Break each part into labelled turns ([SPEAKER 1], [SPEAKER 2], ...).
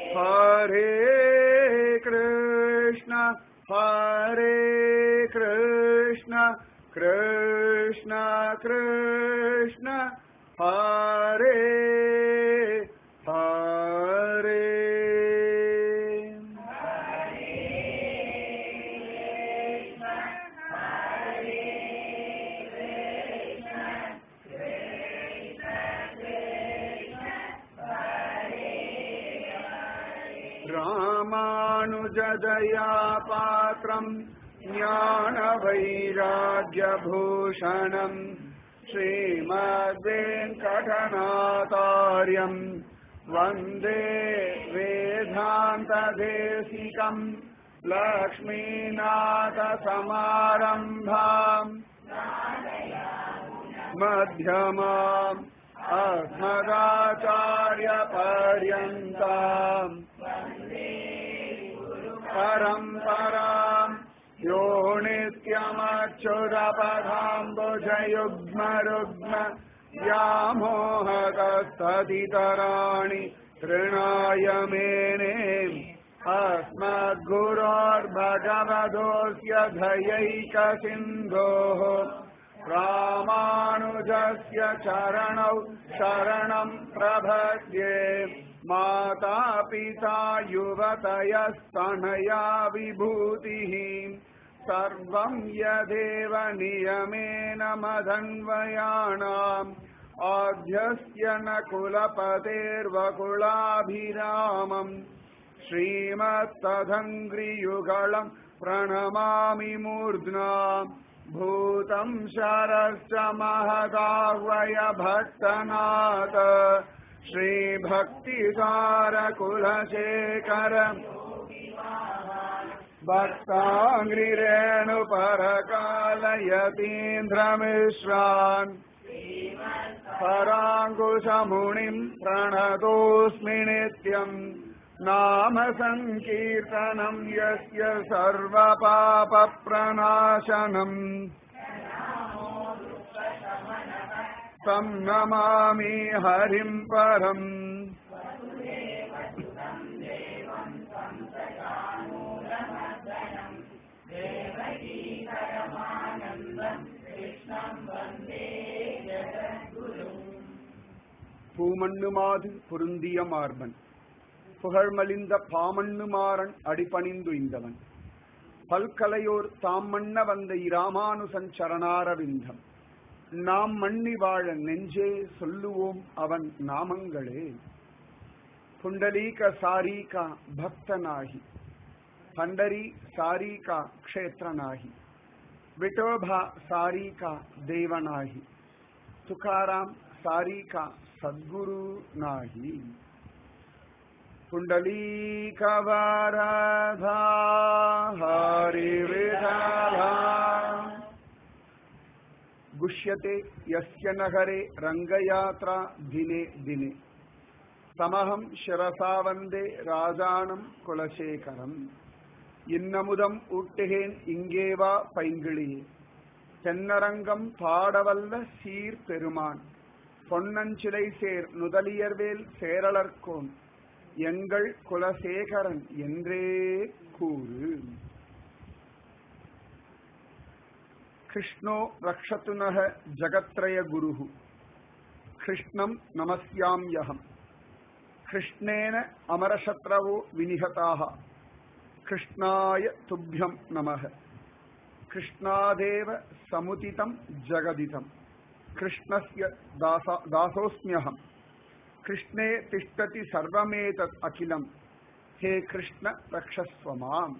[SPEAKER 1] हरे कृष्ण हरे कृष्ण कृष्ण कृष्ण हरे हरे रामानुजदया पात्रम् ज्ञानवैराग्यभूषणम् श्रीमद्वेङ्कटनाथार्यम् वन्दे वेदान्तदेशिकम् लक्ष्मीनाथसमारम्भाम् मध्यमाम् अस्मदाचार्यपर्यन्ताम् परम्पराम् यो नित्यमच्युतपदाम्बुजयुग्मरुग्म व्यामोहकस्तदितराणि तृणाय मेने अस्मद्गुरोर्भगवतोऽस्य धयैकसिन्धोः रामानुजस्य चरणौ शरणम् प्रभद्ये माता पिता युवतयस्तनया विभूतिः सर्वम् यदेव नियमेन मदन्वयाणाम् आद्यस्य न कुलपतेर्वकुलाभिरामम् श्रीमत्तदङ्घ्रियुगलम् प्रणमामि मूर्ध्ना भूतम् शरश्च महदाह्वय भक्तनाथ श्रीभक्तिसारकुलशेखर भक्ताङ्गिरेणुपरकालयतीन्द्रमिश्रान् पराङ्कुशमुनिम् प्रणतोऽस्मि नित्यम् नाम सङ्कीर्तनम् यस्य सर्वपापप्रणाशनम् तम् नमामि हरिम् परम् பூமண்ணுமாது பொருந்திய மார்பன் புகழ்மலிந்த பாமண்ணுமாறன் அடிபணிந்துய்ந்தவன் பல்கலையோர் தாம் மன்ன வந்த இராமானுசன் சரணாரவிந்தம் நாம் மண்ணி வாழ நெஞ்சே சொல்லுவோம் அவன் நாமங்களே புண்டலீக சாரீகா பக்தனாகி பண்டரி சாரீகா க்ஷேத்ரனாகி விட்டோபா சாரீகா தேவனாகி துகாராம் சாரீகா சத்குரு நாகி पुण्डलीकवरधा हरिविठला गुष्यते यस्य नगरे रङ्गयात्रा दिने दिने तमहं शिरसा वन्दे ராஜானம் குலசேகரம் இன்னமுதம் ஊட்டுகேன் இங்கேவா பைங்கிளியே தென்னரங்கம் பாடவல்ல சீர் பெருமான் பொன்னஞ்சிலை சேர் நுதலியர்வேல் சேரலர்கோன் எங்கள் குலசேகரன் என்றே கூறு கிருஷ்ணோ ரக்ஷத்துனக ஜகத்ரய குருஹு கிருஷ்ணம் நமஸ்யாம்யகம் கிருஷ்ணேன அமரசத்ரவோ வினிகதாக கிருஷ்ணாய துப்பியம் நமக கிருஷ்ணாதேவ சமுதிதம் ஜகதிதம் கிருஷ்ணஸ்ய தாசா தாசோஸ்மியகம் கிருஷ்ணே திஷ்டதி சர்வமேதத் அகிலம் ஹே கிருஷ்ண ரக்ஷஸ்வமாம்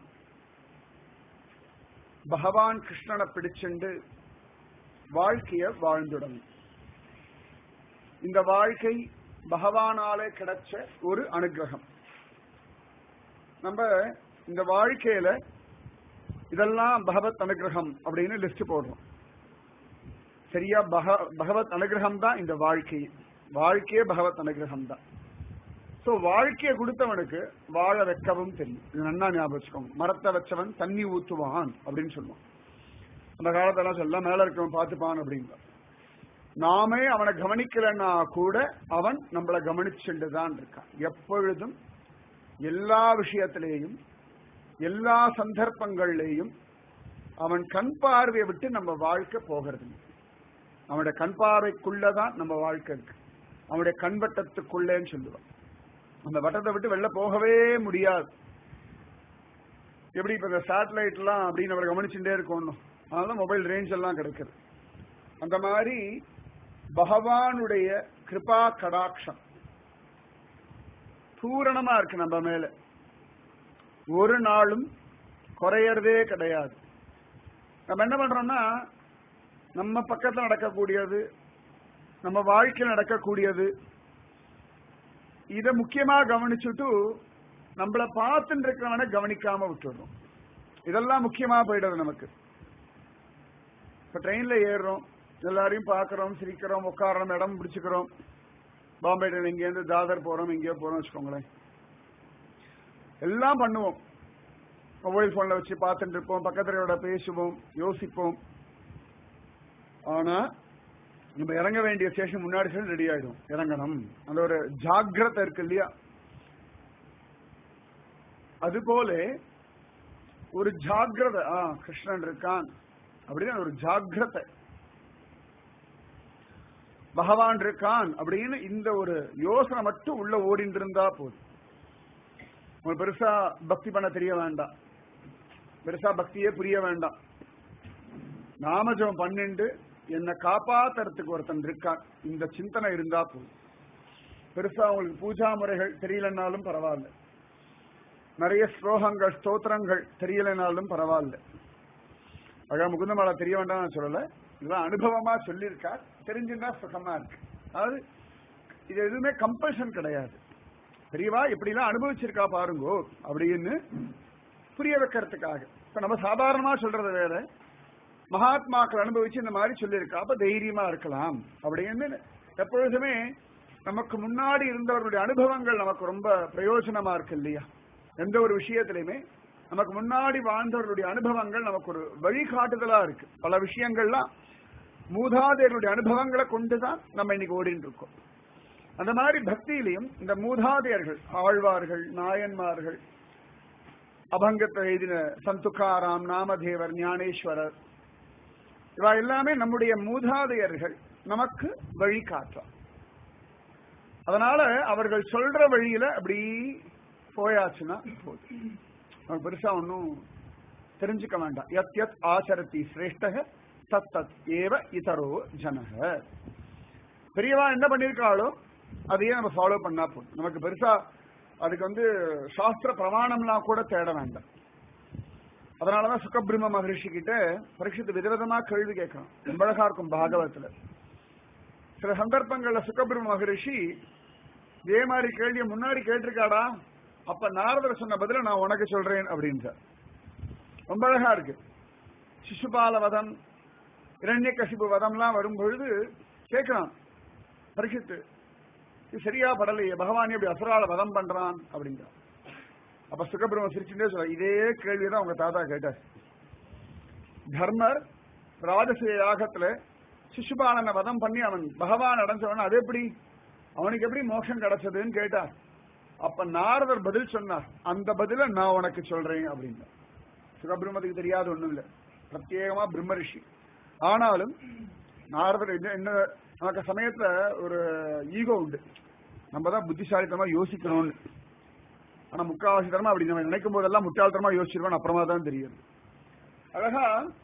[SPEAKER 1] பகவான் கிருஷ்ணனை பிடிச்சுண்டு வாழ்க்கைய வாழ்ந்துடணும் இந்த வாழ்க்கை பகவானாலே கிடைச்ச ஒரு அனுகிரகம் நம்ம இந்த வாழ்க்கையில இதெல்லாம் பகவத் அனுகிரகம் அப்படின்னு லிஸ்ட் போடுறோம் சரியா பக பகவத் அனுகிரகம் தான் இந்த வாழ்க்கை வாழ்க்கையே பகவத் அனுகிரகம் தான் சோ வாழ்க்கையை கொடுத்தவனுக்கு வாழ வைக்கவும் தெரியும் இது நன்னா ஞாபகம் வச்சுக்கோங்க மரத்தை வச்சவன் தண்ணி ஊத்துவான் அப்படின்னு சொல்லுவான் அந்த காலத்தெல்லாம் சொல்ல மேல இருக்கவன் பார்த்துப்பான் அப்படிங்க நாமே அவனை கவனிக்கலன்னா கூட அவன் நம்மளை கவனிச்சுட்டு தான் இருக்கான் எப்பொழுதும் எல்லா விஷயத்திலேயும் எல்லா சந்தர்ப்பங்கள்லேயும் அவன் கண் பார்வையை விட்டு நம்ம வாழ்க்கை போகிறது இல்லை. அவனுடைய கண் பார்வைக்குள்ளதான் நம்ம வாழ்க்கை இருக்கு அவனுடைய கண் வட்டத்துக்குள்ளேன்னு சொல்லுவான் அந்த வட்டத்தை விட்டு வெளில போகவே முடியாது எப்படி இப்ப இந்த சேட்டலைட் எல்லாம் அப்படின்னு நம்ம கவனிச்சுட்டே இருக்கணும் அதனால மொபைல் ரேஞ்ச் எல்லாம் கிடைக்குது அந்த மாதிரி பகவானுடைய கிருபா கடாட்சம் பூரணமா இருக்கு நம்ம மேல ஒரு நாளும் குறையறதே கிடையாது நம்ம என்ன பண்றோம்னா நம்ம பக்கத்துல நடக்கக்கூடியது நம்ம வாழ்க்கையில் நடக்கக்கூடியது இத முக்கியமா கவனிச்சுட்டு நம்மள பார்த்துட்டு இருக்கிறவன கவனிக்காம விட்டுடுறோம் இதெல்லாம் முக்கியமா போயிடுது நமக்கு இப்ப ட்ரெயின்ல ஏறுறோம் எல்லாரையும் பாக்குறோம் சிரிக்கிறோம் உட்காடுறோம் இடம் பிடிச்சுக்கிறோம் பாம்பே ட்ரெயின் இங்க இருந்து தாதர் போறோம் இங்கேயோ போறோம் வச்சுக்கோங்களேன் எல்லாம் பண்ணுவோம் மொபைல் போன்ல வச்சு பார்த்துட்டு இருப்போம் பக்கத்துல பேசுவோம் யோசிப்போம் ஆனா நம்ம இறங்க வேண்டிய ஸ்டேஷன் முன்னாடி சொல்லி ரெடி ஆயிடும் இறங்கணும் அந்த ஒரு ஜாக்கிரதை இருக்கு இல்லையா அதுபோல ஒரு ஜாக்கிரதை ஆ கிருஷ்ணன் இருக்கான் அப்படின்னு ஒரு ஜாக்கிரதை பகவான் இருக்கான் அப்படின்னு இந்த ஒரு யோசனை மட்டும் உள்ள ஓடிட்டு இருந்தா போதும் உங்களுக்கு பெருசா பக்தி பண்ண தெரிய வேண்டாம் பெருசா பக்தியே புரிய வேண்டாம் நாமஜம் பண்ணிண்டு என்னை காப்பாத்துறதுக்கு ஒருத்தன் இருக்கான் இந்த சிந்தனை இருந்தா போதும் பெருசா உங்களுக்கு பூஜா முறைகள் தெரியலனாலும் பரவாயில்ல நிறைய ஸ்லோகங்கள் ஸ்தோத்திரங்கள் தெரியலனாலும் பரவாயில்ல அழகா முகுந்தமாலா தெரிய வேண்டாம் நான் சொல்லல இதெல்லாம் அனுபவமா சொல்லியிருக்கார் தெரிஞ்சுன்னா சுகமா இருக்கு அதாவது இது எதுவுமே கம்பல்ஷன் கிடையாது தெரியவா எப்படிலாம் அனுபவிச்சிருக்கா பாருங்கோ அப்படின்னு புரிய வைக்கிறதுக்காக இப்ப நம்ம சாதாரணமா சொல்றது வேற மகாத்மாக்கள் அனுபவிச்சு இந்த மாதிரி சொல்லியிருக்கா அப்ப தைரியமா இருக்கலாம் அப்படின்னு எப்பொழுதுமே நமக்கு முன்னாடி இருந்தவர்களுடைய அனுபவங்கள் நமக்கு ரொம்ப பிரயோஜனமா இருக்கு இல்லையா எந்த ஒரு விஷயத்திலையுமே நமக்கு முன்னாடி வாழ்ந்தவர்களுடைய அனுபவங்கள் நமக்கு ஒரு வழிகாட்டுதலா இருக்கு பல விஷயங்கள்லாம் மூதாதையர்களுடைய அனுபவங்களை கொண்டுதான் நம்ம இன்னைக்கு ஓடிட்டு இருக்கோம் அந்த மாதிரி பக்தியிலையும் இந்த மூதாதையர்கள் ஆழ்வார்கள் நாயன்மார்கள் அபங்கத்தை எழுதின சந்துக்காராம் நாமதேவர் ஞானேஸ்வரர் இவா எல்லாமே நம்முடைய மூதாதையர்கள் நமக்கு வழிகாட்டுறார் அதனால அவர்கள் சொல்ற வழியில அப்படி போயாச்சுன்னா போதும் நமக்கு பெருசா ஒன்னும் தெரிஞ்சுக்க வேண்டாம் எத் எத் ஆச்சரத்தி சிரேஷ்டக தத் தத் ஏவ இதரோ ஜனக பெரியவா என்ன பண்ணிருக்காளோ அதையே நம்ம ஃபாலோ பண்ணா போதும் நமக்கு பெருசா அதுக்கு வந்து சாஸ்திர பிரமாணம்லாம் கூட தேட வேண்டாம் அதனாலதான் சுகபிரம்ம மகரிஷி கிட்ட பரீட்சித்து விதவிதமா கேள்வி கேட்கணும் ரொம்ப அழகா இருக்கும் பாகவத்துல சில சந்தர்ப்பங்கள்ல சுகபிரம்ம மகரிஷி இதே மாதிரி கேள்வியை முன்னாடி கேட்டிருக்காடா அப்ப நாரதர் சொன்ன பதில நான் உனக்கு சொல்றேன் அப்படின்றார் ரொம்ப அழகா இருக்கு சிசுபால வதம் இரண்ய கசிப்பு வதம்லாம் வரும் பொழுது கேட்கிறான் பரிசுத்து இது சரியா படலையே பகவான் எப்படி அசுரால வதம் பண்றான் அப்படிங்கிறான் அப்ப சுகபிரம சிரிச்சுட்டே சொல்ல இதே கேள்விதான் உங்க தாத்தா கேட்டார் தர்மர் ராஜசூய யாகத்துல சிசுபாலனை வதம் பண்ணி அவன் பகவான் அடைஞ்சவன் அது எப்படி அவனுக்கு எப்படி மோட்சம் கிடைச்சதுன்னு கேட்டார் அப்ப நாரதர் பதில் சொன்னார் அந்த பதில நான் உனக்கு சொல்றேன் அப்படின்னா சுகபிரமத்துக்கு தெரியாத ஒண்ணும் இல்ல பிரத்யேகமா பிரம்ம ரிஷி ஆனாலும் நாரதர் என்ன- என்ன நமக்கு சமயத்துல ஒரு ஈகோ உண்டு நம்ம தான் புத்திசாலித்தனமா யோசிக்கணும்னு ஆனா முக்காவாசி தரமா அப்படி நம்ம நினைக்கும் போதெல்லாம் முட்டாள்தனமா யோசிச்சிருவோம் அப்புறமா தான் தெரியும் அழகா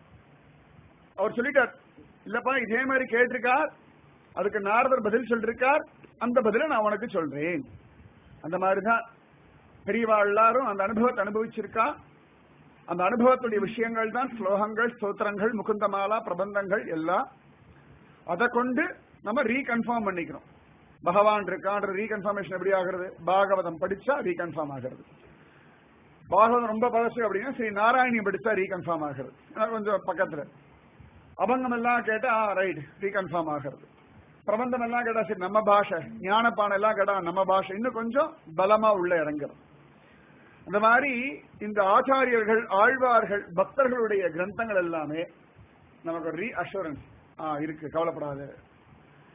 [SPEAKER 1] அவர் சொல்லிட்டார் இல்லப்பா இதே மாதிரி கேட்டிருக்கார் அதுக்கு நாரதர் பதில் சொல்லிருக்கார் அந்த பதிலை நான் உனக்கு சொல்றேன் அந்த மாதிரிதான் பெரியவா எல்லாரும் அந்த அனுபவத்தை அனுபவிச்சிருக்கா அந்த அனுபவத்துடைய விஷயங்கள் தான் ஸ்லோகங்கள் ஸ்தோத்திரங்கள் முகுந்தமாலா பிரபந்தங்கள் எல்லாம் அதை கொண்டு நம்ம ரீகன்ஃபார்ம் பண்ணிக்கிறோம் பகவான் இருக்கான்ற ரீகன்ஃபர்மேஷன் எப்படி ஆகுறது பாகவதம் படிச்சா ரீகன்ஃபார்ம் ஆகிறது பாகவதம் ரொம்ப பழசு அப்படின்னா ஸ்ரீ நாராயணி படிச்சா ரீகன்ஃபார்ம் ஆகிறது அது கொஞ்சம் பக்கத்துல அபங்கம் எல்லாம் கேட்டா ரைட் ரீகன்ஃபார்ம் ஆகிறது பிரபந்தம் எல்லாம் கேட்டா சரி நம்ம பாஷை ஞானப்பானம் எல்லாம் கேட்டா நம்ம பாஷை இன்னும் கொஞ்சம் பலமா உள்ள இறங்குறோம் அந்த மாதிரி இந்த ஆச்சாரியர்கள் ஆழ்வார்கள் பக்தர்களுடைய கிரந்தங்கள் எல்லாமே நமக்கு ரீ அஷூரன்ஸ் ஆ இருக்கு கவலைப்படாது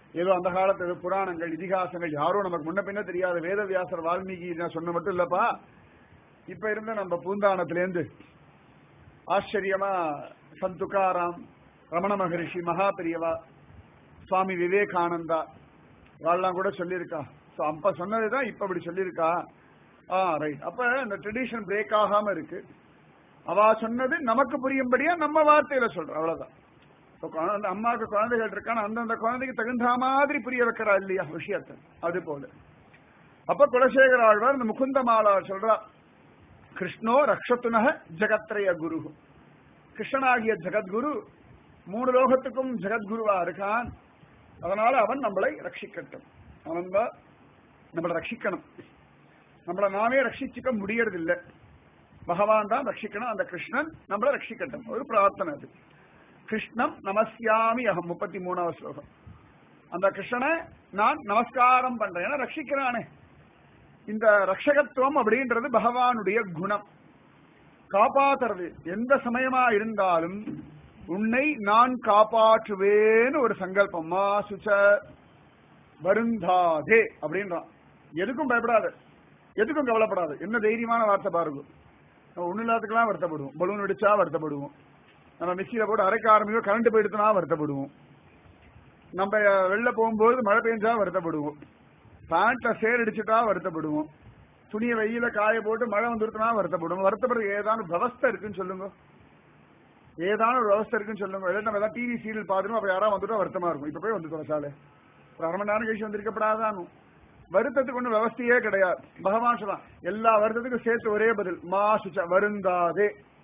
[SPEAKER 1] ஏதோ அந்த காலத்து புராணங்கள் இதிகாசங்கள் யாரோ நமக்கு முன்ன பின்ன தெரியாத வேதவியாசர் வால்மீகி நான் சொன்ன மட்டும் இல்லப்பா இப்ப இருந்த நம்ம பூந்தானத்திலேருந்து ஆச்சரியமா சந்துகாராம் ரமண மகரிஷி மகா பெரியவா சுவாமி விவேகானந்தா வாழலாம் கூட சொல்லியிருக்கா ஸோ அப்ப சொன்னதுதான் இப்ப இப்படி சொல்லியிருக்கா ஆ ரைட் அப்ப இந்த ட்ரெடிஷன் பிரேக் ஆகாம இருக்கு அவ சொன்னது நமக்கு புரியும்படியா நம்ம வார்த்தையில சொல்றோம் அவ்வளவுதான் இப்போ குழந்தை அம்மாவுக்கு குழந்தைகள் இருக்கான அந்தந்த குழந்தைக்கு தகுந்த மாதிரி புரிய வைக்கிறா இல்லையா விஷயத்தை அது போல அப்ப குலசேகர ஆழ்வார் இந்த முகுந்த மாலா சொல்றா கிருஷ்ணோ ரக்ஷத்துனக ஜெகத்ரய குரு கிருஷ்ணனாகிய ஜெகத்குரு மூணு லோகத்துக்கும் ஜெகத்குருவா இருக்கான் அதனால அவன் நம்மளை ரட்சிக்கட்டும் அவன் தான் நம்மளை ரட்சிக்கணும் நம்மளை நாமே ரட்சிச்சுக்க முடியறதில்லை பகவான் தான் ரட்சிக்கணும் அந்த கிருஷ்ணன் நம்மளை ரட்சிக்கட்டும் ஒரு பிரார்த்தனை அது கிருஷ்ணம் நமஸ்யாமி அகம் முப்பத்தி மூணாவது ஸ்லோகம் அந்த கிருஷ்ணனை நான் நமஸ்காரம் பண்றேன் ஏன்னா ரட்சிக்கிறானே இந்த ரட்சகத்துவம் அப்படின்றது பகவானுடைய குணம் காப்பாத்துறது எந்த சமயமா இருந்தாலும் உன்னை நான் காப்பாற்றுவேன்னு ஒரு சங்கல்பம் மா சுச்ச வருந்தாதே அப்படின்றான் எதுக்கும் பயப்படாது எதுக்கும் கவலைப்படாது என்ன தைரியமான வார்த்தை பாருங்க நம்ம ஒண்ணு இல்லாததுக்கெல்லாம் வருத்தப்படுவோம் பலூன் வெடிச்சா வருத்தப்படுவோம் நம்ம மிக்சியில போட்டு அரைக்க ஆரம்பிக்கும் கரண்ட் போயிடுச்சுனா வருத்தப்படுவோம் நம்ம வெளில போகும்போது மழை பெஞ்சா வருத்தப்படுவோம் பேண்ட்ல சேர் அடிச்சுட்டா வருத்தப்படுவோம் துணியை வெயில காய போட்டு மழை வந்துருச்சுனா வருத்தப்படுவோம் வருத்தப்படுறது ஏதான விவஸ்தை இருக்குன்னு சொல்லுங்க ஏதான ஒரு விவஸ்தை இருக்குன்னு சொல்லுங்க இல்லை நம்ம ஏதாவது டிவி சீரியல் பார்த்துருவோம் அப்ப யாராவது வந்துட்டா வருத்தமா இருக்கும் இப்ப போய் வந்து தொலைச்சாலே ஒரு அரை மணி நேரம் கழிச்சு வந்திருக்கப்படாதானு வருத்தத்துக்கு ஒண்ணு விவஸ்தையே கிடையாது பகவான் சொல்லலாம் எல்லா வருத்தத்துக்கும் சேர்த்து ஒரே பதில் மா சுச்ச வருந்தாதே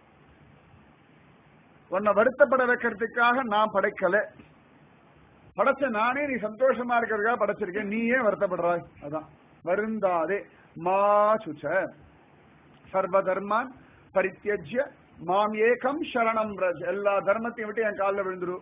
[SPEAKER 1] உன்னை வருத்தப்பட வைக்கிறதுக்காக நான் படைக்கல படைச்ச நானே நீ சந்தோஷமா இருக்கிறதுக்காக படைச்சிருக்கேன் நீ ஏன் வருத்தப்படுறாய் அதான் வருந்தாதே மா சுச்ச சர்வ தர்மான் பரித்தியஜ்ய மாம் ஏகம் சரணம் ரஜ் எல்லா தர்மத்தையும் விட்டு என் காலில் விழுந்துரு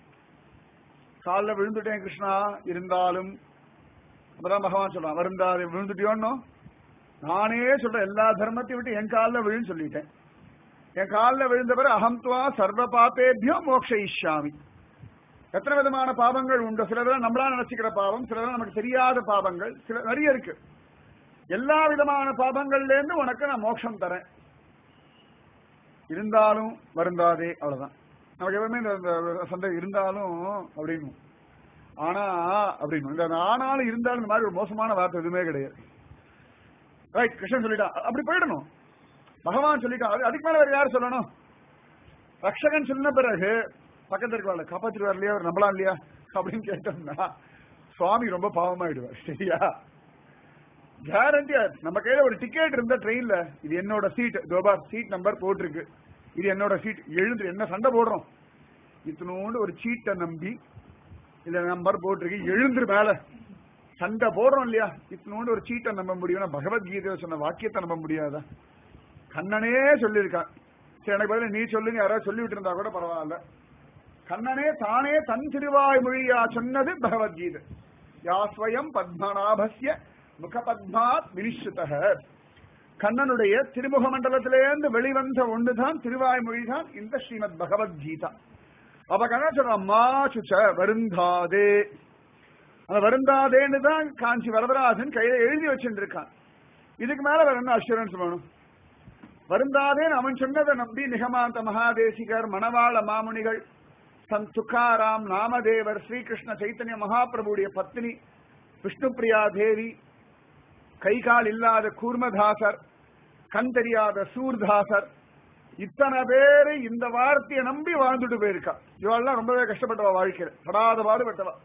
[SPEAKER 1] காலில் விழுந்துட்டேன் கிருஷ்ணா இருந்தாலும் அப்பதான் பகவான் சொல்றான் வருந்தாதே விழுந்துட்டியோன்னோ நானே சொல்றேன் எல்லா தர்மத்தையும் விட்டு என் காலில் விழுன்னு சொல்லிட்டேன் என் காலில் விழுந்த பிறகு அகம் துவா சர்வ பாப்பேபியோ மோக்ஷயிஷ்யாமி எத்தனை விதமான பாவங்கள் உண்டு சிலதெல்லாம் நம்மளா நினைச்சுக்கிற பாவம் சிலதெல்லாம் நமக்கு தெரியாத பாவங்கள் சில நிறைய இருக்கு எல்லா விதமான பாவங்கள்ல இருந்து உனக்கு நான் மோட்சம் தரேன் இருந்தாலும் வருந்தாதே அவ்வளவுதான் நமக்கு எப்பவுமே இந்த இந்த சண்டை இருந்தாலும் அப்படின்னு ஆனா அப்படின்னு இந்த ஆனாலும் இருந்தாலும் இந்த மாதிரி ஒரு மோசமான வார்த்தை எதுவுமே கிடையாது ரைட் கிருஷ்ணன் சொல்லிட்டான் அப்படி போயிடணும் பகவான் சொல்லிட்டான் அது அதுக்கு மேல வேற யார் சொல்லணும் ரக்ஷகன் சொன்ன பிறகு பக்கத்துல இருக்கவாள் காப்பாத்திருவார் இல்லையா அவர் நம்பலாம் இல்லையா அப்படின்னு கேட்டோம்னா சுவாமி ரொம்ப பாவமாயிடுவார் சரியா கேரண்டியா நம்ம கையில ஒரு டிக்கெட் இருந்த ட்ரெயின்ல இது என்னோட சீட் தோபார் சீட் நம்பர் போட்டிருக்கு இது என்னோட சீட் எழுந்து என்ன சண்டை போடுறோம் இத்தனோண்டு ஒரு சீட்டை நம்பி இல்ல நம்பர் போட்டிருக்கு எழுந்துரு மேல சண்டை போடுறோம் இல்லையா இத்தனோண்டு ஒரு சீட்டை நம்ப முடியும்னா பகவத்கீதையில சொன்ன வாக்கியத்தை நம்ப முடியாதா கண்ணனே சொல்லியிருக்கான் சரி எனக்கு பதில் நீ சொல்லுங்க யாராவது சொல்லிவிட்டு இருந்தா கூட பரவாயில்ல கண்ணனே தானே தன் திருவாய் மொழியா சொன்னது பகவத்கீதை யாஸ்வயம் பத்மநாபஸ்ய முகபத்மாத் வினிஷுதக கண்ணனுடைய திருமுக மண்டலத்திலேருந்து வெளிவந்த ஒன்றுதான் திருவாய்மொழி தான் இந்த ஸ்ரீமத் பகவத்கீதா அப்ப கண்ணன் சொல்றான் மா சுச்ச வருந்தாதே அந்த வருந்தாதேன்னு தான் காஞ்சி வரதராஜன் கையில எழுதி வச்சுருக்கான் இதுக்கு மேல வேற என்ன அஷூரன்ஸ் வேணும் வருந்தாதேன்னு அவன் சொன்னதை நம்பி நிகமாந்த மகாதேசிகர் மணவாள மாமுனிகள் சந்த் துக்காராம் நாமதேவர் ஸ்ரீகிருஷ்ண சைத்தன்ய மகாபிரபுடைய பத்னி விஷ்ணுபிரியா தேவி கை கால் இல்லாத கூர்மதாசர் கண் தெரியாத சூர்தாசர் இத்தனை பேரு இந்த வார்த்தையை நம்பி வாழ்ந்துட்டு போயிருக்கா இவாள்லாம் ரொம்பவே கஷ்டப்பட்டவா வாழ்க்கையில படாத பாடுபட்டவா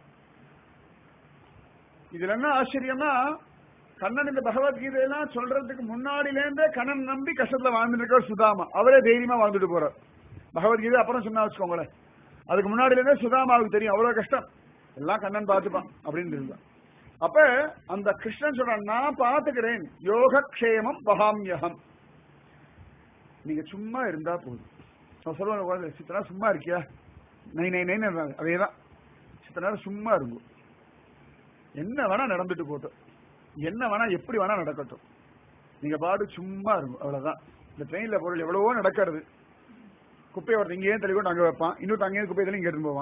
[SPEAKER 1] இதுல என்ன ஆச்சரியம்னா கண்ணன் இந்த பகவத்கீதையெல்லாம் சொல்றதுக்கு முன்னாடிலேருந்தே கண்ணன் நம்பி கஷ்டத்துல வாழ்ந்துட்டு இருக்கார் சுதாமா அவரே தைரியமா வாழ்ந்துட்டு போறார் பகவத்கீதை அப்புறம் சொன்னா வச்சுக்கோங்களேன் அதுக்கு முன்னாடில இருந்தே சுதாமாவுக்கு தெரியும் அவ்வளவு கஷ்டம் எல்லாம் கண்ணன் பார்த்துப்பான் அப்படின்னு இருந்தான் அப்ப அந்த கிருஷ்ணன் சொல்றான் நான் பாத்துக்கிறேன் யோகக்ஷேமம் வகாமியகம் நீங்க சும்மா இருந்தா போதும் நான் சொல்லுவேன் குழந்தை சித்த நேரம் சும்மா இருக்கியா நை நை நைன்னு இருந்தாங்க அதேதான் சித்த நேரம் சும்மா இருக்கும் என்ன வேணா நடந்துட்டு போட்டோம் என்ன வேணா எப்படி வேணா நடக்கட்டும் நீங்க பாடு சும்மா இருக்கும் அவ்வளவுதான் இந்த ட்ரெயின்ல பொருள் எவ்வளவோ நடக்கிறது குப்பையை ஒருத்தர் இங்கேயே தள்ளி கொண்டு அங்க வைப்பான் இன்னொரு அங்கேயே குப்பையை தள்ளி இங்க எடுத்து போவான்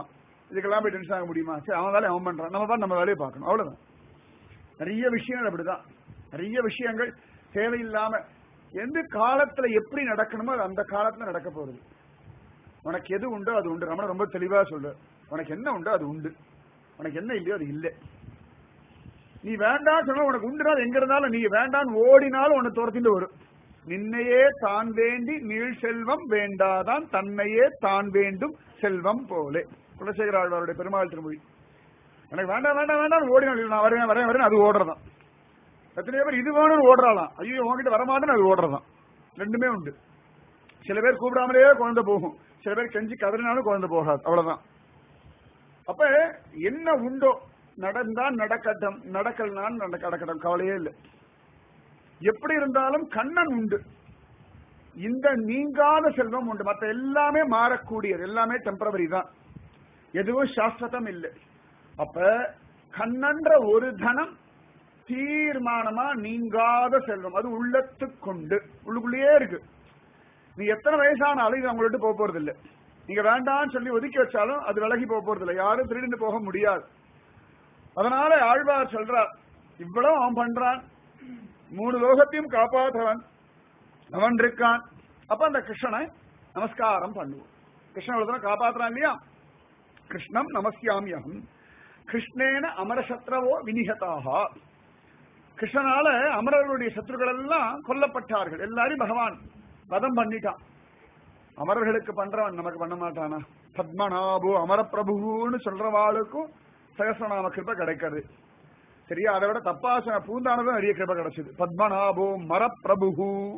[SPEAKER 1] இதுக்கெல்லாம் போய் டென்ஷன் ஆக முடியுமா சரி அவன் வேலையை அவன் பண்றான் நம்ம தான் நம்ம வேலையை பார்க்கணும் அவ்வளவுதான் நிறைய விஷயங்கள் அப்படிதான் நிறைய விஷயங்கள் தேவையில்லாம எந்த காலத்துல எப்படி நடக்கணுமோ அது அந்த காலத்துல நடக்க போறது உனக்கு எது உண்டோ அது உண்டு ரமண ரொம்ப தெளிவா சொல்லு உனக்கு என்ன உண்டோ அது உண்டு உனக்கு என்ன இல்லையோ அது இல்லை நீ வேண்டாம் சொன்னா உனக்கு உண்டுனா அது எங்க இருந்தாலும் நீ வேண்டான்னு ஓடினாலும் உன்னை துரத்திட்டு வரும் நின்னையே தான் வேண்டி நீள் செல்வம் வேண்டாதான் தன்னையே தான் வேண்டும் செல்வம் போலே குலசேகர ஆழ்வாருடைய பெருமாள் திருமொழி எனக்கு வேண்டாம் வேண்டாம் வேண்டாம் ஓடினாலும் இல்லை, நான் வரேன் வரேன் வரேன் அது ஓடுறதான் எத்தனையோ பேர் இது வேணும்னு ஓடுறாளாம் ஐயோ உங்ககிட்ட வரமாட்டேன்னு அது ஓடுறதான் ரெண்டுமே உண்டு சில பேர் கூப்பிடாமலே குழந்தை போகும் சில பேர் கெஞ்சி கதறினாலும் குழந்தை போகாது அவ்வளவுதான் அப்ப என்ன உண்டோ நடந்தா நடக்கட்டும் நடக்கலனாலும் நடக்க நடக்கட்டும் கவலையே இல்லை எப்படி இருந்தாலும் கண்ணன் உண்டு இந்த நீங்காத செல்வம் உண்டு மத்த எல்லாமே மாறக்கூடியது எல்லாமே டெம்பரவரி தான் எதுவும் சாஸ்வதம் இல்லை அப்ப கண்ணன்ற ஒரு தனம் தீர்மானமா நீங்காத செல்வம் அது உள்ளத்துக்கொண்டு உள்ளுக்குள்ளேயே இருக்கு நீ எத்தனை வயசானாலும் இது அவங்கள்ட்ட போக போறது இல்ல நீங்க வேண்டாம்னு சொல்லி ஒதுக்கி வச்சாலும் அது விலகி போக போறது இல்லை யாரும் திருடிட்டு போக முடியாது அதனால ஆழ்வார் சொல்றார் இவ்வளவு அவன் பண்றான் மூணு லோகத்தையும் காப்பாற்றுவன் அவன் இருக்கான் அப்ப அந்த கிருஷ்ணனை நமஸ்காரம் பண்ணுவோம் கிருஷ்ணன் இவ்வளவு தூரம் காப்பாத்துறான் இல்லையா கிருஷ்ணம் நமஸ்யாமியகம் கிருஷ்ணேன அமரசத்ரவோ வினிகதாக கிருஷ்ணனால அமரர்களுடைய சத்ருக்கள் எல்லாம் கொல்லப்பட்டார்கள் எல்லாரையும் பகவான் வதம் பண்ணிட்டான் அமரர்களுக்கு பண்றவன் நமக்கு பண்ண மாட்டானா பத்மநாபு அமரப்பிரபுன்னு சொல்றவாளுக்கும் சகசநாம கிருப கிடைக்கிறது சரியா அதை விட தப்பா சொன்ன பூந்தானதும் நிறைய கிருப கிடைச்சது பத்மநாபோ மரப்பிரபு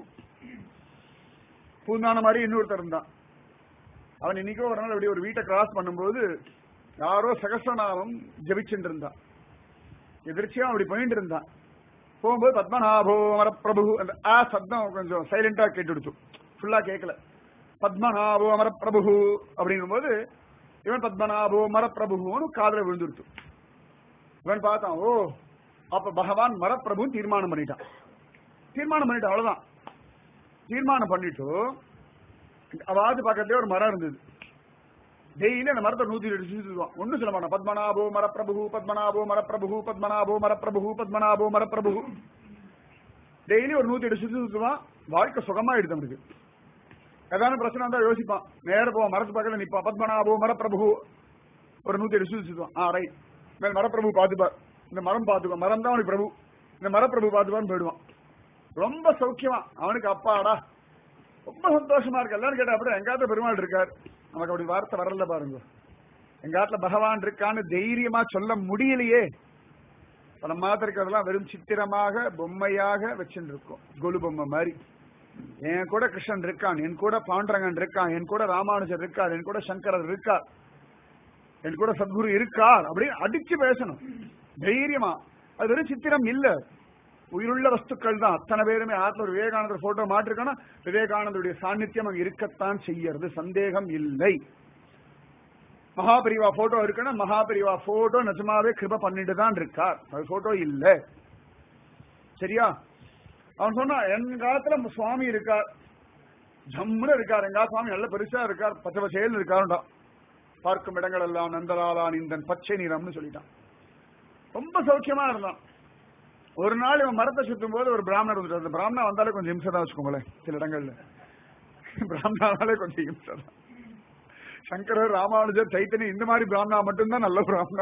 [SPEAKER 1] பூந்தான மாதிரி இன்னொருத்தர் இருந்தான் அவன் இன்னைக்கோ ஒரு நாள் அப்படி ஒரு வீட்டை கிராஸ் பண்ணும்போது யாரோ சகசநாமம் ஜபிச்சுட்டு இருந்தான் எதிர்ச்சியா அப்படி போயிட்டு இருந்தான் போகும்போது பத்மநாபோ அமரப்பிரபு அந்த ஆ சப்தம் கொஞ்சம் சைலண்டா கேட்டுடுச்சு ஃபுல்லா கேட்கல பத்மநாபோ அமரப்பிரபு அப்படிங்கும் போது இவன் பத்மநாபோ மரப்பிரபுன்னு காதல விழுந்துருச்சு இவன் பார்த்தான் ஓ அப்ப பகவான் மரப்பிரபு தீர்மானம் பண்ணிட்டான் தீர்மானம் பண்ணிட்டான் அவ்வளவுதான் தீர்மானம் பண்ணிட்டு அவாது பக்கத்துலயே ஒரு மரம் இருந்தது டெய்லி அந்த மரத்தை நூத்தி எட்டு சுத்துவான் ஒன்னும் சொல்ல மாட்டான் பத்மநாபோ மரப்பிரபு பத்மநாபோ மரப்பிரபு பத்மநாபோ மரப்பிரபு பத்மநாபோ மரப்பிரபு டெய்லி ஒரு நூத்தி எட்டு சுத்து சுத்துவான் வாழ்க்கை சுகமா எடுத்து அவனுக்கு ஏதாவது பிரச்சனை வந்தா யோசிப்பான் நேர போவான் மரத்து பக்கத்துல நிப்பான் பத்மநாபோ மரப்பிரபு ஒரு நூத்தி எட்டு சுத்து சுத்துவான் ஆ ரைட் மேல் மரப்பிரபு பாத்துப்பார் இந்த மரம் பாத்துக்கோ மரம் தான் அவனுக்கு பிரபு இந்த மரப்பிரபு பாத்துப்பான்னு போயிடுவான் ரொம்ப சௌக்கியமா அவனுக்கு அப்பாடா ரொம்ப சந்தோஷமா இருக்கு எல்லாரும் கேட்டா அப்படி எங்காத்த பெருமாள் இருக்கார் நமக்கு அப்படி வார்த்தை வரல பாருங்க எங்காத்துல பகவான் இருக்கான்னு தைரியமா சொல்ல முடியலையே இப்ப நம்ம மாத்த இருக்கிறதெல்லாம் வெறும் சித்திரமாக பொம்மையாக வச்சுட்டு இருக்கோம் கொலு பொம்மை மாதிரி என் கூட கிருஷ்ணன் இருக்கான் என் கூட பாண்டரங்கன் இருக்கான் என் கூட ராமானுஜர் இருக்கார் என் கூட சங்கரர் இருக்கார் என் கூட சத்குரு இருக்கார் அப்படின்னு அடிச்சு பேசணும் தைரியமா அது வெறும் சித்திரம் இல்ல உயிருள்ள வஸ்துக்கள் தான் அத்தனை பேருமே ஆத்ம ஒரு விவேகானந்தர் போட்டோ மாட்டிருக்கோன்னா விவேகானந்தருடைய சாநித்தியம் அங்க இருக்கத்தான் செய்யறது சந்தேகம் இல்லை மகாபரிவா போட்டோ இருக்குன்னா மகாபரிவா போட்டோ நிஜமாவே கிருப பண்ணிட்டு தான் இருக்கார் அது போட்டோ இல்ல சரியா அவன் சொன்னா என் காலத்துல சுவாமி இருக்கார் ஜம்முன்னு இருக்கார் எங்க சுவாமி நல்ல பெருசா இருக்கார் பச்சை பச்சையில் இருக்காருண்டா பார்க்கும் இடங்கள் எல்லாம் நந்தலாலான் இந்த பச்சை நிறம்னு சொல்லிட்டான் ரொம்ப சௌக்கியமா இருந்தான் ஒரு நாள் இவன் மரத்தை சுத்தும் போது ஒரு பிராமணர் வந்துட்டு அந்த பிராமணா வந்தாலே கொஞ்சம் இம்சை தான் வச்சுக்கோங்களேன் சில இடங்கள்ல பிராமணானாலே கொஞ்சம் இம்சை தான் சங்கரர் ராமானுஜர் சைத்தன்ய இந்த மாதிரி பிராமணா மட்டும்தான் நல்ல பிராமணா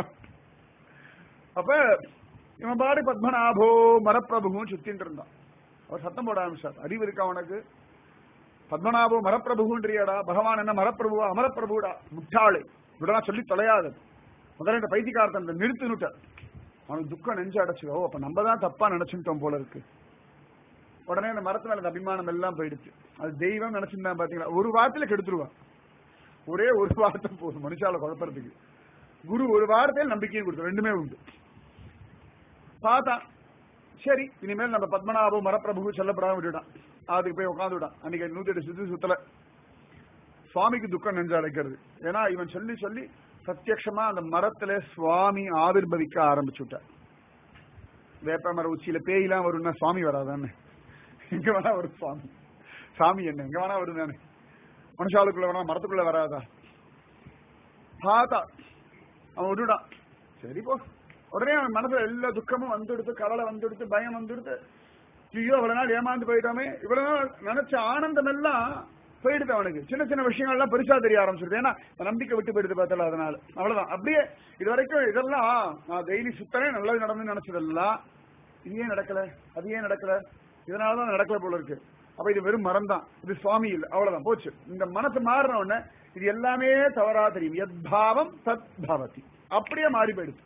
[SPEAKER 1] அப்ப இவன் பாடி பத்மநாபோ மரப்பிரபுவும் சுத்தின்னு இருந்தான் அவர் சத்தம் போட ஆரம்பிச்சார் அறிவு இருக்கா உனக்கு பத்மநாபோ மரப்பிரபுன்றியாடா பகவான் என்ன மரப்பிரபுவா அமரப்பிரபுடா முட்டாளை விடனா சொல்லி தொலையாது முதல்ல இந்த பைத்தியக்காரத்தன் நிறுத்துனுட்டார் அவனுக்கு துக்கம் நெஞ்சு அடைச்சு ஓ அப்ப நம்ம தான் தப்பா நினைச்சுட்டோம் போல இருக்கு உடனே அந்த மரத்து மேல அந்த அபிமானம் எல்லாம் போயிடுச்சு அது தெய்வம் நினைச்சிருந்தான் பாத்தீங்களா ஒரு வாரத்துல கெடுத்துருவான் ஒரே ஒரு வார்த்தை போதும் மனுஷால குழப்பறதுக்கு குரு ஒரு வாரத்தையில் நம்பிக்கையும் கொடுத்து ரெண்டுமே உண்டு பார்த்தான் சரி இனிமேல் நம்ம பத்மநாபு மரப்பிரபு சொல்லப்படாம விட்டுட்டான் அதுக்கு போய் உட்காந்து விட்டான் அன்னைக்கு நூத்தி எட்டு சுத்தி சுத்தல சுவாமிக்கு துக்கம் நெஞ்சு அடைக்கிறது ஏன்னா இவன் சொல்லி சொல்லி பிரத்யட்சமா அந்த மரத்துல சுவாமி ஆவிர்பவிக்க ஆரம்பிச்சு விட்டார் வேப்ப மர உச்சியில பேயெல்லாம் வரும்னா சுவாமி வராதானே எங்க வேணா வரும் சுவாமி சாமி என்ன எங்க வேணா வரும் தானே மனுஷாளுக்குள்ள வேணா மரத்துக்குள்ள வராதா பார்த்தா அவன் விட்டுடான் சரி போ உடனே அவன் மனசுல எல்லா துக்கமும் வந்துடுத்து கவலை வந்துடுத்து பயம் வந்துடுத்து ஐயோ இவ்வளவு நாள் ஏமாந்து போயிட்டோமே இவ்வளவு நாள் நினைச்ச ஆனந்தம் எல்லாம் போயிடுது அவனுக்கு சின்ன சின்ன விஷயங்கள்லாம் பெருசா தெரிய ஆரம்பிச்சிருது ஏன்னா நம்பிக்கை விட்டு போயிடுது பார்த்தல அதனால அவ்வளவுதான் அப்படியே இது வரைக்கும் இதெல்லாம் நான் டெய்லி சுத்தனே நல்லது நடந்து நினைச்சதெல்லாம் இது ஏன் நடக்கல அது ஏன் நடக்கல இதனாலதான் நடக்கல போல இருக்கு அப்ப இது வெறும் மரம் தான் இது சுவாமி இல்லை அவ்வளவுதான் போச்சு இந்த மனசு மாறின உடனே இது எல்லாமே தவறா தெரியும் எத் பாவம் தத் பவதி அப்படியே மாறி போயிடுது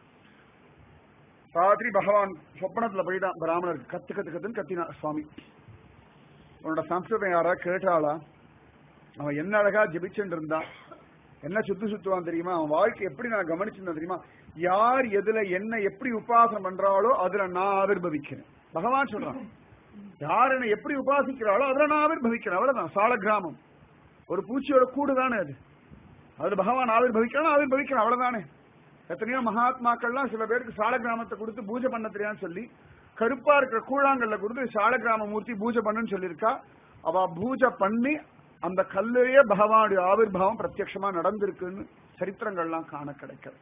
[SPEAKER 1] ராத்திரி பகவான் சொப்பனத்துல போயிட்டான் பிராமணருக்கு கத்து கத்து கத்துன்னு கத்தினா சுவாமி உன்னோட சம்ஸ்கிருதம் யாரா கேட்டாளா அவன் என்ன அழகா ஜெபிச்சுட்டு இருந்தான் என்ன சுத்து சுத்துவான் தெரியுமா அவன் வாழ்க்கை எப்படி நான் கவனிச்சிருந்தேன் தெரியுமா யார் எதுல என்ன எப்படி உபாசனம் பண்றாளோ அதுல நான் ஆவிர்பவிக்கிறேன் பகவான் சொல்றான் யார் என்ன எப்படி உபாசிக்கிறாளோ அதுல நான் ஆவிர்பவிக்கிறேன் அவ்வளவுதான் சால கிராமம் ஒரு பூச்சியோட கூடு தானே அது அதுல பகவான் ஆவிர்பவிக்கிறான் ஆவிர்பவிக்கிறான் அவ்வளவுதானே எத்தனையோ மகாத்மாக்கள்லாம் சில பேருக்கு சால கிராமத்தை கொடுத்து பூஜை பண்ண தெரியான்னு சொல்லி கருப்பா இருக்கிற கூழாங்கல்ல கொடுத்து சால கிராம மூர்த்தி பூஜை பண்ணுன்னு சொல்லியிருக்கா அவ பூஜை பண்ணி அந்த கல்லையே பகவானுடைய ஆவிர்வாவம் பிரத்யட்சமா நடந்திருக்குன்னு சரித்திரங்கள்லாம் காண கிடைக்கிறது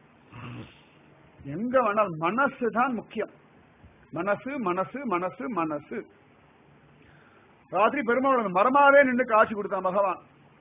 [SPEAKER 1] எங்க வேணால் மனசு தான் முக்கியம் மனசு மனசு மனசு மனசு ராத்திரி பெருமாள் மரமாவே நின்று காட்சி கொடுத்தான் பகவான்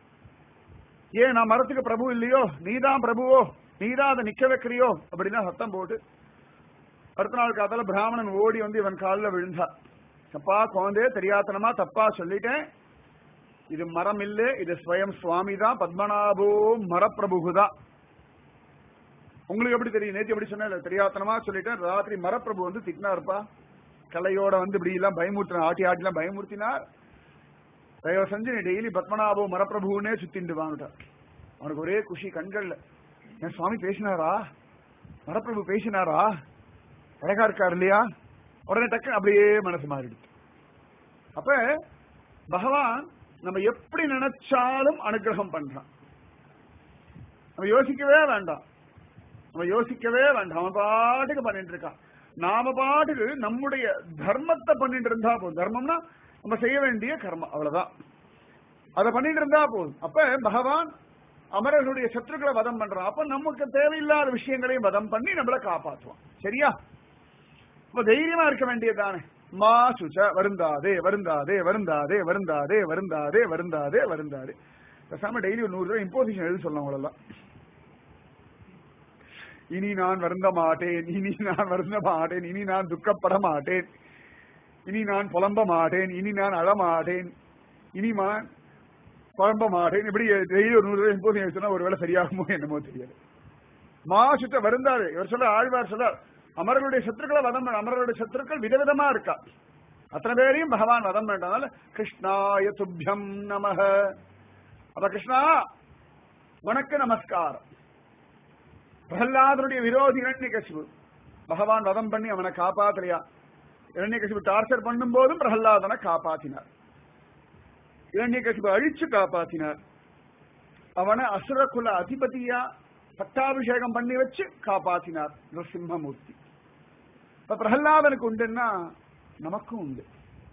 [SPEAKER 1] ஏன் நான் மரத்துக்கு பிரபு இல்லையோ நீதான் பிரபுவோ நீதான் அதை நிக்க வைக்கிறியோ அப்படின்னா சத்தம் போட்டு அடுத்த நாள் காத்தால பிராமணன் ஓடி வந்து இவன் காலில் விழுந்தா தப்பா குழந்தைய தெரியாத்தனமா தப்பா சொல்லிட்டேன் இது மரம் இல்ல இது ஸ்வயம் சுவாமி தான் பத்மநாபோ மரப்பிரபு தான் உங்களுக்கு எப்படி தெரியும் நேற்று எப்படி சொன்னேன் தெரியாத்தனமா சொல்லிட்டேன் ராத்திரி மரப்பிரபு வந்து திட்டினாருப்பா கலையோட வந்து இப்படி எல்லாம் பயமுறுத்தின ஆட்டி ஆட்டி எல்லாம் பயமுறுத்தினார் தயவு செஞ்சு நீ டெய்லி பத்மநாபோ மரப்பிரபுனே சுத்திண்டு வாங்கிட்டார் அவனுக்கு ஒரே குஷி கண்கள்ல என் சுவாமி பேசினாரா மரப்பிரபு பேசினாரா அழகா இருக்கார் இல்லையா உடனே டக்கு அப்படியே மனசு மாறிடுச்சு அப்ப பகவான் நம்ம எப்படி நினைச்சாலும் அனுகிரகம் பண்றான் நம்ம யோசிக்கவே வேண்டாம் நம்ம யோசிக்கவே வேண்டாம் அவன் பாட்டுக்கு பண்ணிட்டு இருக்கான் நாம பாட்டுக்கு நம்முடைய தர்மத்தை பண்ணிட்டு இருந்தா போதும் தர்மம்னா நம்ம செய்ய வேண்டிய கர்மம் அவ்வளவுதான் அதை பண்ணிட்டு இருந்தா போதும் அப்ப பகவான் அமரர்களுடைய சத்துருக்களை வதம் பண்றான் அப்ப நமக்கு தேவையில்லாத விஷயங்களையும் வதம் பண்ணி நம்மளை காப்பாற்றுவான் சரியா அப்ப தைரியமா இருக்க வேண்டியதுதானே மா சுச்ச வருந்தாதே வருந்தாதே வருந்தாதே வருந்தாதே வருந்தாதே வருந்தாதே வருந்தாதே பேசாம டெய்லி ஒரு நூறு ரூபாய் இம்போசிஷன் எழுதி சொல்லலாம் அவ்வளவுதான் இனி நான் வருந்த மாட்டேன் இனி நான் வருந்த மாட்டேன் இனி நான் துக்கப்பட மாட்டேன் இனி நான் புலம்ப மாட்டேன் இனி நான் அழமாட்டேன் இனி நான் குழம்ப மாட்டேன் இப்படி டெய்லி ஒரு நூறு ரூபாய் இம்போசிஷன் சொன்னா ஒருவேளை சரியாகுமோ என்னமோ தெரியாது மா சுத்த வருந்தாது இவர் சொல்ல ஆழ்வார் சொல்ல அமரர்களுடைய சத்துருக்களை வதம் பண்ண அமரர்களுடைய சத்துருக்கள் விதவிதமா இருக்கா அத்தனை பேரையும் பகவான் வதம் வேண்டாம் கிருஷ்ணாய துப்பியம் நமக அப்ப கிருஷ்ணா உனக்கு நமஸ்காரம் பிரகலாதனுடைய விரோதி இரண்யகசிபு பகவான் வதம் பண்ணி அவனை காப்பாத்தலையா இரண்யகசிபு டார்ச்சர் பண்ணும் போதும் பிரகலாதனை காப்பாத்தினார் இரண்யகசிபு அழிச்சு காப்பாத்தினார் அவனை அசுரகுல அதிபதியா பட்டாபிஷேகம் பண்ணி வச்சு காப்பாத்தினார் நரசிம்மமூர்த்தி இப்ப பிரகலாதனுக்கு உண்டுன்னா நமக்கும் உண்டு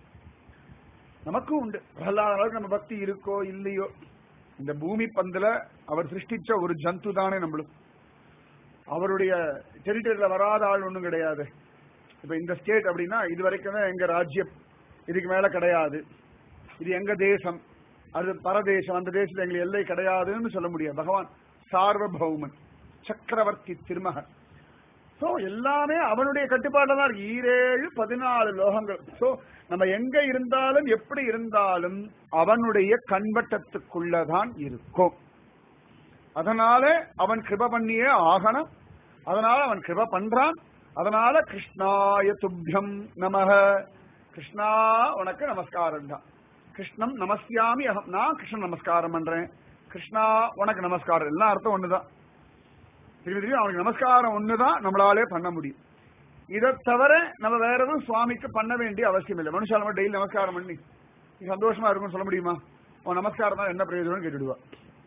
[SPEAKER 1] நமக்கும் உண்டு பிரகலாத அளவுக்கு நம்ம பக்தி இருக்கோ இல்லையோ இந்த பூமி பந்துல அவர் சிருஷ்டிச்ச ஒரு ஜந்து தானே நம்மளும் அவருடைய டெரிட்டரியில வராத ஆள் ஒண்ணும் கிடையாது இப்ப இந்த ஸ்டேட் அப்படின்னா இது வரைக்கும் தான் எங்க ராஜ்யம் இதுக்கு மேல கிடையாது இது எங்க தேசம் அது பரதேசம் அந்த தேசத்துல எங்களுக்கு எல்லை கிடையாதுன்னு சொல்ல முடியாது பகவான் சார்வபௌமன் சக்கரவர்த்தி திருமகன் சோ எல்லாமே அவனுடைய கட்டுப்பாடுல தான் இருக்கு ஈரேழு பதினாலு லோகங்கள் சோ நம்ம எங்க இருந்தாலும் எப்படி இருந்தாலும் அவனுடைய கண்வட்டத்துக்குள்ளதான் இருக்கும் அதனால அவன் கிருப பண்ணியே ஆகணும் அதனால அவன் கிருப பண்றான் அதனால கிருஷ்ணாய துப்பியம் நமக கிருஷ்ணா உனக்கு நமஸ்காரம் தான் கிருஷ்ணம் நமஸ்யாமி அகம் நான் கிருஷ்ணன் நமஸ்காரம் பண்றேன் கிருஷ்ணா உனக்கு நமஸ்காரம் எல்லாம் அர்த்தம் ஒண்ணுதான் திரும்பி திரும்பி அவனுக்கு நமஸ்காரம் ஒண்ணுதான் நம்மளாலே பண்ண முடியும் இதை தவிர நம்ம வேற எதுவும் சுவாமிக்கு பண்ண வேண்டிய அவசியம் இல்லை மனுஷால டெய்லி நமஸ்காரம் பண்ணி நீ சந்தோஷமா இருக்கும்னு சொல்ல முடியுமா அவன் நமஸ்காரம் தான் என்ன பிரயோஜனம் கேட்டுடுவா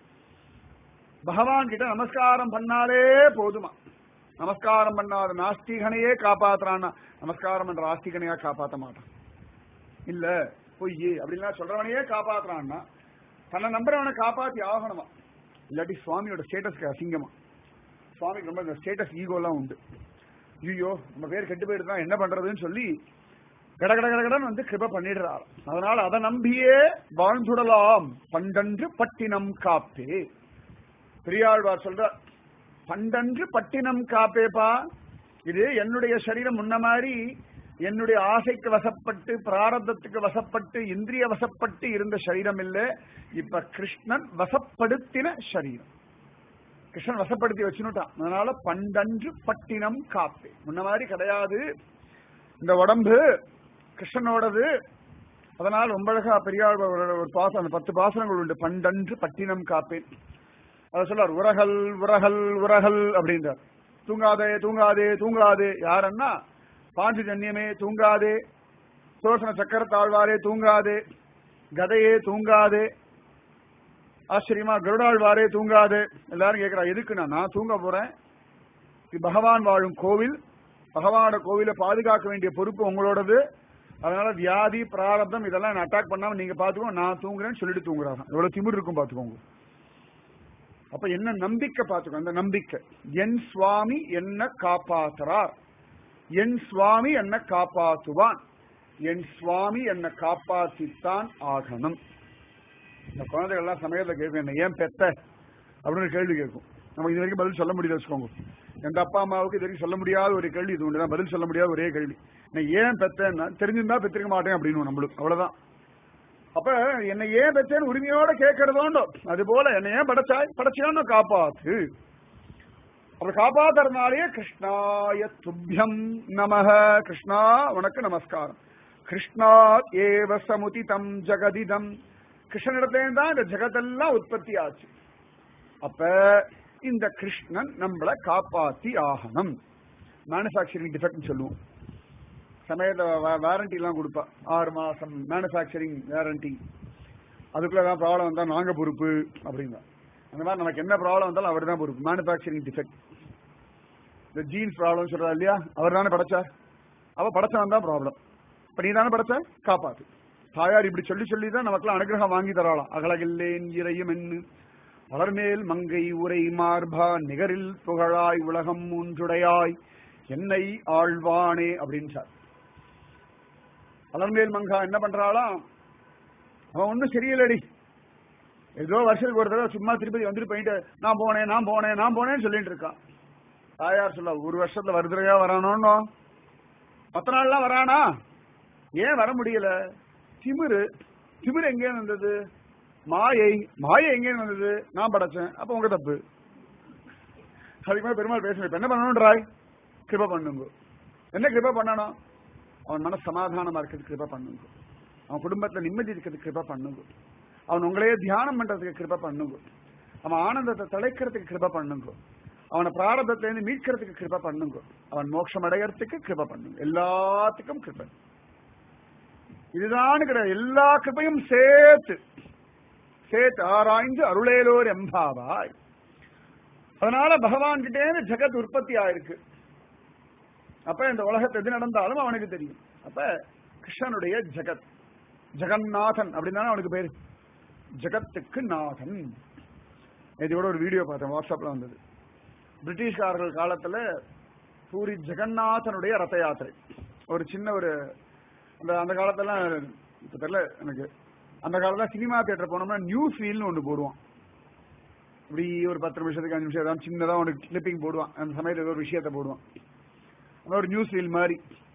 [SPEAKER 1] பகவான் கிட்ட நமஸ்காரம் பண்ணாலே போதுமா நமஸ்காரம் பண்ணாத நாஸ்திகனையே காப்பாத்துறான்னா நமஸ்காரம் பண்ற ஆஸ்திகனையா காப்பாத்த மாட்டான் இல்ல பொய் அப்படின்னா சொல்றவனையே காப்பாத்துறான்னா தன்னை நம்புறவனை காப்பாத்தி ஆகணுமா இல்லாட்டி சுவாமியோட ஸ்டேட்டஸ்க்கு அசிங்கமா சுவாமிக்கு ரொம்ப இந்த ஸ்டேட்டஸ் ஈகோலாம் உண்டு ஐயோ நம்ம பேர் கெட்டு போயிட்டு என்ன பண்றதுன்னு சொல்லி கட கட கடகடன் வந்து கிருப பண்ணிடுறார் அதனால அதை நம்பியே வாழ்ந்துடலாம் பண்டன்று பட்டினம் காப்பே பெரியாழ்வார் சொல்ற பண்டன்று பட்டினம் காப்பேப்பா இது என்னுடைய சரீரம் முன்ன மாதிரி என்னுடைய ஆசைக்கு வசப்பட்டு பிராரதத்துக்கு வசப்பட்டு இந்திரிய வசப்பட்டு இருந்த சரீரம் இல்ல இப்ப கிருஷ்ணன் வசப்படுத்தின சரீரம் கிருஷ்ணன் வசப்படுத்தி வச்சுனுட்டான் அதனால பண்டன்று பட்டினம் காப்பே முன்ன மாதிரி கிடையாது இந்த உடம்பு கிருஷ்ணனோடது அதனால் ரொம்ப அழகா பெரியார் ஒரு பாசம் அந்த பத்து பாசனங்கள் உண்டு பண்டன்று பட்டினம் காப்பேன் அதை சொல்லார் உரகல் உரகல் உரகல் அப்படின்றார் தூங்காதே தூங்காதே தூங்காதே யாரன்னா பாஞ்சஜன்யமே தூங்காதே சோசன சக்கர தாழ்வாரே தூங்காதே கதையே தூங்காதே ஆச்சரியமா கருடாழ்வாரே தூங்காதே எல்லாரும் கேட்கிறா எதுக்குண்ணா நான் தூங்க போறேன் இது பகவான் வாழும் கோவில் பகவானோட கோவிலை பாதுகாக்க வேண்டிய பொறுப்பு உங்களோடது அதனால வியாதி பிராரப்தம் இதெல்லாம் என்ன அட்டாக் பண்ணாம நீங்க பாத்துக்கோ நான் தூங்குறேன்னு சொல்லிட்டு தூங்குறாங்க எவ்வளவு திமிர் இருக்கும் பாத்துக்கோங்க அப்ப என்ன நம்பிக்கை பாத்துக்கோ அந்த நம்பிக்கை என் சுவாமி என்ன காப்பாத்துறார் என் சுவாமி என்ன காப்பாத்துவான் என் சுவாமி என்ன காப்பாத்தித்தான் ஆகணும் இந்த குழந்தைகள் எல்லாம் சமயத்துல கேட்கும் என்ன ஏன் பெத்த அப்படின்னு ஒரு கேள்வி கேட்கும் நமக்கு இது வரைக்கும் பதில் சொல்ல முடியல வச்சுக்கோங்க எந்த அப்பா அம்மாவுக்கு இது வரைக்கும் சொல்ல முடியாத ஒரு கேள்வி இது ஒன்றுதான் பதில் சொல்ல முடியாத ஒரே கேள்வி நான் ஏன் பெத்தேன்னா தெரிஞ்சிருந்தா பெற்றிருக்க மாட்டேன் அப்படின்னு நம்மளுக்கு அவ்வளவுதான் அப்ப என்னை ஏன் பெற்றேன்னு உரிமையோட கேட்கறதோண்டோ அது போல என்னை ஏன் படைச்சாய் படைச்சியான்னு காப்பாத்து அப்ப காப்பாத்துறதுனாலேயே கிருஷ்ணாய துப்பியம் நமக கிருஷ்ணா உனக்கு நமஸ்காரம் கிருஷ்ணா ஏவ சமுதிதம் ஜெகதிதம் கிருஷ்ணனிடத்துல தான் இந்த ஜெகத்தெல்லாம் உற்பத்தி ஆச்சு அப்ப இந்த கிருஷ்ணன் நம்மளை காப்பாத்தி ஆகணும் மேனுஃபேக்சரிங் டிஃபெக்ட் சொல்லுவோம் சமயத்துல வாரண்டி எல்லாம் கொடுப்பா ஆறு மாசம் மேனுஃபேக்சரிங் வாரண்டி அதுக்குள்ள ஏதாவது ப்ராப்ளம் வந்தா நாங்க பொறுப்பு அப்படின்னா அந்த மாதிரி நமக்கு என்ன ப்ராப்ளம் வந்தாலும் அவர் தான் பொறுப்பு மேனுஃபேக்சரிங் டிஃபெக்ட் இந்த ஜீன்ஸ் ப்ராப்ளம் சொல்றா இல்லையா அவர் தானே படைச்சார் அவ படைச்சவன் தான் ப்ராப்ளம் இப்ப நீ தானே படைச்ச காப்பாத்து தாயார் இப்படி சொல்லி சொல்லி தான் நமக்குலாம் அனுகிரகம் வாங்கி தராளாம் அகலகில்லேன் இறையும் என்று வளர்மேல் மங்கை உரை மார்பா நிகரில் புகழாய் உலகம் மூன்றுடையாய் என்னை ஆழ்வானே அப்படின்னு சார் வளர்மேல் மங்கா என்ன பண்றாளாம் அவன் ஒன்னும் சரியில்லடி ஏதோ வருஷத்துக்கு ஒரு தடவை சும்மா திருப்பதி வந்துட்டு போயிட்டு நான் போனேன் நான் போனேன் நான் போனேன்னு சொல்லிட்டு இருக்கான் தாயார் சொல்ல ஒரு வருஷத்துல வருதுறையா வரானோன்னு மத்த நாள்லாம் வரானா ஏன் வர முடியல திமிரு திமிரு எங்கே வந்தது மாயை மாயை எங்கே வந்தது நான் படைச்சேன் அப்ப உங்க தப்பு அதுக்கு மேல பெருமாள் பேசுறேன் இப்ப என்ன பண்ணணும்ன்றாய் கிருப பண்ணுங்க என்ன கிருப பண்ணணும் அவன் மன சமாதானமா இருக்கிறதுக்கு கிருப பண்ணுங்க அவன் குடும்பத்துல நிம்மதி இருக்கிறதுக்கு கிருப பண்ணுங்க அவன் உங்களையே தியானம் பண்றதுக்கு கிருப பண்ணுங்க அவன் ஆனந்தத்தை தலைக்கிறதுக்கு கிருப பண்ணுங்க அவனை பிராரதத்திலிருந்து மீட்கிறதுக்கு கிருப பண்ணுங்க அவன் மோட்சம் அடையறதுக்கு கிருப பண்ணுங்க எல்லாத்துக்கும் கிருப இதுதான் கிடையாது எல்லா கிருபையும் சேர்த்து சேர்த்து ஆராய்ந்து அருளேலோர் எம்பாவாய் அதனால பகவான் கிட்டே ஜெகத் உற்பத்தி ஆயிருக்கு அப்ப இந்த உலகத்தை எது நடந்தாலும் அவனுக்கு தெரியும் அப்ப கிருஷ்ணனுடைய ஜெகத் ஜெகநாதன் அப்படின்னு அவனுக்கு பேரு ஜெகத்துக்கு நாதன் இதோட ஒரு வீடியோ பார்த்தேன் வாட்ஸ்அப்ல வந்தது பிரிட்டிஷ்காரர்கள் காலத்துல பூரி ஜெகநாதனுடைய ரத யாத்திரை ஒரு சின்ன ஒரு அந்த அந்த காலத்தெல்லாம் இப்ப தெரியல எனக்கு அந்த காலத்துல சினிமா தியேட்டர் போனோம்னா நியூஸ் ரீல்னு ஒண்ணு போடுவான் இப்படி ஒரு பத்து நிமிஷத்துக்கு அஞ்சு நிமிஷம் ஏதாவது சின்னதா ஒன்று கிளிப்பிங் போடுவான் அந்த சமயத்தில் ஏதோ ஒரு விஷயத்த போடுவான் அந்த ஒரு நியூஸ் ரீல் மாதிரி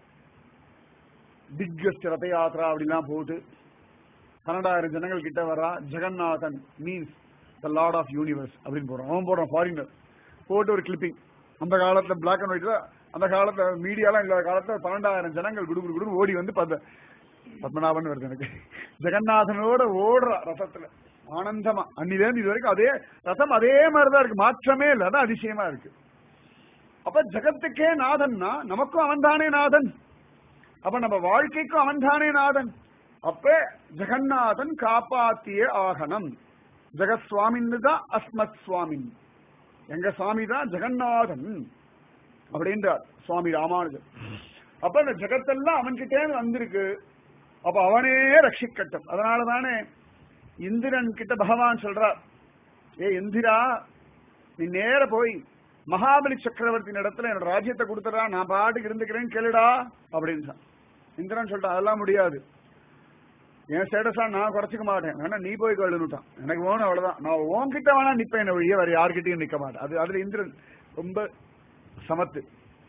[SPEAKER 1] பிக்கஸ்ட் ரத யாத்ரா அப்படிலாம் போட்டு பன்னெண்டாயிரம் ஜனங்கள் கிட்ட வரா Jagannathan means the lord of universe அப்படின்னு போடுறான் அவன் போடுறான் ஃபாரினர் போட்டு ஒரு கிளிப்பிங் அந்த காலத்துல பிளாக் அண்ட் ஒயிட்ல அந்த காலத்துல மீடியாலாம் இல்லாத காலத்துல பன்னெண்டாயிரம் ஜனங்கள் குடு குடு குடு ஓடி வந்து பத்த பத்மநாபன் வருது எனக்கு ஜெகநாதனோட ஓடுற ரசத்துல ஆனந்தமா அன்னிலேருந்து இது வரைக்கும் அதே ரசம் அதே மாதிரிதான் இருக்கு மாற்றமே இல்லை அதான் அதிசயமா இருக்கு அப்ப ஜெகத்துக்கே நாதன்னா நமக்கும் அவன் தானே நாதன் அப்ப நம்ம வாழ்க்கைக்கும் அவன் தானே நாதன் அப்ப ஜெகநாதன் காப்பாத்திய ஆகணும் ஜெகத் சுவாமின்னு தான் அஸ்மத் சுவாமின் எங்க சுவாமி தான் ஜெகநாதன் அப்படின்றார் சுவாமி ராமானுஜர் அப்ப இந்த ஜெகத்தெல்லாம் அவன்கிட்டே வந்திருக்கு அப்ப அவனே ரட்சிக்கட்டும் அதனால தானே இந்திரன் கிட்ட பகவான் சொல்றார் ஏ இந்திரா நீ நேர போய் மகாபலி சக்கரவர்த்தியின் இடத்துல என்னோட ராஜ்யத்தை கொடுத்துறா நான் பாட்டுக்கு இருந்துக்கிறேன்னு கேளுடா அப்படின்னு இந்திரன் சொல்லிட்டான் அதெல்லாம் முடியாது என் ஸ்டேட்டஸா நான் குறைச்சிக்க மாட்டேன் வேணா நீ போய் கழுனுட்டான் எனக்கு வேணும் அவ்வளவுதான் நான் உன்கிட்ட வேணா நிப்பேன் ஒழிய வேற யார்கிட்டயும் நிக்க மாட்டேன் அது அதுல இந்திரன் ரொம்ப சமத்து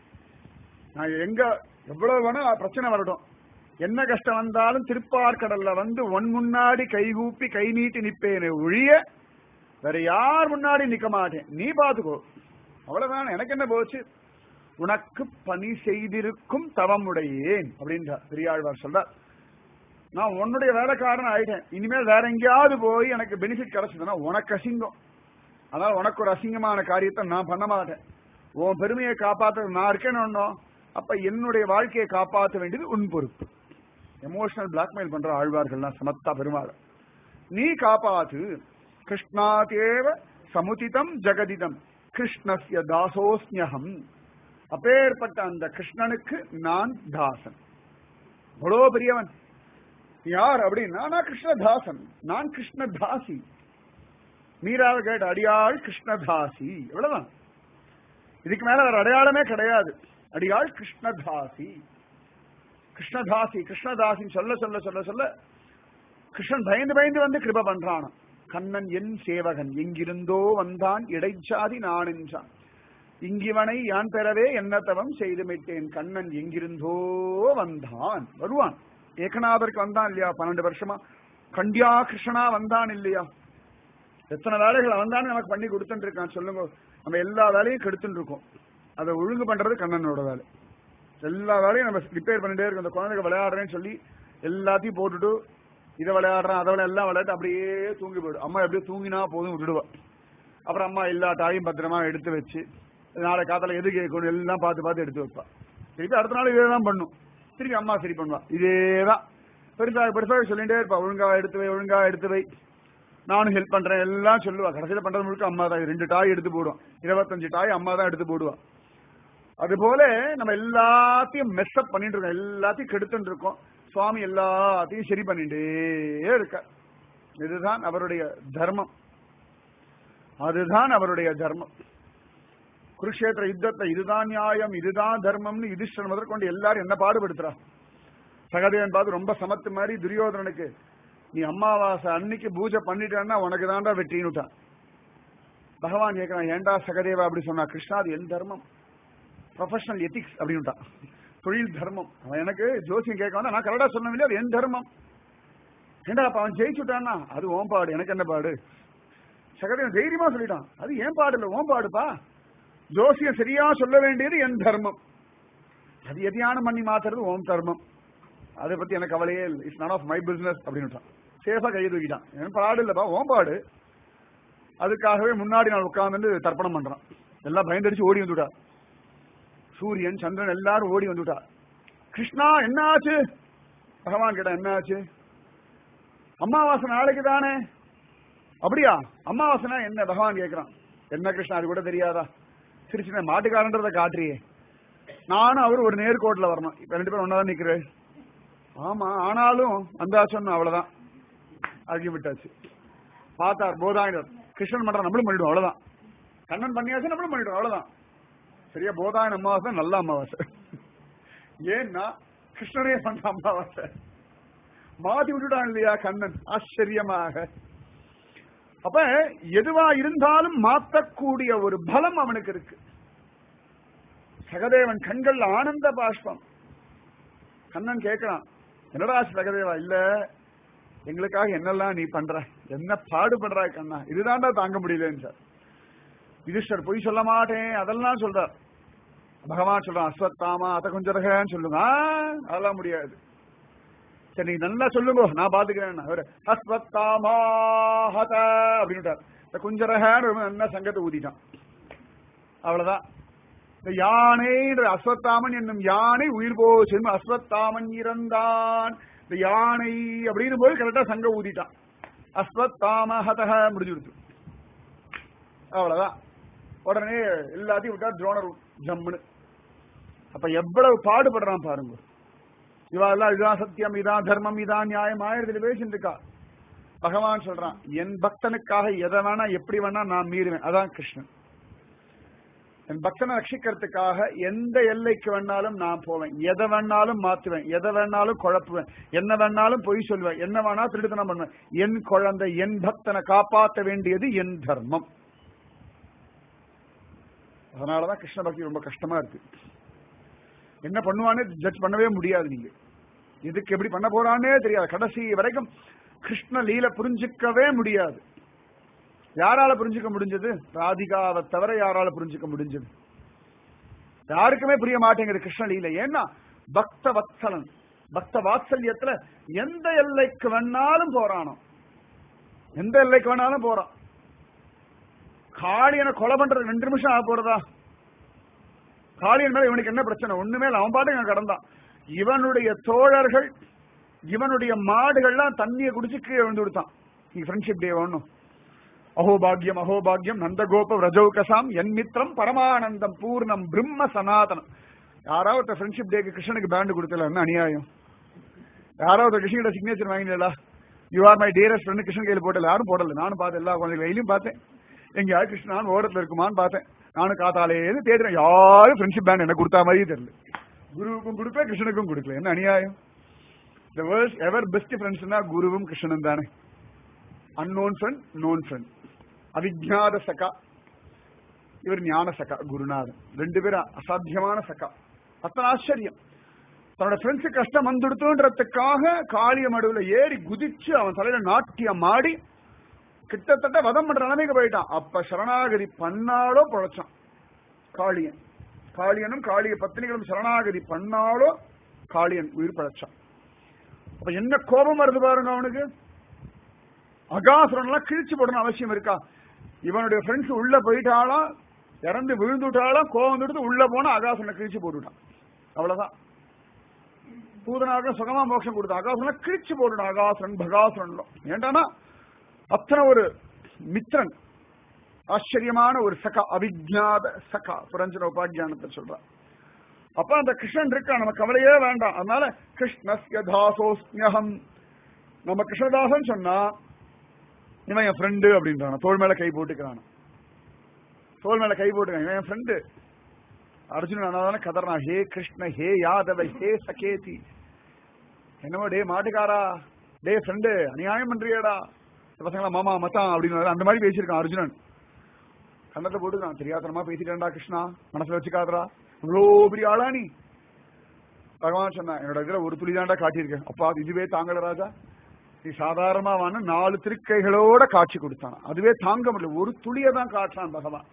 [SPEAKER 1] நான் எங்க எவ்வளவு வேணா பிரச்சனை வரட்டும் என்ன கஷ்டம் வந்தாலும் திருப்பார்கடல்ல வந்து ஒன் முன்னாடி கைகூப்பி கை நீட்டி நிப்பேனே ஒழிய வேற யார் முன்னாடி நிக்க மாட்டேன் நீ பாத்துக்கோ அவ்வளவுதான் எனக்கு என்ன போச்சு உனக்கு பணி செய்திருக்கும் தவமுடையேன் அப்படின்றார் பெரியாழ்வார் சொல்றார் நான் உன்னுடைய வேலைக்காரன் ஆயிட்டேன் இனிமேல் வேற எங்கேயாவது போய் எனக்கு பெனிஃபிட் கிடைச்சதுன்னா உனக்கு அசிங்கம் அதனால உனக்கு ஒரு அசிங்கமான காரியத்தை நான் பண்ண மாட்டேன் உன் பெருமையை காப்பாற்ற நான் இருக்கேன்னு ஒண்ணும் அப்ப என்னுடைய வாழ்க்கையை காப்பாற்ற வேண்டியது உன் பொறுப்பு எமோஷனல் பிளாக்மெயில் பண்ற ஆழ்வார்கள்லாம் சமத்தா பெருமாள் நீ காப்பாத்து கிருஷ்ணாதேவ சமுதிதம் ஜெகதிதம் கிருஷ்ணஸ்ய தாசோஸ்மியகம் அப்பேற்பட்ட அந்த கிருஷ்ணனுக்கு நான் தாசன் அவ்வளோ பெரியவன் யார் அப்படின்னா நான் கிருஷ்ணதாசன் நான் கிருஷ்ணதாசி மீராவை கேட்ட அடியாள் கிருஷ்ணதாசி எவ்வளவுதான் இதுக்கு மேல வேற அடையாளமே கிடையாது அடியாள் கிருஷ்ணதாசி கிருஷ்ணதாசி கிருஷ்ணதாசின்னு சொல்ல சொல்ல சொல்ல சொல்ல கிருஷ்ணன் பயந்து பயந்து வந்து கிருப பண்றானாம் கண்ணன் என் சேவகன் எங்கிருந்தோ வந்தான் இடைச்சாதி நான் என்றான் இங்கிவனை யான் பெறவே என்ன தவம் செய்து விட்டேன் கண்ணன் எங்கிருந்தோ வந்தான் வருவான் ஏகநாதருக்கு வந்தான் இல்லையா பன்னெண்டு வருஷமா கண்டியா கிருஷ்ணனா வந்தான் இல்லையா எத்தனை வேலைகள் வந்தான்னு நமக்கு பண்ணி கொடுத்துட்டு இருக்கான் சொல்லுங்க நம்ம எல்லா வேலையும் கெடுத்துட்டு இருக்கோம் அதை ஒழுங்கு பண்றது கண்ணனோட வேலை எல்லா வேலையும் நம்ம ரிப்பேர் பண்ணிட்டே இருக்கோம் இந்த குழந்தைங்க விளையாடுறேன்னு சொல்லி எல்லாத்தையும் போட்டுட்டு இதை விளையாடுறேன் அதை விளையாட எல்லாம் விளையாட்டு அப்படியே தூங்கி போயிடும் அம்மா எப்படியே தூங்கினா போதும் விட்டுடுவா அப்புறம் அம்மா எல்லா டாயும் பத்திரமா எடுத்து வச்சு நாளை காத்தால எது கேட்கணும் எல்லாம் பார்த்து பார்த்து எடுத்து வைப்பா திருப்பி அடுத்த நாள் இதே தான் பண்ணும் திருப்பி அம்மா சரி பண்ணுவா இதேதான் பெருசா பெருசாக சொல்லிட்டே இருப்பா ஒழுங்கா எடுத்து வை ஒழுங்கா எடுத்து வை நானும் ஹெல்ப் பண்றேன் எல்லாம் சொல்லுவா கடைசியில பண்றது முழுக்க அம்மா தான் ரெண்டு டாய் எடுத்து போடுவோம் இருபத்தஞ்சு டாய் அம்மா தான் எடுத்து போடுவா அது போல நம்ம எல்லாத்தையும் மெஸ்அப் பண்ணிட்டு இருக்கோம் எல்லாத்தையும் கெடுத்துட்டு இருக்கோம் சுவாமி எல்லாத்தையும் சரி பண்ணிட்டே இருக்க இதுதான் அவருடைய தர்மம் அதுதான் அவருடைய தர்மம் குருஷேத்திர யுத்தத்தை இதுதான் நியாயம் இதுதான் தர்மம்னு யுதிஷ்டன் முதற்கொண்டு எல்லாரும் என்ன பாடுபடுத்துறா சகதேவன் பார்த்து ரொம்ப சமத்து மாதிரி துரியோதனனுக்கு நீ அமாவாசை அன்னைக்கு பூஜை பண்ணிட்டேன்னா உனக்கு தாண்டா வெற்றின்னுட்டான் பகவான் கேட்கிறான் ஏண்டா சகதேவா அப்படி சொன்னா கிருஷ்ணா அது என் தர்மம் ப்ரொஃபஷனல் எத்திக்ஸ் அப்படின்னுட்டான் தொழில் தர்மம் அவன் எனக்கு ஜோசியம் கேட்க வந்தா நான் கரெக்டா சொன்னேன் அது என் தர்மம் ஏண்டா அப்ப அவன் ஜெயிச்சுட்டான்னா அது ஓம் பாடு எனக்கு என்ன பாடு சகதேவன் தைரியமா சொல்லிட்டான் அது ஏன் பாடு இல்ல ஓம் பாடுப்பா ஜோசியம் சரியா சொல்ல வேண்டியது என் தர்மம் அது எதையான பண்ணி மாத்துறது ஓம் தர்மம் அதை பத்தி எனக்கு கவலையே இல்லை it's not of my business அப்படின்னு சேஃபா கையை தூக்கிட்டான் என் பாடு இல்லப்பா ஓம் பாடு அதுக்காகவே முன்னாடி நான் உட்கார்ந்து தர்ப்பணம் பண்றான் எல்லாம் பயந்தடிச்சு ஓடி வந்துட்டா சூரியன் சந்திரன் எல்லாரும் ஓடி வந்துட்டா கிருஷ்ணா என்ன ஆச்சு பகவான் கேட்டா என்ன ஆச்சு அமாவாசை நாளைக்கு தானே அப்படியா அமாவாசைனா என்ன பகவான் கேட்கிறான் என்ன கிருஷ்ணா அது கூட தெரியாதா சரி சின்ன மாட்டுக்காரன்றதை காட்டுறியே நானும் அவர் ஒரு நேர்கோட்டில் வரணும் இப்ப ரெண்டு பேரும் ஒன்னாதான் நிக்கிறேன் ஆமா ஆனாலும் அந்த சொன்ன அவ்வளவுதான் அழுகி விட்டாச்சு பார்த்தார் போதாயினர் கிருஷ்ணன் பண்ற நம்மளும் பண்ணிடுவோம் அவ்வளவுதான் கண்ணன் பண்ணியாச்சு நம்மளும் பண்ணிடுவோம் அவ்வளவுதான் சரியா போதாயன் அமாவாசை நல்ல அமாவாசை ஏன்னா கிருஷ்ணனே பண்ற அமாவாசை மாத்தி விட்டுட்டான் இல்லையா கண்ணன் ஆச்சரியமாக அப்ப எதுவா இருந்தாலும் மாத்தக்கூடிய ஒரு பலம் அவனுக்கு இருக்கு சகதேவன் கண்கள் ஆனந்த பாஷ்பம் கண்ணன் கேட்கிறான் என்னடா சகதேவா இல்ல எங்களுக்காக என்னெல்லாம் நீ பண்ற என்ன பாடுபடுறாய் கண்ணா இதுதான்டா தாங்க முடியலன்னு சார் யுதிஷ்டர் பொய் சொல்ல மாட்டேன் அதெல்லாம் சொல்றார் பகவான் சொல்றான் அஸ்வத்தாமா அத கொஞ்சம் ரகன்னு சொல்லுங்க ஆ, அதெல்லாம் முடியாது சரி நீங்க நல்லா சொல்லுங்க நான் பாத்துக்கிறேன் அவரு அஸ்வத்தாமா ஹத அப்படின்ட்டார் இந்த குஞ்சரகன்னு ஒரு நல்லா சங்கத்தை ஊதிட்டான் அவ்வளவுதான் இந்த யானைன்ற அஸ்வத்தாமன் என்னும் யானை உயிர் போச்சு அஸ்வத்தாமன் இறந்தான் இந்த யானை அப்படின்னு போய் கரெக்டா சங்க ஊதிட்டான் அஸ்வத்தாம ஹதக முடிஞ்சு கொடுத்து அவ்வளவுதான் உடனே எல்லாத்தையும் விட்டா துரோணர் ஜம்முன்னு அப்ப எவ்வளவு பாடுபடுறான் பாருங்க இவாளெல்லாம் இதான் சத்தியம் இதான் தர்மம் இதான் நியாயம் ஆயிரத்துல பேசிட்டு இருக்கா பகவான் சொல்றான் என் பக்தனுக்காக எதை வேணா எப்படி வேணா நான் மீறுவேன் அதான் கிருஷ்ணன் என் பக்தனை ரட்சிக்கிறதுக்காக எந்த எல்லைக்கு வேணாலும் நான் போவேன் எதை வேணாலும் மாத்துவேன் எதை வேணாலும் குழப்புவேன் என்ன வேணாலும் பொய் சொல்வேன் என்ன வேணா திருடுத்தனம் பண்ணுவேன் என் குழந்தை என் பக்தனை காப்பாற்ற வேண்டியது என் தர்மம் அதனாலதான் கிருஷ்ண பக்தி ரொம்ப கஷ்டமா இருக்கு என்ன பண்ணுவானே ஜட்ஜ் பண்ணவே முடியாது நீங்க இதுக்கு எப்படி பண்ண போறானே தெரியாது கடைசி வரைக்கும் கிருஷ்ண லீல புரிஞ்சுக்கவே முடியாது யாரால புரிஞ்சுக்க முடிஞ்சது ராதிகாவை தவிர யாரால புரிஞ்சுக்க முடிஞ்சது யாருக்குமே புரிய மாட்டேங்குது கிருஷ்ண லீல ஏன்னா பக்த வத்சலன் பக்த வாத்சல்யத்துல எந்த எல்லைக்கு வேணாலும் போறானோ எந்த எல்லைக்கு வேணாலும் போறான் காளியனை கொலை பண்றது ரெண்டு நிமிஷம் ஆக போறதா காளியன் மேல இவனுக்கு என்ன பிரச்சனை ஒண்ணுமே இல்லை அவன் பாட்டுக்கு அங்க கடந்தான் இவனுடைய தோழர்கள் இவனுடைய மாடுகள்லாம் தண்ணியை குடிச்சு கீழே விழுந்து விடுத்தான் நீ ஃப்ரெண்ட்ஷிப் டே ஒண்ணும் அஹோபாகியம் அஹோபாகியம் நந்தகோப விரஜௌகசாம் என் மித்திரம் பரமானந்தம் பூர்ணம் பிரம்ம சனாதனம் யாராவது ஃப்ரெண்ட்ஷிப் டேக்கு கிருஷ்ணனுக்கு பேண்ட் கொடுத்தல என்ன அநியாயம் யாராவது கிருஷ்ணகிட்ட சிக்னேச்சர் வாங்கினீங்களா you are my dearest friend Krishnan கையில் போட்டல யாரும் போடல நானும் பார்த்தேன் எல்லா குழந்தைங்க கையிலையும் பார்த்தேன் எங்கேயாவது கிருஷ்ணான் ஓரத்தில் இருக்குமான்னு பார்த்தேன் நானும் காத்தாலேன்னு தேடுறேன் யாரும் ஃப்ரெண்ட்ஷிப் பேண்ட் எனக்கு கொடுத்தா மாதிரி தெரியல குருவுக்கும் கொடுப்பேன் கிருஷ்ணனுக்கும் கொடுக்கல என்ன அநியாயம் த வேர்ல்ட் எவர் பெஸ்ட் ஃப்ரெண்ட்ஸ்னா குருவும் கிருஷ்ணனும் தானே அன்னோன் ஃப்ரெண்ட் நோன் ஃப்ரெண்ட் அவிஜாத சகா இவர் ஞான சகா குருநாதன் ரெண்டு பேரும் அசாத்தியமான சகா அத்தனை ஆச்சரியம் தன்னோட ஃப்ரெண்ட்ஸு கஷ்டம் வந்துடுத்துன்றதுக்காக காளிய மடுவுல ஏறி குதிச்சு அவன் தலையில நாட்டியம் ஆடி கிட்டத்தட்ட வதம் பண்ற நிலைமைக்கு போயிட்டான் அப்ப சரணாகதி பண்ணாலோ பொழைச்சான் காளியன் காளியனும் காளிய பத்தினிகளும் சரணாகதி பண்ணாலோ காளியன் உயிர் பழைச்சான் அப்ப என்ன கோபம் வருது பாருங்க அவனுக்கு அகாசுரன் எல்லாம் கிழிச்சு போடணும் அவசியம் இருக்கா இவனுடைய ஃப்ரெண்ட்ஸ் உள்ள போயிட்டாலும் இறந்து விழுந்துட்டாலும் கோபம் வந்துட்டு உள்ள போனா அகாசுரனை கிழிச்சு போட்டுட்டான் அவ்வளவுதான் பூதனாக சுகமா மோட்சம் கொடுத்தான் அகாசுரனை கிழிச்சு போட்டுட்டான் அகாசுரன் பகாசுரன் ஏண்டானா அத்தனை ஒரு மித்திரன் ஆச்சரியமான ஒரு சகா அவிஜாத சகா புரஞ்சன உபாக்கியானத்தை சொல்றான் அப்ப அந்த கிருஷ்ணன் இருக்கா நம்ம கவலையே வேண்டாம் அதனால கிருஷ்ணஸ்ய தாசோஸ்மியகம் நம்ம கிருஷ்ணதாசன் சொன்னா இவன் என் ஃப்ரெண்டு அப்படின்றான் தோல் மேல கை போட்டுக்கிறான் தோல் மேல கை போட்டுக்கான் இவன் என் ஃப்ரெண்டு அர்ஜுனன் அண்ணாதானே கதறான் ஹே கிருஷ்ண ஹே யாதவ ஹே சகேதி என்னமோ டே மாட்டுக்காரா டே ஃப்ரெண்டு அநியாயம் பண்றியடா பசங்களா மாமா மச்சான் அப்படின்னு அந்த மாதிரி பேசியிருக்கான் அர்ஜுனன் கண்ணத்தை போட்டுக்கான் தெரியாதனமா பேசிட்டேன்டா கிருஷ்ணா மனசுல வச்சுக்காதரா இவ்வளோ பெரிய ஆளா நீ பகவான் சொன்னா என்னோட இதுல ஒரு துளி தாண்டா காட்டியிருக்கேன் அப்பா இதுவே தாங்கல ராஜா நீ சாதாரணமா வான நாலு திருக்கைகளோட காட்சி கொடுத்தான் அதுவே தாங்க முடியல ஒரு துளியை தான் காட்டுறான் பகவான்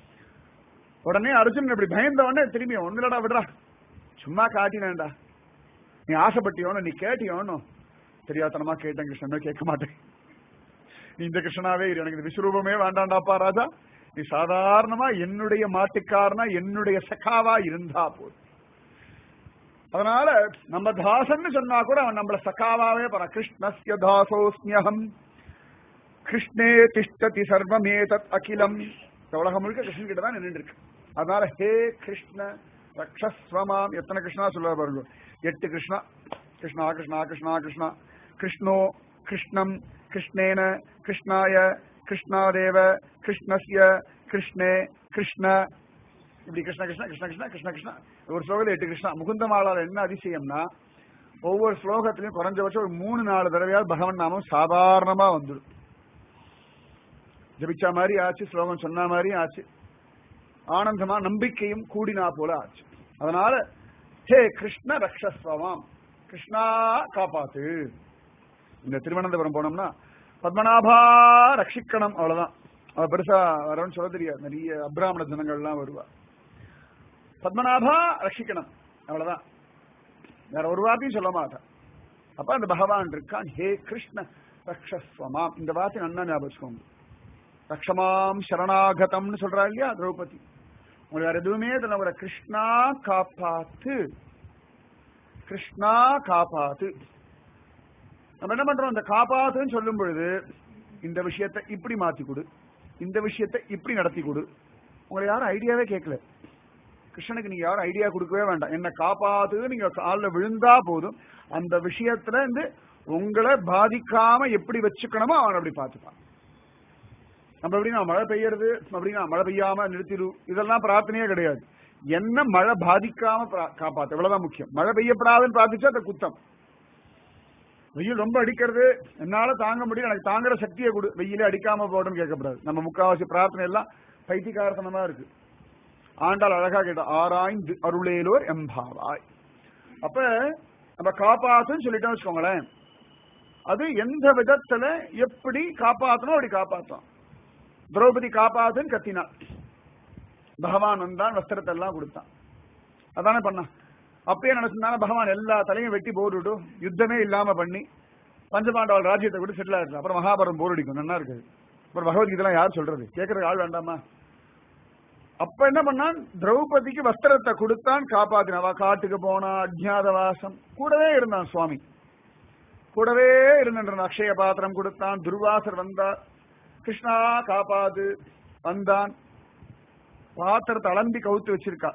[SPEAKER 1] உடனே அர்ஜுனன் இப்படி பயந்தவனே திரும்பி ஒன்னுலடா விடுறா சும்மா காட்டினேன்டா நீ ஆசைப்பட்டியோனோ நீ கேட்டியோனோ தெரியாதனமா கேட்டேன் கிருஷ்ணன் கேட்க மாட்டேன் நீ இந்த கிருஷ்ணனாவே இரு எனக்கு இந்த விஸ்வரூபமே வேண்டாண்டாப்பா ராஜா நீ சாதாரணமா என்னுடைய மாட்டுக்காரனா என்னுடைய சகாவா இருந்தா போதும் அதனால நம்ம தாசன்னு சொன்னா கூட அவன் நம்மள சகாவாவே பர கிருஷ்ணஸ்ய தாசோஸ்மியகம் கிருஷ்ணே திஷ்டதி சர்வமேதத் அகிலம் இந்த உலகம் முழுக்க கிருஷ்ணன் கிட்ட தான் நின்று இருக்கு அதனால ஹே கிருஷ்ண ரக்ஷஸ்வமாம் எத்தனை கிருஷ்ணா சொல்ல பாருங்க எட்டு கிருஷ்ணா கிருஷ்ணா கிருஷ்ணா கிருஷ்ணா கிருஷ்ணா கிருஷ்ணோ கிருஷ்ணம் கிருஷ்ணேன கிருஷ்ணாய கிருஷ்ணாதேவ கிருஷ்ணஸ்ய கிருஷ்ணே கிருஷ்ண இப்படி கிருஷ்ண கிருஷ்ண கிருஷ்ண கிருஷ்ண கிருஷ்ண கிருஷ்ண ஒரு ஸ்லோகத்தில் எட்டு கிருஷ்ணா முகுந்தமாலால என்ன அதிசயம்னா ஒவ்வொரு ஸ்லோகத்திலையும் குறைஞ்சபட்சம் ஒரு மூணு நாலு தடவையாவது பகவன் நாமம் சாதாரணமா வந்துடும் ஜபிச்சா மாதிரி ஆச்சு ஸ்லோகம் சொன்ன மாதிரி ஆச்சு ஆனந்தமா நம்பிக்கையும் கூடினா போல ஆச்சு அதனால ஹே கிருஷ்ண ரக்ஷஸ்வமாம் கிருஷ்ணா காப்பாத்து இந்த திருவனந்தபுரம் போனோம்னா பத்மநாபா ரட்சிக்கணும் அவ்வளவுதான் அவ பெருசா வரவன்னு சொல்ல தெரியாது நிறைய அப்ராமண ஜனங்கள்லாம் வருவா பத்மநாபா ரட்சிக்கணும் அவ்வளவுதான் வேற ஒரு வார்த்தையும் சொல்ல மாட்டான் அப்ப அந்த பகவான் இருக்கான் ஹே கிருஷ்ண ரக்ஷஸ்வமாம் இந்த வார்த்தை நன்னா ஞாபகம் வச்சுக்கோங்க ரக்ஷமாம் சரணாகதம்னு சொல்றா இல்லையா திரௌபதி உங்களுக்கு வேற எதுவுமே தெரியல ஒரு கிருஷ்ணா காப்பாத்து கிருஷ்ணா காப்பாத்து நம்ம என்ன பண்றோம் இந்த காப்பாத்துன்னு சொல்லும் பொழுது இந்த விஷயத்தை இப்படி மாத்தி கொடு இந்த விஷயத்தை இப்படி நடத்தி கொடு உங்களை யாரும் ஐடியாவே கேட்கல கிருஷ்ணனுக்கு நீங்க யாரும் ஐடியா கொடுக்கவே வேண்டாம் என்ன காப்பாத்து நீங்க காலில் விழுந்தா போதும் அந்த விஷயத்துல இருந்து உங்களை பாதிக்காம எப்படி வச்சுக்கணுமோ அவன் அப்படி பார்த்துப்பான் நம்ம எப்படின்னா மழை பெய்யறது அப்படின்னா மழை பெய்யாம நிறுத்திடு இதெல்லாம் பிரார்த்தனையே கிடையாது என்ன மழை பாதிக்காம பிரா- காப்பாத்து இவ்வளவுதான் முக்கியம் மழை பெய்யப்படாதுன்னு பிரார்த்திச்சா அது குத்தம் வெயில் ரொம்ப அடிக்கிறது என்னால தாங்க முடியும் எனக்கு தாங்குற சக்தியை கொடு வெயிலே அடிக்காம போடுன்னு கேட்கக்கூடாது நம்ம முக்காவாசி பிரார்த்தனை எல்லாம் பைத்தியகாரத்தனமா இருக்கு ஆண்டாள் அழகா கேட்டா ஆராய்ந்து அருளேலோர் எம்பாவாய் அப்ப நம்ம காப்பாத்துன்னு சொல்லிட்டோம் வச்சுக்கோங்களேன் அது எந்த விதத்துல எப்படி காப்பாத்தணும் அப்படி காப்பாத்தோம் திரௌபதி காப்பாத்துன்னு கத்தினான் பகவான் வந்தான் வஸ்திரத்தை எல்லாம் கொடுத்தான் அதானே பண்ணான் அப்பயே நினைச்சிருந்தாங்க பகவான் எல்லா தலையும் வெட்டி போட்டுட்டு யுத்தமே இல்லாம பண்ணி பஞ்சபாண்டவாள் ராஜ்யத்தை கூட செட்டில் ஆயிடுச்சு அப்புறம் மகாபாரதம் போர் அடிக்கும் நல்லா இருக்குது அப்புறம் பகவத்கீதைலாம் யார் சொல்றது கேட்கறதுக்கு ஆள் வேண்டாமா அப்ப என்ன பண்ணான் திரௌபதிக்கு வஸ்திரத்தை கொடுத்தான் காப்பாத்தினான் அவ காட்டுக்கு போனா அஜ்ஞாதவாசம் கூடவே இருந்தான் சுவாமி கூடவே இருந்திருந்தான் அக்ஷய பாத்திரம் கொடுத்தான் துர்வாசர் வந்தார் கிருஷ்ணா காப்பாது வந்தான் பாத்திரத்தை அலம்பி கவுத்து வச்சிருக்கா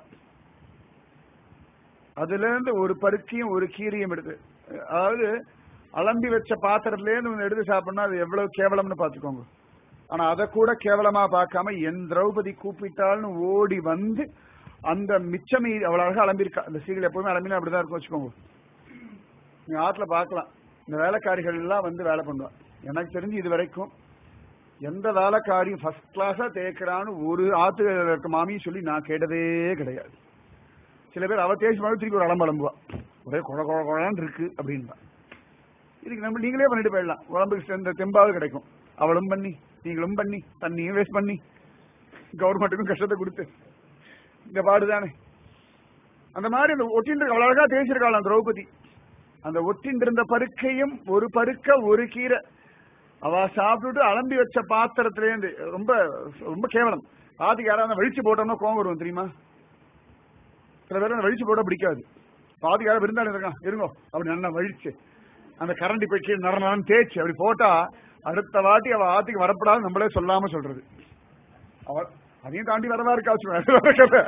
[SPEAKER 1] அதுல இருந்து ஒரு பருக்கியும் ஒரு கீரியும் எடுத்து அதாவது அலம்பி வச்ச பாத்திரத்துல இருந்து ஒண்ணு எடுத்து சாப்பிடணும் அது எவ்வளவு கேவலம்னு பாத்துக்கோங்க ஆனா அதை கூட கேவலமா பார்க்காம என் திரௌபதி கூப்பிட்டால்னு ஓடி வந்து அந்த மிச்சமீ அவ்வளவு அழகா அலம்பிருக்கா அந்த சீரியல் எப்பவுமே அலம்பினா அப்படிதான் இருக்கும் வச்சுக்கோங்க நீங்க ஆத்துல பார்க்கலாம் இந்த வேலைக்காரிகள் எல்லாம் வந்து வேலை பண்ணுவா எனக்கு தெரிஞ்சு இது வரைக்கும் எந்த வேலைக்காரியும் ஃபர்ஸ்ட் கிளாஸா தேய்க்கிறான்னு ஒரு ஆத்து இருக்க மாமியும் சொல்லி நான் கேட்டதே கிடையாது சில பேர் அவ தேய்ச்சி மாதிரி திருப்பி ஒரு அலம்பு அலம்புவா ஒரே குழ குழ குழான்னு இருக்கு அப்படின்பா இதுக்கு நம்ம நீங்களே பண்ணிட்டு போயிடலாம் உடம்புக்கு சேர்ந்த தெம்பாவது கிடைக்கும் அவளும் பண்ணி நீங்களும் பண்ணி தண்ணியும் வேஸ்ட் பண்ணி கவர்மெண்ட்டுக்கும் கஷ்டத்தை கொடுத்து இந்த பாடுதானே அந்த மாதிரி அந்த ஒட்டின் அவ்வளவு அழகா தேய்ச்சிருக்காளாம் திரௌபதி அந்த ஒட்டின் இருந்த பருக்கையும் ஒரு பருக்க ஒரு கீரை அவ சாப்பிட்டுட்டு அலம்பி வச்ச பாத்திரத்திலேருந்து ரொம்ப ரொம்ப கேவலம் ஆதிக்கு யாராவது வழிச்சு போட்டோம்னா கோவம் வரும் தெரியுமா சில பேர் அந்த வழிச்சு போட பிடிக்காது பாதி யாரும் விருந்தாளி இருக்கான் இருங்கோ அப்படி நல்லா வழிச்சு அந்த கரண்டி போய் கீழே நரநான்னு தேய்ச்சி அப்படி போட்டா அடுத்த வாட்டி அவ ஆத்துக்கு வரப்படாது நம்மளே சொல்லாம சொல்றது அவ அதையும் தாண்டி வரதா இருக்கா வச்சுக்கோங்க.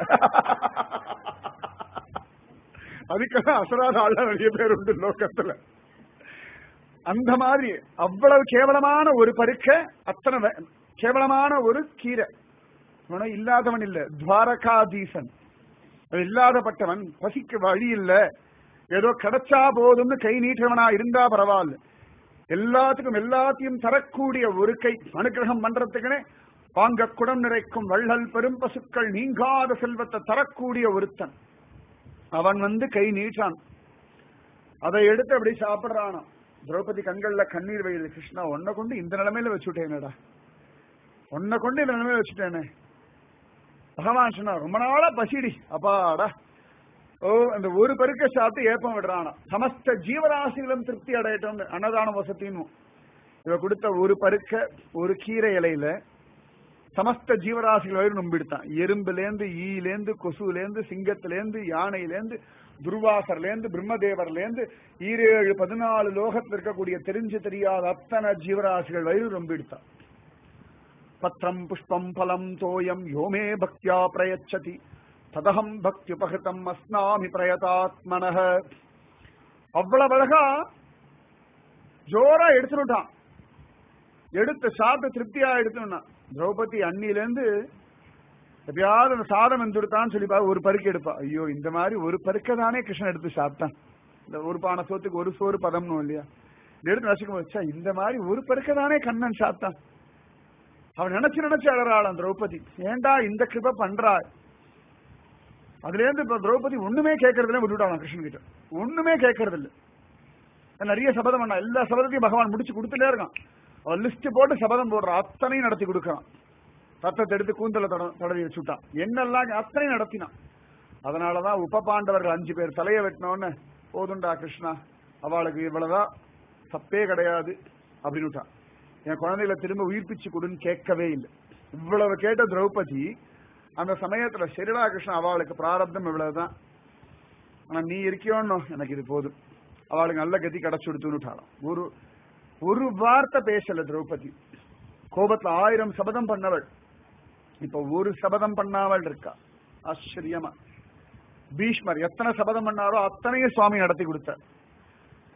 [SPEAKER 1] அதுக்கெல்லாம் அசராத ஆள நிறைய பேர் உண்டு லோகத்துல அந்த மாதிரி அவ்வளவு கேவலமான ஒரு பருக்க அத்தனை வே- கேவலமான ஒரு கீரை இவனும் இல்லாதவன் இல்ல துவாரகாதீசன் அவன் இல்லாதப்பட்டவன் பசிக்கு வழி இல்ல ஏதோ கிடைச்சா போதும்னு கை நீட்டுறவனா இருந்தா பரவாயில்ல எல்லாத்துக்கும் எல்லாத்தையும் தரக்கூடிய ஒரு கை அனுகிரகம் பண்றதுக்குன்னு வாங்க குடம் நிறைக்கும் வள்ளல் பெரும் பசுக்கள் நீங்காத செல்வத்தை தரக்கூடிய ஒருத்தன் அவன் வந்து கை நீட்டான் அதை எடுத்து அப்படி சாப்பிடுறானாம் திரௌபதி கண்கள்ல கண்ணீர் வயது கிருஷ்ணா உன்னை கொண்டு இந்த நிலைமையில வச்சுட்டேனேடா உன்னை கொண்டு இந்த நிலைமையில வச்சுட்டேனே பகவான் சொன்னா ரொம்ப நாளா பசிடி அப்பாடா ஓ அந்த ஒரு பெருக்க சாப்பிட்டு ஏப்பம் விடுறானா சமஸ்த ஜீவராசிகளும் திருப்தி அடையட்டும் அன்னதான வசத்தின்னு இவ கொடுத்த ஒரு பருக்க ஒரு கீரை இலையில சமஸ்த ஜீவராசிகள் வயிறு நம்பிடுத்தான் எறும்புலேந்து ஈலேந்து கொசுலேந்து சிங்கத்திலேந்து யானையிலேந்து துர்வாசர்லேந்து பிரம்மதேவர்லேந்து ஈரேழு பதினாலு லோகத்தில் இருக்கக்கூடிய தெரிஞ்சு தெரியாத அத்தனை ஜீவராசிகள் வயிறு நம்பிடுத்தான் பத்திரம் புஷ்பம் பலம் தோயம் யோமே பக்தியா பிரயச்சதி ததகம் பக்தி உபகிருதம் அஸ்னாமி பிரயதாத்மனக அவ்வளவு அழகா ஜோரா எடுத்துட்டான் எடுத்து சாப்பிட்டு திருப்தியா எடுத்துனா திரௌபதி அன்னிலேருந்து எப்பயாவது அந்த சாதம் வந்துடுத்தான்னு சொல்லி பாரு, ஒரு பருக்கு எடுப்பா ஐயோ இந்த மாதிரி ஒரு பருக்க தானே கிருஷ்ணன் எடுத்து சாப்பிட்டான் இந்த ஒரு பானை சோத்துக்கு ஒரு சோறு பதம்னு இல்லையா இதை எடுத்து நசுக்கும் வச்சா இந்த மாதிரி ஒரு பருக்க தானே கண்ணன் சாப்பிட்டான் அவன் நினைச்சு நினைச்சு அழறாளாம் திரௌபதி ஏண்டா இந்த கிருப பண்றா அதுல இருந்து இப்ப திரௌபதி ஒண்ணுமே கேட்கறதுல விட்டுட்டான் கிருஷ்ணன் கிட்ட ஒண்ணுமே கேட்கறது இல்ல நிறைய சபதம் பண்ணா எல்லா சபதத்தையும் பகவான் முடிச்சு கொடுத்துட்டே இருக்கான் அவன் லிஸ்ட் போட்டு சபதம் போடுறான் அத்தனையும் நடத்தி கொடுக்கறான் ரத்தத்தை எடுத்து கூந்தல தட- தடவி வச்சுட்டான் என்னெல்லாம் அத்தனையும் நடத்தினான் அதனாலதான் உப பாண்டவர்கள் அஞ்சு பேர் தலையை வெட்டினோன்னு போதுண்டா கிருஷ்ணா அவளுக்கு இவ்வளவுதான் தப்பே கிடையாது அப்படின்னு விட்டான் என் குழந்தைகளை திரும்ப உயிர்ப்பிச்சு கொடுன்னு கேட்கவே இல்லை இவ்வளவு கேட்ட திரௌபதி அந்த சமயத்துல சரிடா கிருஷ்ணா அவளுக்கு பிராரப்தம் இவ்வளவுதான் ஆனா நீ இருக்கியோன்னு எனக்கு இது போதும் அவளுக்கு நல்ல கதி கிடைச்சு கொடுத்துன்னு ஒரு ஒரு வார்த்தை பேசல திரௌபதி கோபத்துல ஆயிரம் சபதம் பண்ணவள் இப்ப ஒரு சபதம் பண்ணாமல் இருக்கா ஆச்சரியமா பீஷ்மர் எத்தனை சபதம் பண்ணாரோ அத்தனையும் சுவாமி நடத்தி கொடுத்தார்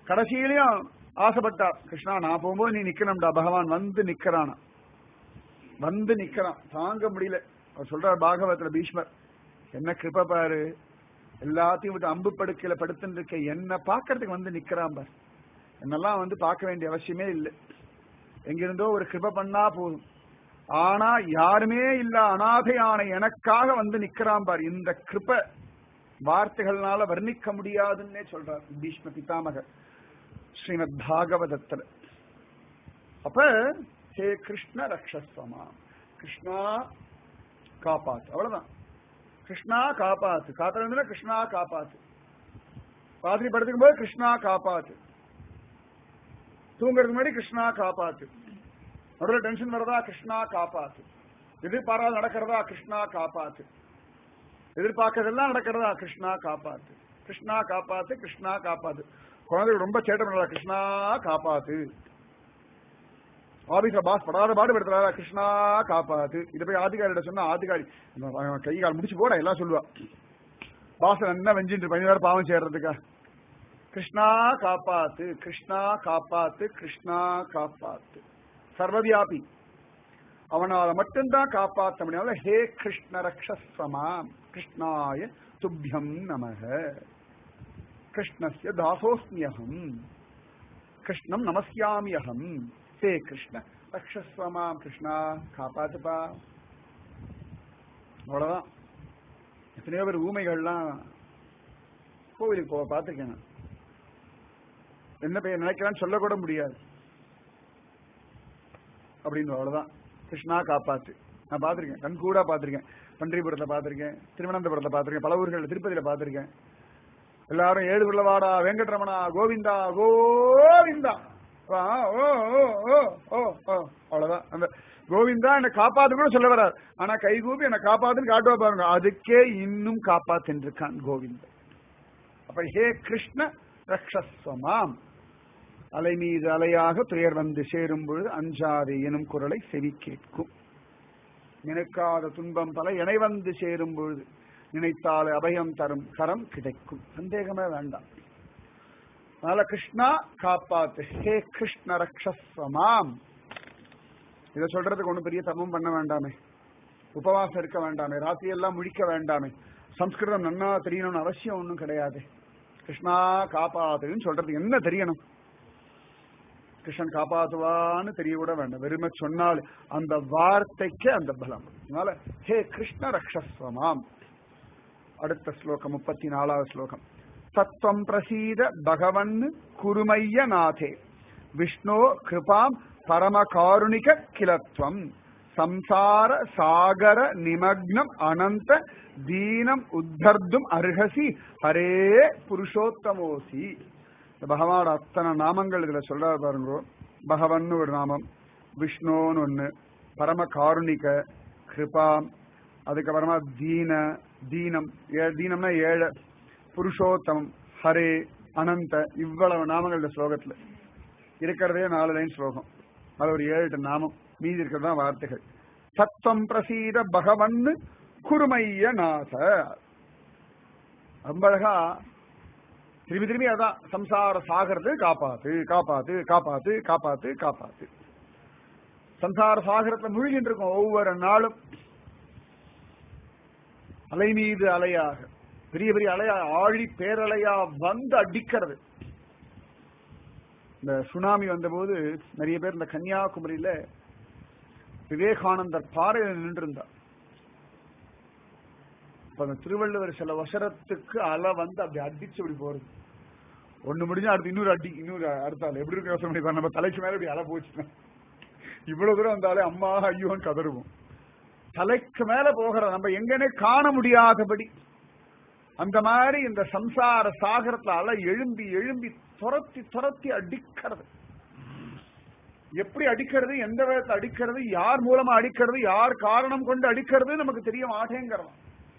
[SPEAKER 1] கடைசியிலையும் ஆசைப்பட்டார் கிருஷ்ணா நான் போகும்போது நீ நிக்கணும்டா பகவான் வந்து நிக்கிறானா வந்து நிக்கிறான் தாங்க முடியல அவர் சொல்றார் பாகவத்துல பீஷ்மர் என்ன கிருப பாரு எல்லாத்தையும் விட்டு அம்பு படுக்கையில படுத்துட்டு இருக்க என்ன பாக்குறதுக்கு வந்து நிக்கிறான் பார் என்னெல்லாம் வந்து பார்க்க வேண்டிய அவசியமே இல்லை எங்கிருந்தோ ஒரு கிருப பண்ணா போதும் ஆனா யாருமே இல்ல அனாதையான எனக்காக வந்து நிக்கிறான் பார் இந்த கிருப வார்த்தைகள்னால வர்ணிக்க முடியாதுன்னே சொல்றார் பீஷ்ம பிதாமகர் ஸ்ரீமத் பாகவதத்துல அப்ப ஹே கிருஷ்ண ரக்ஷஸ்வமா கிருஷ்ணா காப்பாத்து அவ்வளவுதான் கிருஷ்ணா காப்பாத்து காத்திர கிருஷ்ணா காப்பாத்து ராத்திரி படுத்துக்கும் போது கிருஷ்ணா காப்பாத்து தூங்குறதுக்கு முன்னாடி கிருஷ்ணா காப்பாத்து நடுவில் டென்ஷன் வரதா கிருஷ்ணா காப்பாத்து எதிர்பாராத நடக்கிறதா கிருஷ்ணா காப்பாத்து எதிர்பார்க்கறதெல்லாம் நடக்கிறதா கிருஷ்ணா காப்பாத்து கிருஷ்ணா காப்பாத்து கிருஷ்ணா காப்பாத்து குழந்தைகள் ரொம்ப சேட்டை பண்றதா கிருஷ்ணா காப்பாத்து ஆபீஸ்ல பாஸ் படாத பாடு படுத்துறாரா கிருஷ்ணா காப்பாத்து இதை போய் ஆதிகாரியிட சொன்னா ஆதிகாரி அவன் கை கால் முடிச்சு போட எல்லாம் சொல்லுவா பாஸ் என்ன வெஞ்சிட்டு பதினஞ்சு நேரம் பாவம் சேர்றதுக்கா கிருஷ்ணா காப்பாத்து கிருஷ்ணா காப்பாத்து கிருஷ்ணா காப்பாத்து சர்வவியாபி அவனால மட்டும்தான் காப்பாற்ற முடியாது ஹே கிருஷ்ண ரக்ஷஸ்வமாம் கிருஷ்ணாய துப்பியம் நமக கிருஷ்ணஸ்ய தாசோஸ்மியகம் கிருஷ்ணம் நமஸ்யாமியகம் ஹே கிருஷ்ண ரக்ஷஸ்வமாம் கிருஷ்ணா காப்பாத்துப்பா அவ்வளவுதான் எத்தனையோ பேர் ஊமைகள்லாம் கோவிலுக்கு போக பார்த்துருக்கேன் நான். என்ன பெயர் நினைக்கிறான்னு சொல்லக்கூட முடியாது அப்படின்னு அவ்வளவுதான் கிருஷ்ணா காப்பாத்து நான் பார்த்திருக்கேன் கண் கூட பார்த்திருக்கேன் பன்றிபுரத்துல பார்த்திருக்கேன் திருவனந்தபுரத்துல பார்த்திருக்கேன் பல ஊர்கள் திருப்பதியில பார்த்திருக்கேன் எல்லாரும் ஏழு வாடா வெங்கட்ரமணா கோவிந்தா கோவிந்தா வா, ஓ ஓ ஓ ஓ ஓ அவ்வளவுதான் அந்த கோவிந்தா என்னை காப்பாத்து கூட சொல்ல வரார் ஆனா கைகூப்பி என்னை காப்பாத்துன்னு காட்டுவா பாருங்க அதுக்கே இன்னும் காப்பாத்தின்னு இருக்கான் கோவிந்தன் அப்ப ஹே கிருஷ்ண ரக்ஷஸ்வமாம் அலை மீது அலையாக துயர் வந்து சேரும் பொழுது அஞ்சாதே எனும் குரலை செவி கேட்கும் நினைக்காத துன்பம் பல இணை வந்து சேரும் பொழுது நினைத்தாலே அபயம் தரும் கரம் கிடைக்கும் சந்தேகமே வேண்டாம் அதனால கிருஷ்ணா காப்பாத்து ஹே கிருஷ்ண ரக்ஷஸ்வமாம் இதை சொல்றதுக்கு ஒண்ணும் பெரிய தமம் பண்ண வேண்டாமே உபவாசம் இருக்க வேண்டாமே ராத்திரி எல்லாம் முழிக்க வேண்டாமே சம்ஸ்கிருதம் நன்னா தெரியணும்னு அவசியம் ஒண்ணும் கிடையாது கிருஷ்ணா காப்பாத்துன்னு சொல்றதுக்கு என்ன தெரியணும் கிருஷ்ணன் காப்பாத்துவான்னு தெரிய கூட வேண்டாம் வெறுமை சொன்னால் அந்த வார்த்தைக்கு அந்த பலம் அதனால ஹே கிருஷ்ண ரக்ஷஸ்வமாம் அடுத்த ஸ்லோகம் முப்பத்தி நாலாவது ஸ்லோகம் தத்துவம் பிரசீத பகவன் குருமைய நாதே விஷ்ணோ கிருபாம் பரம காருணிக கிலத்வம் சம்சார சாகர நிமக்னம் அனந்த தீனம் உத்தர்தும் அர்ஹசி ஹரே புருஷோத்தமோசி இந்த பகவானோட அத்தனை நாமங்கள் இதுல சொல்றாரு பாருங்க பகவன் ஒரு நாமம் விஷ்ணுன்னு ஒண்ணு பரம காருணிக கிருபாம் அதுக்கப்புறமா தீன தீனம் ஏ- தீனம்னா ஏழை புருஷோத்தமம் ஹரே அனந்த இவ்வளவு நாமங்கள் இந்த ஸ்லோகத்துல இருக்கிறதே நாலு லைன் ஸ்லோகம் அது ஒரு ஏழு எட்டு நாமம் மீதி இருக்கிறது தான் வார்த்தைகள் சத்தம் பிரசீத பகவன் குருமைய நாத ரொம்ப அழகா திரும்பி திரும்பி அதான் சம்சார சாகரத்து காப்பாத்து காப்பாத்து காப்பாத்து காப்பாத்து காப்பாத்து சம்சார சாகரத்துல முழுகிட்டு இருக்கும் ஒவ்வொரு நாளும் அலை மீது அலையாக பெரிய பெரிய அலையா ஆழி பேரலையா வந்து அடிக்கிறது இந்த சுனாமி வந்தபோது நிறைய பேர் இந்த கன்னியாகுமரியில விவேகானந்தர் பாறையில் நின்று இருந்தார் இப்ப அந்த திருவள்ளுவர் சில வசரத்துக்கு அலை வந்து அப்படி அடிச்சு அப்படி போறது ஒண்ணு முடிஞ்சா அடுத்து இன்னொரு அடி இன்னொரு அடுத்த அலை எப்படி இருக்கு யோசனை பண்ணி பாருங்க. நம்ம தலைக்கு மேல இப்படி அலை போச்சு இவ்வளவு தூரம் வந்தாலே அம்மா ஐயோன்னு கதறுவோம் தலைக்கு மேல போகிற நம்ம எங்கனே காண முடியாதபடி அந்த மாதிரி இந்த சம்சார சாகரத்துல அலை எழும்பி எழும்பி துரத்தி துரத்தி அடிக்கிறது எப்படி அடிக்கிறது எந்த விதத்துல அடிக்கிறது யார் மூலமா அடிக்கிறது யார் காரணம் கொண்டு அடிக்கிறது நமக்கு தெரிய மாட்டேங்கிறோம்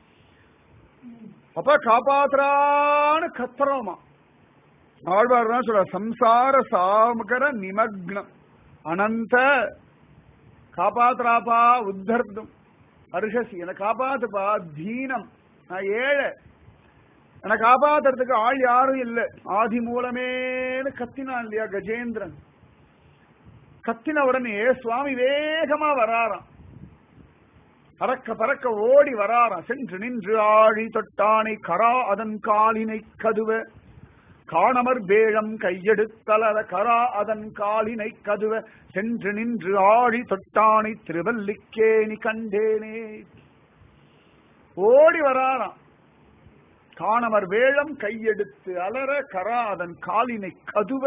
[SPEAKER 1] அப்ப காப்பாத்துறான்னு கத்துறோமா ஆழ்வார் தான் சொல்ற சம்சார சாமகர நிமக்னம் அனந்த காப்பாத்துறாப்பா உத்தர்த்தும் அருஷசி என்னை காப்பாத்துப்பா தீனம் நான் ஏழை என்னை காப்பாத்துறதுக்கு ஆள் யாரும் இல்லை ஆதி மூலமேன்னு கத்தினான் இல்லையா கஜேந்திரன் கத்தின உடனே சுவாமி வேகமா வராராம் பறக்க பறக்க ஓடி வராராம் சென்று நின்று ஆழி தொட்டானை கரா அதன் காலினை கதுவ காணமர் வேழம் கையெடுத்தலர கரா அதன் காலினை கதுவ சென்று நின்று ஆழி தொட்டானை திருவல்லிக்கேணி கண்டேனே ஓடி வராராம் காணவர் வேழம் கையெடுத்து அலற கரா அதன் காலினை கதுவ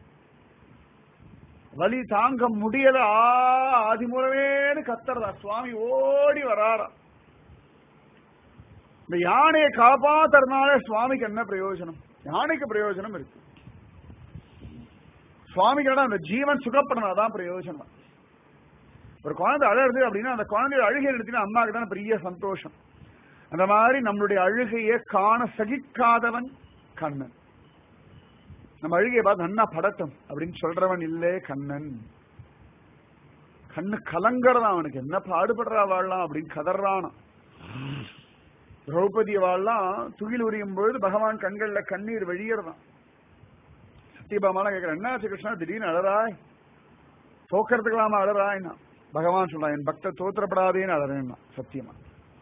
[SPEAKER 1] வலி தாங்க முடியல ஆ ஆதிமூலமேனு கத்துறதா சுவாமி ஓடி வராரா இந்த யானையை காப்பாத்துறதுனால சுவாமிக்கு என்ன பிரயோஜனம் யானைக்கு பிரயோஜனம் இருக்கு சுவாமிக்கு என்ன அந்த ஜீவன் சுகப்படணும் பிரயோஜனம் ஒரு குழந்தை அழகுது அப்படின்னா அந்த குழந்தைய அழுகை எடுத்தீங்கன்னா அம்மாவுக்கு தான் பெரிய சந்தோஷம் அந்த மாதிரி நம்மளுடைய அழுகையை காண சகிக்காதவன் கண்ணன் நம்ம அழுகையை பார்த்து நன்னா படட்டும் அப்படின்னு சொல்றவன் இல்லே கண்ணன் கண்ணு கலங்கறதான் அவனுக்கு என்ன பாடுபடுறா வாழலாம் அப்படின்னு கதறானான் திரௌபதி வாழலாம் துகில் உரியும் பொழுது பகவான் கண்கள்ல கண்ணீர் வெளியறதான் சத்தியபாமாலாம் கேட்கிறேன் என்னாச்சு கிருஷ்ணா திடீர்னு அழறாய் தோக்கறதுக்கலாமா அழறாய்னா பகவான் சொல்றான் என் பக்த தோத்திரப்படாதேன்னு அழறேன்னா சத்தியமா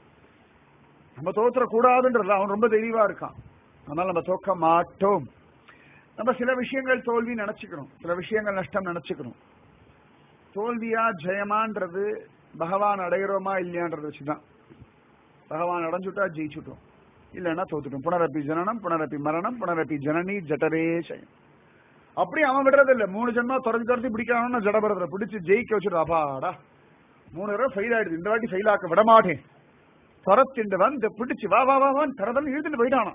[SPEAKER 1] நம்ம தோத்துற கூடாதுன்றது அவன் ரொம்ப தெளிவா இருக்கான் அதனால நம்ம தோக்க மாட்டோம் நம்ம சில விஷயங்கள் தோல்வி நினைச்சுக்கிறோம் சில விஷயங்கள் நஷ்டம் நினைச்சுக்கிறோம் தோல்வியா ஜெயமான்றது பகவான் அடைகிறோமா இல்லையான்றத வச்சுதான் பகவான் அடைஞ்சுட்டா ஜெயிச்சுட்டோம் இல்லைன்னா தோத்துட்டோம் புனரப்பி ஜனனம் புனரப்பி மரணம் புனரப்பி ஜனனி ஜட்டரே ஜெயம் அப்படி அவன் விடுறது இல்ல மூணு ஜென்மா துரத்தி துரத்தி பிடிக்காம ஜடபரத்துல பிடிச்சு ஜெயிக்க வச்சுட்டு அப்பாடா மூணு தடவை ஃபெயில் ஆயிடுது இந்த வாட்டி ஃபெயில் ஆக்க விட மாட்டேன் துரத்திண்டு வந்து பிடிச்சு வா வா வா வான்னு தரதல் இழுத்துட்டு போயிட்டானா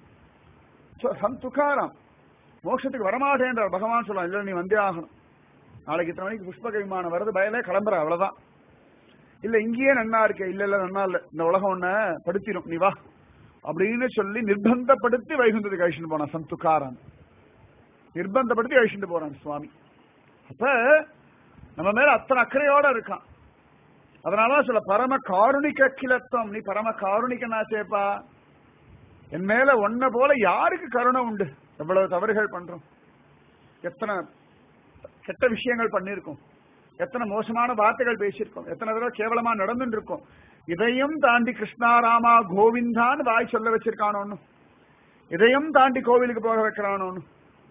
[SPEAKER 1] சந்துக்காராம் மோட்சத்துக்கு வரமாட்டேன்றார் பகவான் சொல்லலாம் இல்ல நீ வந்தே ஆகணும் நாளைக்கு இத்தனை மணிக்கு புஷ்பக விமானம் வருது பயலே கிளம்புற அவ்வளவுதான் இல்ல இங்கேயே நன்னா இருக்க இல்ல இல்ல நன்னா இல்ல இந்த உலகம் ஒண்ண படுத்திடும் நீ வா அப்படின்னு சொல்லி நிர்பந்தப்படுத்தி வைகுந்தத்துக்கு அழிச்சுட்டு போனான் சந்துக்காரன் நிர்பந்தப்படுத்தி அழிச்சுட்டு போறான் சுவாமி அப்ப நம்ம மேல அத்தனை அக்கறையோட இருக்கான் அதனாலதான் சொல்ல பரம காருணிக கிலத்துவம் நீ பரம காருணிகனாச்சேப்பா என் மேல ஒன்ன போல யாருக்கு கருணை உண்டு எவ்வளவு தவறுகள் பண்றோம் எத்தனை கெட்ட விஷயங்கள் பண்ணிருக்கோம் எத்தனை மோசமான வார்த்தைகள் பேசியிருக்கோம் எத்தனை தடவை கேவலமா நடந்துட்டு இருக்கோம் இதையும் தாண்டி கிருஷ்ணாராமா கோவிந்தான்னு வாய் சொல்ல வச்சிருக்கானோன்னு இதையும் தாண்டி கோவிலுக்கு போக வைக்கிறானோன்னு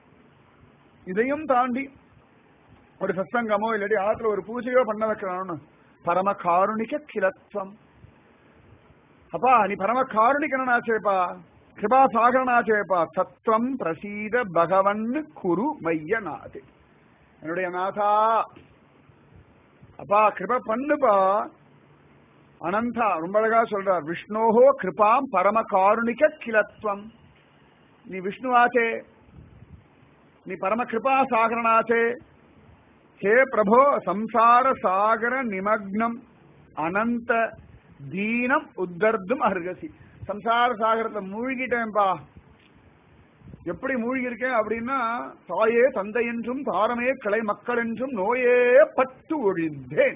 [SPEAKER 1] இதையும் தாண்டி ஒரு சத்சங்கமோ இல்லாட்டி ஆத்துல ஒரு பூஜையோ பண்ண வைக்கிறானோன்னு பரம காருணிக கிலத்வம் அப்பா நீ பரம காருணிகனாச்சேப்பா கிருபா சாகரனாச்சேப்பா சத்வம் பிரசீத பகவன் குரு மைய நாது என்னுடைய நாதா அப்பா கிருப பண்ணுப்பா அனந்தா ரொம்ப அழகா சொல்றார் விஷ்ணோஹோ கிருபாம் பரம காருணிக கிலத்வம் நீ விஷ்ணுவாச்சே நீ பரம கிருபா சாகரனாச்சே ஹே பிரபோ சம்சார சாகர நிமக்னம் அனந்த தீனம் உத்தர்தும் அருகசி சம்சார சாகரத்தை மூழ்கிட்டேன்பா எப்படி மூழ்கி இருக்கேன் அப்படின்னா தாயே தந்தை என்றும் தாரமே கிளை மக்கள் என்றும் நோயே பட்டு ஒழிந்தேன்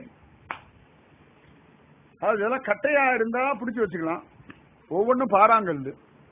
[SPEAKER 1] அது இதெல்லாம் கட்டையா இருந்தா பிடிச்சு வச்சுக்கலாம் ஒவ்வொன்றும் பாறாங்கல்லு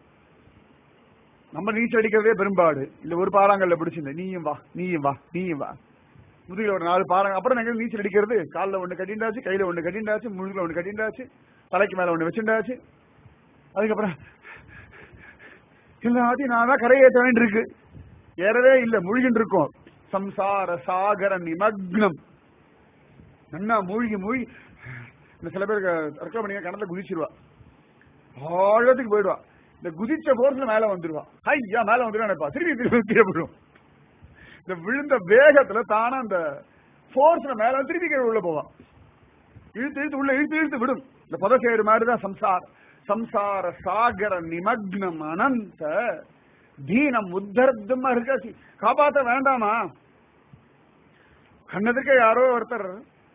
[SPEAKER 1] நம்ம நீச்சல் அடிக்கிறதே பெரும்பாடு இல்ல ஒரு பாறாங்கல்ல பிடிச்சிருந்த நீயும் வா நீயும் வா நீயும் வா முதுகில ஒரு நாலு பாறாங்க அப்புறம் நாங்க நீச்சல் அடிக்கிறது காலில் ஒண்ணு கட்டிண்டாச்சு கையில ஒண்ணு கட்டிண்டாச்சு முழுகில ஒண்ணு கட்டிண்டாச்சு தலைக்கு மேல ஒண்ணு வச்சுட்டாச்சு அதுக்கப்புறம் எல்லாத்தையும் நான் தான் கரையேற்ற வேண்டியிருக்கு ஏறவே இல்ல முழுகின்னு இருக்கோம் சம்சார சாகர நிமக்னம் நன்னா மூழ்கி மூழ்கி இந்த சில பேருக்கு தற்கொலை பண்ணி கணத்துல குதிச்சிருவா ஆழத்துக்கு போயிடுவா இந்த குதிச்ச போர்ஸ்ல மேல வந்துருவா ஐயா மேல வந்துருவா நினைப்பா திருப்பி திருப்பி கீழே விழும் இந்த விழுந்த வேகத்துல தானா அந்த போர்ஸ்ல மேல வந்து திருப்பி கீழே உள்ள போவா இழுத்து இழுத்து உள்ள இழுத்து இழுத்து விடும் இந்த புதசேரு மாதிரிதான் சம்சார் சம்சார சாகர நிமக்னம் அனந்த தீனம் உத்தர்தம் இருக்காசி காப்பாத்த வேண்டாமா கண்ணதுக்கு யாரோ ஒருத்தர்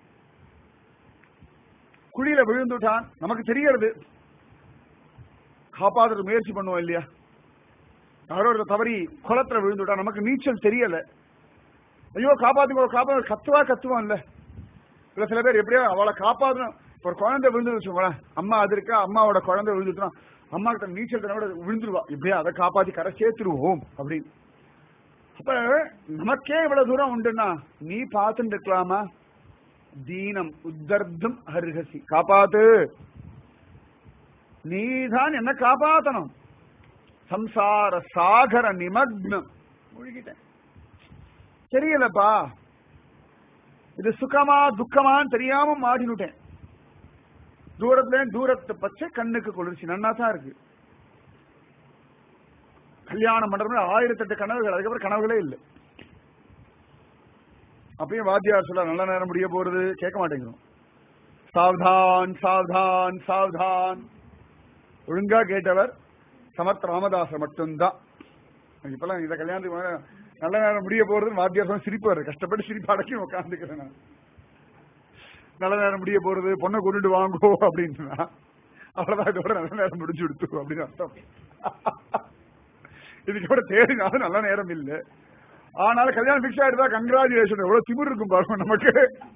[SPEAKER 1] குழியில விழுந்துட்டான் நமக்கு தெரியறது காப்பாத்துறது முயற்சி பண்ணுவோம் இல்லையா யாரோ ஒரு தவறி குளத்துல விழுந்துட்டான் நமக்கு நீச்சல் தெரியல ஐயோ காப்பாத்துக்கோ காப்பாத்து கத்துவா கத்துவோம் இல்ல இல்ல சில பேர் எப்படியோ அவளை காப்பாத்தணும் ஒரு குழந்தை விழுந்து வச்சுக்கோங்களேன் அம்மா அது இருக்கா அம்மாவோட குழந்தை விழுந்துட்டோம் அம்மா கிட்ட நீச்சல் கூட விழுந்துருவா இப்படியே அதை காப்பாத்தி கரை சேர்த்துருவோம் அப்படின்னு அப்ப நமக்கே இவ்வளவு தூரம் உண்டுன்னா நீ பார்த்துட்டு இருக்கலாமா தீனம் உத்தர்த்தும் அருகசி காப்பாத்து நீதான் என்ன காப்பாத்தணும் சம்சார சாகர நிமக்னம் முழுகிட்டேன் தெரியலப்பா இது சுகமா துக்கமான்னு தெரியாம மாட்டினுட்டேன் தூரத்துல தூரத்து பச்சை கண்ணுக்கு குளிர்ச்சி நன்னா தான் இருக்கு கல்யாணம் பண்றதுல ஆயிரத்தெட்டு கனவுகள் அதுக்கப்புறம் கனவுகளே இல்லை அப்பயும் வாத்தியார் சொல்ல நல்ல நேரம் முடிய போறது கேட்க மாட்டேங்கிறோம் சாவ்தான் சாவ்தான் சாவ்தான் ஒழுங்கா கேட்டவர் சமர்த்த ராமதாசர் மட்டும்தான் இப்பெல்லாம் இந்த கல்யாணத்துக்கு மேல நல்ல நேரம் முடிய போறது வாத்தியார் சொன்னா சிரிப்பாரு கஷ்டப்பட்டு சிரிப்பு அடக்கி உட்காந்துக்கிறேன் நான் நல்ல நேரம் முடிய போறது பொண்ணை கொண்டுட்டு வாங்கோ அப்படின்னா அவ்வளவுதான் இதோட நல்ல நேரம் முடிஞ்சு கொடுத்து அப்படின்னு அர்த்தம் இதுக்கு கூட தேடினாலும் நல்ல நேரம் இல்லை ஆனாலும் கல்யாணம் பிக்ஸ் ஆயிடுதா கங்க்ராச்சுலேஷன் எவ்வளவு திமிர் இருக்கும் பாருங்க நமக்கு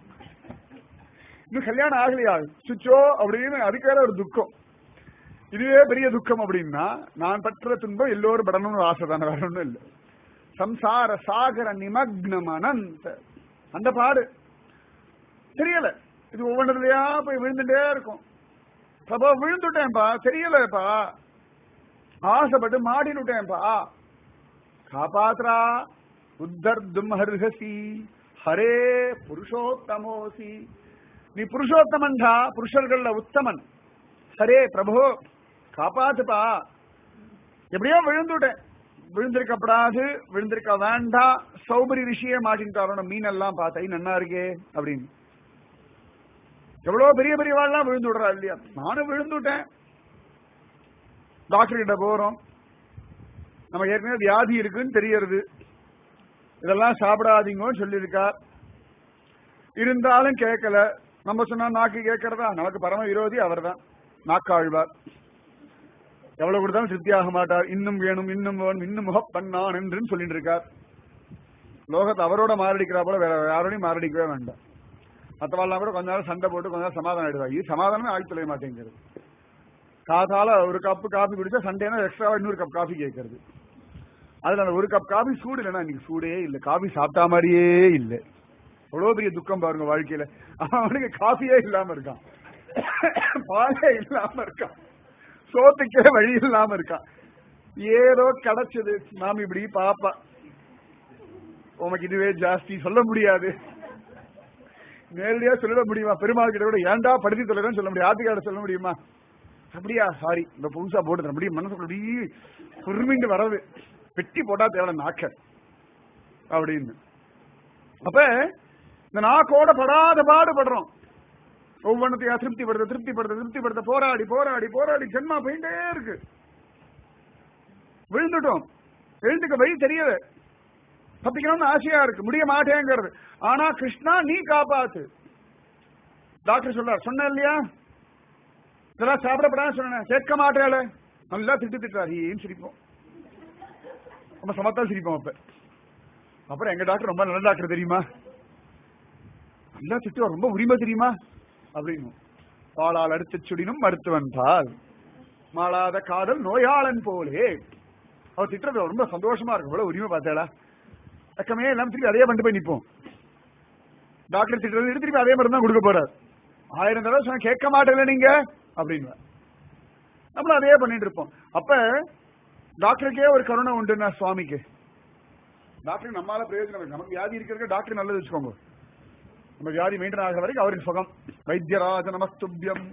[SPEAKER 1] இன்னும் கல்யாணம் ஆகலையா சுச்சோ அப்படின்னு அதுக்கு வேற ஒரு துக்கம் இதுவே பெரிய துக்கம் அப்படின்னா நான் பற்ற துன்பம் எல்லோரும் படணும்னு ஆசை தானே வேற ஒண்ணும் இல்லை சம்சார சாகர நிமக்னம் அனந்த அந்த பாடு தெரியல இது ஒவ்வொன்றதுலயா போய் விழுந்துட்டே இருக்கும் பிரபா விழுந்துட்டேன்பா தெரியலப்பா ஆசைப்பட்டு மாடினுட்டேன்பா காப்பாத்ரா உத்தர்தும் ஹர்ஹசி ஹரே புருஷோத்தமோசி நீ புருஷோத்தமன்டா புருஷர்கள்ல உத்தமன் ஹரே பிரபு காப்பாத்துப்பா எப்படியோ விழுந்துட்டேன் விழுந்திருக்கப்படாது விழுந்திருக்க வேண்டாம் சௌபரி ரிஷியே மாட்டின்ட்டாரோட மீன் எல்லாம் பார்த்தா நன்னா இருக்கே அப்படின்னு எவ்வளவு பெரிய பெரிய வாழ்லாம் விழுந்து விடுறா இல்லையா நானும் விழுந்துட்டேன் டாக்டர் கிட்ட போறோம் நம்ம ஏற்கனவே வியாதி இருக்குன்னு தெரியறது இதெல்லாம் சாப்பிடாதீங்கன்னு சொல்லியிருக்கார் இருந்தாலும் கேட்கல நம்ம சொன்னா நாக்கு கேட்கறதா நமக்கு பரம விரோதி அவர் தான் நாக்காழ்வார் எவ்வளவு கொடுத்தாலும் திருப்தியாக மாட்டார் இன்னும் வேணும் இன்னும் வேணும் இன்னும் முகப் பண்ணான் என்று சொல்லிட்டு இருக்கார் லோகத்தை அவரோட மாரடிக்கிறா போல வேற யாரோடையும் மாரடிக்கவே வேண்டாம் மற்றவாள்லாம் கூட கொஞ்ச நேரம் சண்டை போட்டு கொஞ்ச நேரம் சமாதானம் ஆயிடுவா இது சமாதானமே ஆகி தொலைய மாட்டேங்கிறது காத்தால ஒரு கப்பு காஃபி குடிச்சா சண்டேனா எக்ஸ்ட்ரா இன்னொரு கப் காஃபி கேட்கறது அதுல அந்த ஒரு கப் காஃபி சூடு இல்லைன்னா இன்னைக்கு சூடே இல்லை காஃபி சாப்பிட்டா மாதிரியே இல்லை எவ்வளவு பெரிய துக்கம் பாருங்க வாழ்க்கையில அவனுக்கு காஃபியே இல்லாம இருக்கான் பாலே இல்லாம இருக்கான் சோத்துக்கே வழி இல்லாம இருக்கான் ஏதோ கிடைச்சது நாம் இப்படி பாப்பா உனக்கு இதுவே ஜாஸ்தி சொல்ல முடியாது நேரடியா சொல்லிட முடியுமா பெருமாள் கிட்ட கூட ஏன்டா படுத்தி தொலைதான் சொல்ல முடியும் ஆத்துக்கார சொல்ல முடியுமா அப்படியா சாரி இந்த புதுசா போட்டு தரேன் அப்படியே மனசுக்குள்ள அப்படியே குருமிண்டு வரது வெட்டி போட்டா தேவை நாக்க அப்படின்னு அப்ப இந்த நாக்கோட படாத பாடுபடுறோம் ஒவ்வொன்றத்தையும் திருப்திப்படுத்த திருப்திப்படுத்த திருப்திப்படுத்த போராடி போராடி போராடி ஜென்மா போயிட்டே இருக்கு விழுந்துட்டோம் எழுந்துக்க வழி தெரியல தப்பிக்கணும்னு ஆசையா இருக்கு முடிய மாட்டேங்கிறது ஆனா கிருஷ்ணா நீ காப்பாத்து டாக்டர் சொல்றார் சொன்ன இல்லையா இதெல்லாம் சாப்பிடப்படாது சொன்னேன் சேர்க்க மாட்டேல நல்லா திட்டு திட்டுறாரு ஏன் சிரிப்போம் நம்ம சமத்தா சிரிப்போம் அப்ப அப்புறம் எங்க டாக்டர் ரொம்ப நல்ல டாக்டர் தெரியுமா நல்லா திட்டுவார் ரொம்ப உரிமை தெரியுமா அப்படின்னு பாலால் அடுத்த சுடினும் மருத்துவன் பால் மாளாத காதல் நோயாளன் போலே அவர் திட்டுறது ரொம்ப சந்தோஷமா இருக்கும் இவ்வளவு உரிமை பார்த்தாளா அக்கமே எல்லாம் திருப்பி அதே பண்ணிட்டு போய் நிப்போம் டாக்டர் திட்டுறது எடுத்து திருப்பி அதே மாதிரி தான் கொடுக்க போறார் ஆயிரம் தடவை சொன்னா கேட்க மாட்டேல நீங்க அப்படின்னு நம்மளும் அதே பண்ணிட்டு இருப்போம் அப்ப டாக்டருக்கே ஒரு கருணை உண்டுன்னா சுவாமிக்கு டாக்டர் நம்மளால பிரயோஜனம் இருக்கு நமக்கு வியாதி இருக்கிறதுக்கு டாக்டர் நல்லது வச்சுக்கோங்க நம்ம வியாதி மெயின்டைன் ஆகிற வரைக்கும் அவருக்கு சுகம் வைத்தியராஜ நமஸ்துபியம்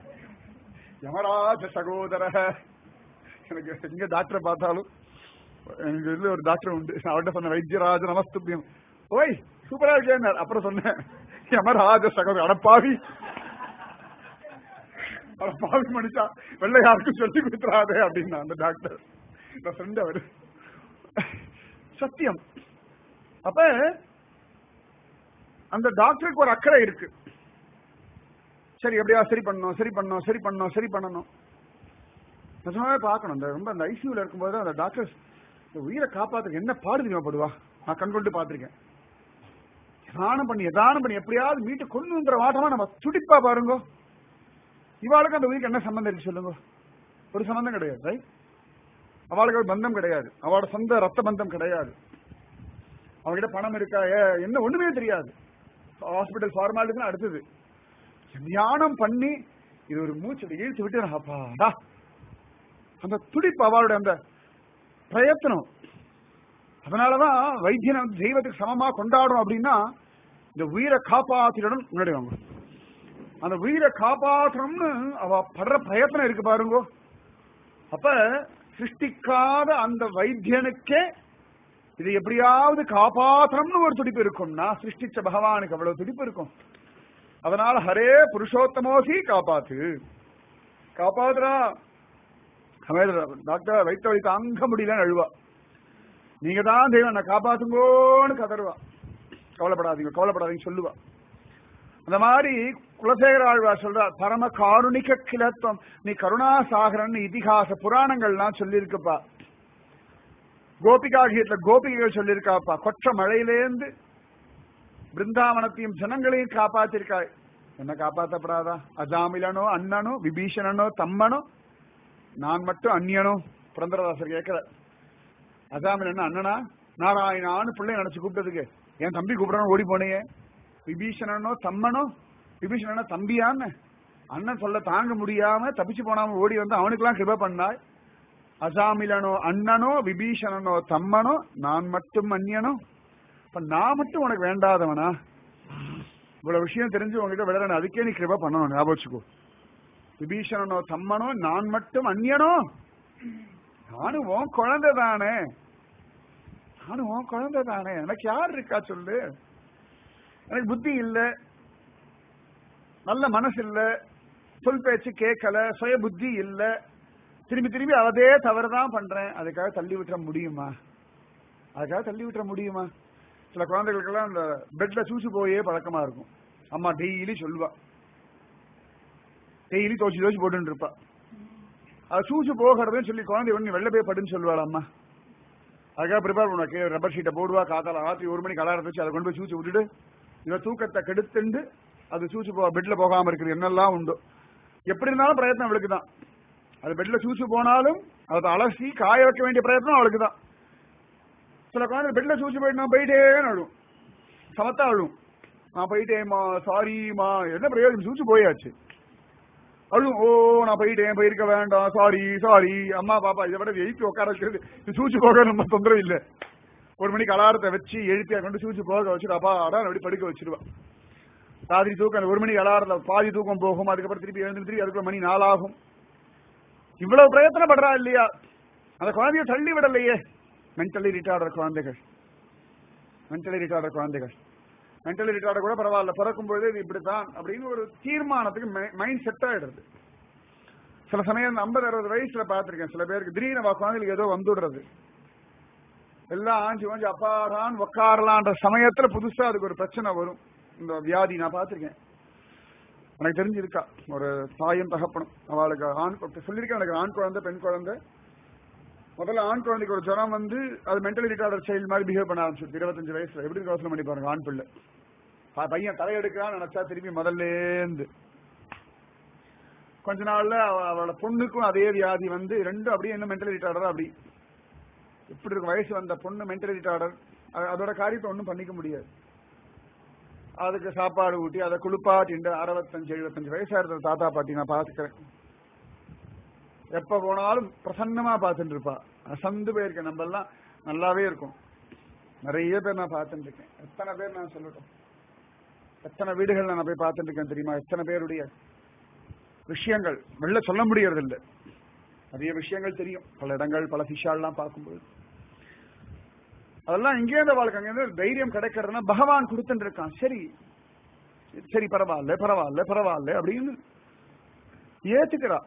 [SPEAKER 1] யமராஜ சகோதர எனக்கு எங்க டாக்டரை பார்த்தாலும் எனக்கு இதுல ஒரு டாக்டர் உண்டு நான் அவர்கிட்ட சொன்னேன் வைத்தியராஜ நமஸ்துபியம் ஓய் சூப்பரா இருக்கேன் அப்புறம் சொன்னேன் யமராஜ சகோதர அடப்பாவி அடப்பாவி மனுஷா வெள்ளை யாருக்கும் சொல்லி கொடுத்துறாதே அப்படின்னா அந்த டாக்டர் இந்த ஃப்ரெண்ட் அவரு சத்தியம் அப்ப அந்த டாக்டருக்கு ஒரு அக்கறை இருக்கு சரி எப்படியா சரி பண்ணணும் சரி பண்ணணும் சரி பண்ணணும் சரி பண்ணணும் நிஜமாவே பார்க்கணும் இந்த ரொம்ப அந்த ஐசியூல இருக்கும்போது அந்த டாக்டர்ஸ் இந்த உயிரை காப்பாத்துக்கு என்ன பாடு தெரியுமா படுவா நான் கண்கொண்டு பார்த்திருக்கேன் எதானம் பண்ணி எதானம் பண்ணி எப்படியாவது மீட்டு கொண்டுங்கிற வாட்டமா நம்ம துடிப்பா பாருங்க இவாளுக்கு அந்த உயிருக்கு என்ன சம்பந்தம் இருக்கு சொல்லுங்க ஒரு சம்பந்தம் கிடையாது ரைட் அவளுக்கு ஒரு பந்தம் கிடையாது அவளோட சொந்த ரத்த பந்தம் கிடையாது அவகிட்ட பணம் இருக்கா ஏ, என்ன ஒண்ணுமே தெரியாது ஹாஸ்பிட்டல் ஃபார்மாலிட்டிஸ் அடுத்தது தியானம் பண்ணி இது ஒரு மூச்சு இழுத்து விட்டு நான் அப்பாடா அந்த துடிப்பு அவளுடைய அந்த பிரயத்தனம் அதனாலதான் வைத்தியனை வந்து தெய்வத்துக்கு சமமா கொண்டாடுறோம் அப்படின்னா இந்த உயிரை காப்பாத்திடணும் முன்னாடி வாங்க அந்த உயிரை காப்பாற்றணும்னு அவ படுற பிரயத்தனம் இருக்கு பாருங்க அப்ப சிருஷ்டிக்காத அந்த வைத்தியனுக்கே இது எப்படியாவது காப்பாற்றணும்னு ஒரு துடிப்பு இருக்கும்னா சிருஷ்டிச்ச பகவானுக்கு அவ்வளவு துடிப்பு இருக்கும் அதனால ஹரே புருஷோத்தமோசி காப்பாத்து காப்பாத்துறா டாக்டர் வைத்த வழி தாங்க முடியலன்னு அழுவா நீங்க தான் தெய்வம் என்ன காப்பாத்துங்கோன்னு கதறுவா கவலைப்படாதீங்க கவலைப்படாதீங்க சொல்லுவா அந்த மாதிரி குலசேகர ஆழ்வார் சொல்றார் பரம காருணிக கிளத்துவம் நீ கருணாசாகரன் இதிகாச புராணங்கள்லாம் சொல்லியிருக்குப்பா கோபிகா கீதத்துல கோபிகைகள் சொல்லியிருக்காப்பா கொற்ற மழையிலேந்து பிருந்தாவனத்தையும் ஜனங்களையும் காப்பாத்திருக்காய் என்ன காப்பாத்தப்படாதா அஜாமிலனோ அண்ணனோ விபீஷணனோ தம்மனோ நான் மட்டும் அந்நியனோ புரந்தரதாசர் கேட்கிற அஜாமிலன் அண்ணனா நாராயணான்னு பிள்ளை நினைச்சு கூப்பிட்டதுக்கு என் தம்பி கூப்பிடணும் ஓடி போனேயே விபீஷணனோ தம்மனோ விபீஷணனோ தம்பியான்னு அண்ணன் சொல்ல தாங்க முடியாம தப்பிச்சு போனாம ஓடி வந்து அவனுக்கெல்லாம் கிருப பண்ணாய் அசாமிலனோ அண்ணனோ விபீஷணனோ தம்மனோ நான் மட்டும் அந்நியனோ இப்ப நான் மட்டும் உனக்கு வேண்டாதவனா இவ்வளவு விஷயம் தெரிஞ்சு உங்ககிட்ட விளையாட அதுக்கே நீ கிருப பண்ணணும் ஞாபகம் வச்சுக்கோ விபீஷணனோ தம்மனோ நான் மட்டும் அந்நியனோ நானும் உன் குழந்தை தானே நானும் உன் குழந்தை தானே எனக்கு யார் இருக்கா சொல்லு எனக்கு புத்தி இல்ல நல்ல மனசு இல்ல சொல் பேச்சு கேட்கல சுய புத்தி இல்ல திரும்பி திரும்பி அதே தவறுதான் பண்றேன் அதுக்காக தள்ளி விட்டுற முடியுமா அதுக்காக தள்ளி விட்டுற முடியுமா சில குழந்தைகளுக்கெல்லாம் அந்த பெட்ல சூசு போயே பழக்கமா இருக்கும் அம்மா டெய்லி சொல்லுவா டெய்லி தோச்சு தோச்சு போட்டுன்னு இருப்பா அது சூசு போகிறதுன்னு சொல்லி குழந்தை ஒண்ணு வெளில போய் படுன்னு சொல்லுவாள் அம்மா அதுக்காக ப்ரிப்பேர் பண்ணுவா கீழே ரப்பர் ஷீட்டை போடுவா காத்தால ராத்திரி ஒரு மணிக்கு அலாரத்தை வச்சு அதை கொண்டு போய் சூச்சு விட்டுட்டு இவன் தூக்கத்தை கெடுத்துண்டு அது சூச்சு போ பெட்ல போகாம இருக்கிறது என்னெல்லாம் உண்டு எப்படி இருந்தாலும் பிரயத்னம் அவளுக்கு தான் அது பெட்ல சூச்சு போனாலும் அதை அலசி காய வைக்க வேண்டிய பிரயத்னம் அவளுக்கு தான் சில குழந்தை பெட்ல சூச்சு போயிட்டு நான் போயிட்டேன்னு அழும் சமத்தா அழும் நான் போயிட்டேம்மா சாரிம்மா என்ன பிரயோஜனம் சூச்சு போயாச்சு அழும் ஓ நான் போயிட்டேன் போயிருக்க வேண்டாம் சாரி சாரி அம்மா பாப்பா இதை விட எழுப்பி உட்கார வைக்கிறது இது சூச்சு போக நம்ம தொந்தரவு இல்லை ஒரு மணிக்கு அலாரத்தை வச்சு எழுப்பி கொண்டு சூச்சு போக வச்சுட்டு அப்பா அடா அப்படி படுக்க வச்சிருவா ராத்திரி தூக்கம் அந்த ஒரு மணிக்கு அலாரத்தில் பாதி தூக்கம் போகும் அதுக்கப்புறம் திருப்பி எழுந்து திருப்பி அதுக்குள்ள மணி நாளாகும் இவ்வளவு பிரயத்தனப்படுறா இல்லையா அந்த குழந்தைய தள்ளி விடலையே மென்டலி ரிட்டார்டர் குழந்தைகள் மென்டலி ரிட்டார்டர் குழந்தைகள் மென்டலி ரிட்டார்டர் கூட பரவாயில்ல பிறக்கும் பொழுது இது இப்படித்தான் அப்படின்னு ஒரு தீர்மானத்துக்கு மைண்ட் செட் ஆயிடுறது சில சமயம் ஐம்பது அறுபது வயசுல பார்த்திருக்கேன் சில பேருக்கு திடீர்னு குழந்தைகளுக்கு ஏதோ வந்துடுறது எல்லாம் ஆஞ்சு வாஞ்சி அப்பாடான் உக்காரலான்ற சமயத்துல புதுசா அதுக்கு ஒரு பிரச்சனை வரும் இந்த வியாதி நான் பார்த்திருக்கேன் எனக்கு தெரிஞ்சிருக்கா ஒரு தாயும் தகப்பனும் அவளுக்கு ஆண் சொல்லியிருக்கேன் எனக்கு ஆண் குழந்தை பெண் குழந்தை முதல்ல ஆண் குழந்தைக்கு ஒரு ஜுரம் வந்து அது மென்டலி ரிட்டார்டர் சைல்டு மாதிரி பிஹேவ் பண்ண ஆரம்பிச்சு இருபத்தஞ்சு வயசுல எப்படி யோசனை பண்ணி பாருங்க ஆண் பிள்ளை பையன் தலையெடுக்கிறான்னு நினைச்சா திருப்பி முதல்லேந்து கொஞ்ச நாள்ல அவளோட பொண்ணுக்கும் அதே வியாதி வந்து ரெண்டும் அப்படியே என்ன மென்டலி ரிட்டார்டர் அப்படி எப்படி இருக்கும் வயசு வந்த பொண்ணு மென்டலி ரிட்டார்டர் அதோட காரியத்தை ஒன்றும் பண்ணிக்க முடியாது அதுக்கு சாப்பாடு ஊட்டி அதை குளிப்பாட்டிண்டு அறுபத்தஞ்சு எழுபத்தஞ்சு வயசா இருக்கிற தாத்தா பாட்டி நான் பாத்துக்கிறேன் எப்ப போனாலும் பிரசன்னமா பார்த்துட்டு இருப்பா அசந்து போயிருக்கேன் நம்ம எல்லாம் நல்லாவே இருக்கும் நிறைய பேர் நான் பார்த்துட்டு இருக்கேன் எத்தனை பேர் நான் சொல்லட்டும் எத்தனை வீடுகள் நான் போய் பார்த்துட்டு இருக்கேன் தெரியுமா எத்தனை பேருடைய விஷயங்கள் வெளில சொல்ல முடியறது இல்லை நிறைய விஷயங்கள் தெரியும் பல இடங்கள் பல சிஷால்லாம் பார்க்கும்போது அதெல்லாம் இங்கே இருந்த வாழ்க்கை அங்க இருந்து தைரியம் கிடைக்கிறதுனா பகவான் கொடுத்துட்டு இருக்கான் சரி சரி பரவாயில்ல பரவாயில்ல பரவாயில்ல அப்படின்னு ஏத்துக்கிறா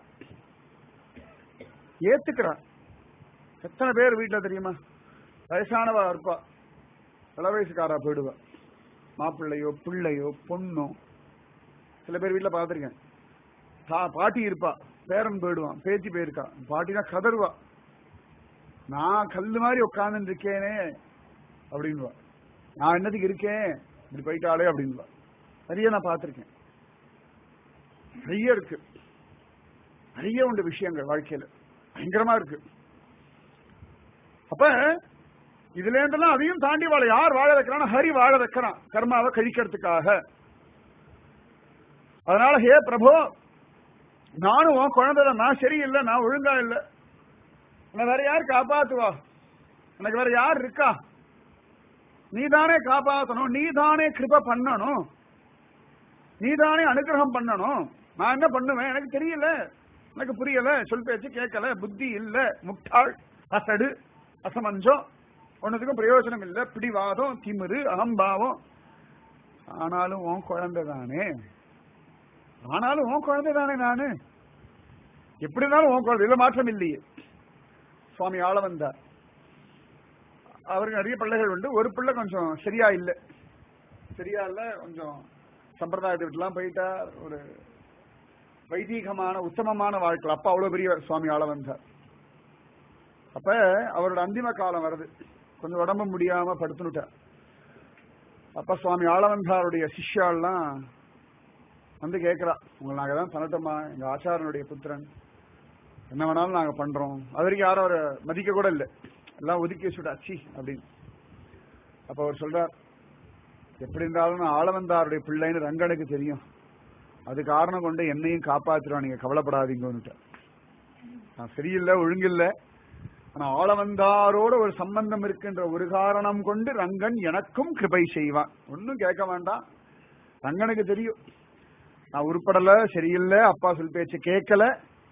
[SPEAKER 1] ஏத்துக்கிறா எத்தனை பேர் வீட்டுல தெரியுமா வயசானவா இருப்பா இள வயசுக்காரா போயிடுவா மாப்பிள்ளையோ பிள்ளையோ பொண்ணோ சில பேர் வீட்டுல பாத்திருக்கேன் பாட்டி இருப்பா பேரன் போயிடுவான் பேத்தி போயிருக்கா பாட்டினா கதறுவா நான் கல்லு மாதிரி உட்கார்ந்து இருக்கேனே அப்படின்வா நான் என்னதுக்கு இருக்கேன் இப்படி போயிட்டாலே அப்படின்வா நிறைய நான் பார்த்திருக்கேன் நிறைய இருக்கு நிறைய உண்டு விஷயங்கள் வாழ்க்கையில பயங்கரமா இருக்கு அப்ப இதுல இருந்தெல்லாம் அதையும் தாண்டி வாழ யார் வாழ வைக்கிறான் ஹரி வாழ வைக்கிறான் கர்மாவை கழிக்கிறதுக்காக அதனால ஹே பிரபு நானும் உன் குழந்தை தான் நான் சரியில்லை நான் ஒழுங்கா இல்லை உன்னை வேற யார் காப்பாத்துவா எனக்கு வேற யார் இருக்கா நீ தானே காப்பாத்தணும் நீ தானே கிருப பண்ணணும் நீ தானே அனுகிரகம் பண்ணணும் நான் என்ன பண்ணுவேன் எனக்கு தெரியல எனக்கு புரியல சொல் பேச்சு கேட்கல புத்தி இல்ல முட்டாள் அசடு அசமஞ்சம் ஒன்னதுக்கும் பிரயோஜனம் இல்ல பிடிவாதம் திமிரு அகம்பாவம் ஆனாலும் உன் குழந்தை தானே ஆனாலும் உன் குழந்தை தானே நானு எப்படி இருந்தாலும் உன் குழந்தை இதுல மாற்றம் இல்லையே சுவாமி ஆள வந்தார் அவருக்கு நிறைய பிள்ளைகள் உண்டு ஒரு பிள்ளை கொஞ்சம் சரியா இல்லை சரியா இல்ல கொஞ்சம் சம்பிரதாயத்தை விட்டுலாம் போயிட்டார் ஒரு வைதீகமான உத்தமமான வாழ்க்கை அப்ப அவ்வளவு பெரிய சுவாமி ஆள வந்தார் அப்ப அவரோட அந்திம காலம் வருது கொஞ்சம் உடம்பு முடியாம படுத்துனுட்டார் அப்ப சுவாமி ஆளவந்தாருடைய சிஷ்யாலாம் வந்து கேட்கிறா உங்களை நாங்க தான் பண்ணட்டோமா எங்க ஆச்சாரனுடைய புத்திரன் என்ன வேணாலும் நாங்க பண்றோம் அது வரைக்கும் யாரும் அவரை மதிக்க கூட இல்லை எல்லாம் ஒதுக்கி வச்சுட்டா சி அப்படின்னு அப்ப அவர் சொல்றார் எப்படி இருந்தாலும் நான் ஆளவந்தாருடைய பிள்ளைன்னு ரங்கனுக்கு தெரியும் அது காரணம் கொண்டு என்னையும் காப்பாத்துருவா நீங்க கவலைப்படாதீங்கன்னு நான் சரியில்லை ஒழுங்கில்லை ஆனா ஆளவந்தாரோட ஒரு சம்பந்தம் இருக்கின்ற ஒரு காரணம் கொண்டு ரங்கன் எனக்கும் கிருபை செய்வான் ஒன்னும் கேட்க வேண்டாம் ரங்கனுக்கு தெரியும் நான் உருப்படல சரியில்லை அப்பா சொல் பேச்சு கேட்கல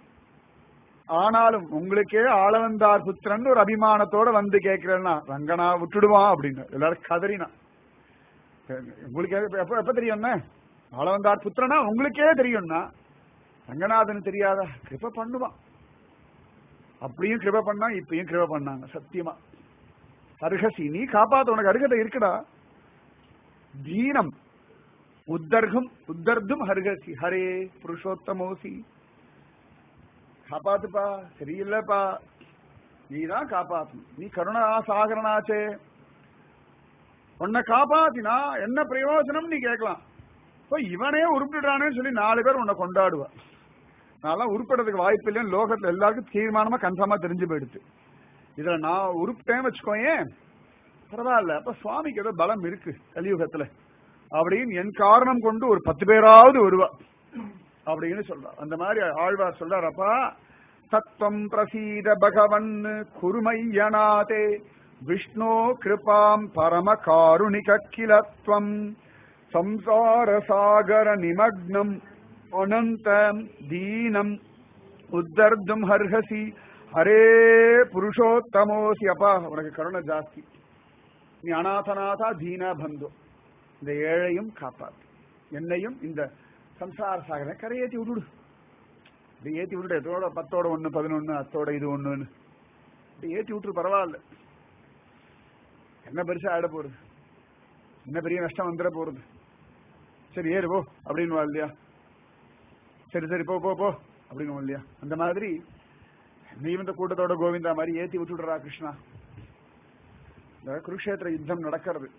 [SPEAKER 1] ஆனாலும் உங்களுக்கே ஆளவந்தார் புத்திரன் ஒரு அபிமானத்தோட வந்து கேட்கிறேன்னா ரங்கனா விட்டுடுவான் அப்படின்னு எல்லாரும் கதறினா உங்களுக்கு எப்ப எப்ப தெரியும் என்ன ஆளவந்தார் புத்திரனா உங்களுக்கே தெரியும்னா ரங்கநாதன் தெரியாதா கிருப பண்ணுவான் அப்படியும் கிருப பண்ணா இப்பயும் கிருப பண்ணாங்க சத்தியமா அருகசி நீ காப்பாத்த உனக்கு அருகதை இருக்குடா தீனம் உத்தர்கும் உத்தர்தும் ஹர்கசி ஹரே புருஷோத்தமோசி காப்பாத்துப்பா சரியில்லைப்பா நீ தான் காப்பாத்தணும் நீ கருணா சாகரனாச்சே உன்னை காப்பாத்தினா என்ன பிரயோஜனம் நீ கேட்கலாம் இப்போ இவனே உருப்பிடுறானே சொல்லி நாலு பேர் உன்னை கொண்டாடுவா நான்லாம் உருப்பிடுறதுக்கு வாய்ப்பு இல்லைன்னு லோகத்துல எல்லாருக்கும் தீர்மானமா கன்ஃபார்மா தெரிஞ்சு போயிடுது இதுல நான் உருப்பிட்டேன் வச்சுக்கோயேன் பரவாயில்ல அப்ப சுவாமிக்கு ஏதோ பலம் இருக்கு கலியுகத்துல அப்படின்னு என் காரணம் கொண்டு ஒரு பத்து பேராவது வருவா அப்படின்னு சொல்றார் அந்த மாதிரி ஆழ்வார் சொல்றாரப்பா தத்துவம் பிரசீத பகவன் குருமையநாதே விஷ்ணோ கிருபாம் பரம காருணிக கிலத்வம் சம்சார சாகர நிமக்னம் அனந்தம் தீனம் உத்தர்தும் ஹர்ஹசி ஹரே புருஷோத்தமோசி அப்பா உனக்கு கருணை ஜாஸ்தி நீ அநாதநாதா தீனா பந்து இந்த ஏழையும் காப்பாத்து என்னையும் இந்த சம்சார சாகர கரையேற்றி விட்டுடு இப்படி ஏத்தி விட்டுடு எத்தோட பத்தோட ஒண்ணு பதினொன்னு அத்தோட இது ஒண்ணுன்னு இப்படி ஏத்தி விட்டுரு பரவாயில்ல என்ன பெருசா ஆயிட போறது என்ன பெரிய நஷ்டம் வந்துட போறது சரி ஏறு போ அப்படின்னு இல்லையா சரி சரி போ போ போ அப்படின்னு இல்லையா அந்த மாதிரி நீ இந்த கூட்டத்தோட கோவிந்தா மாதிரி ஏத்தி விட்டுடுறா கிருஷ்ணா இந்த குருஷேத்திர யுத்தம் நடக்கிறது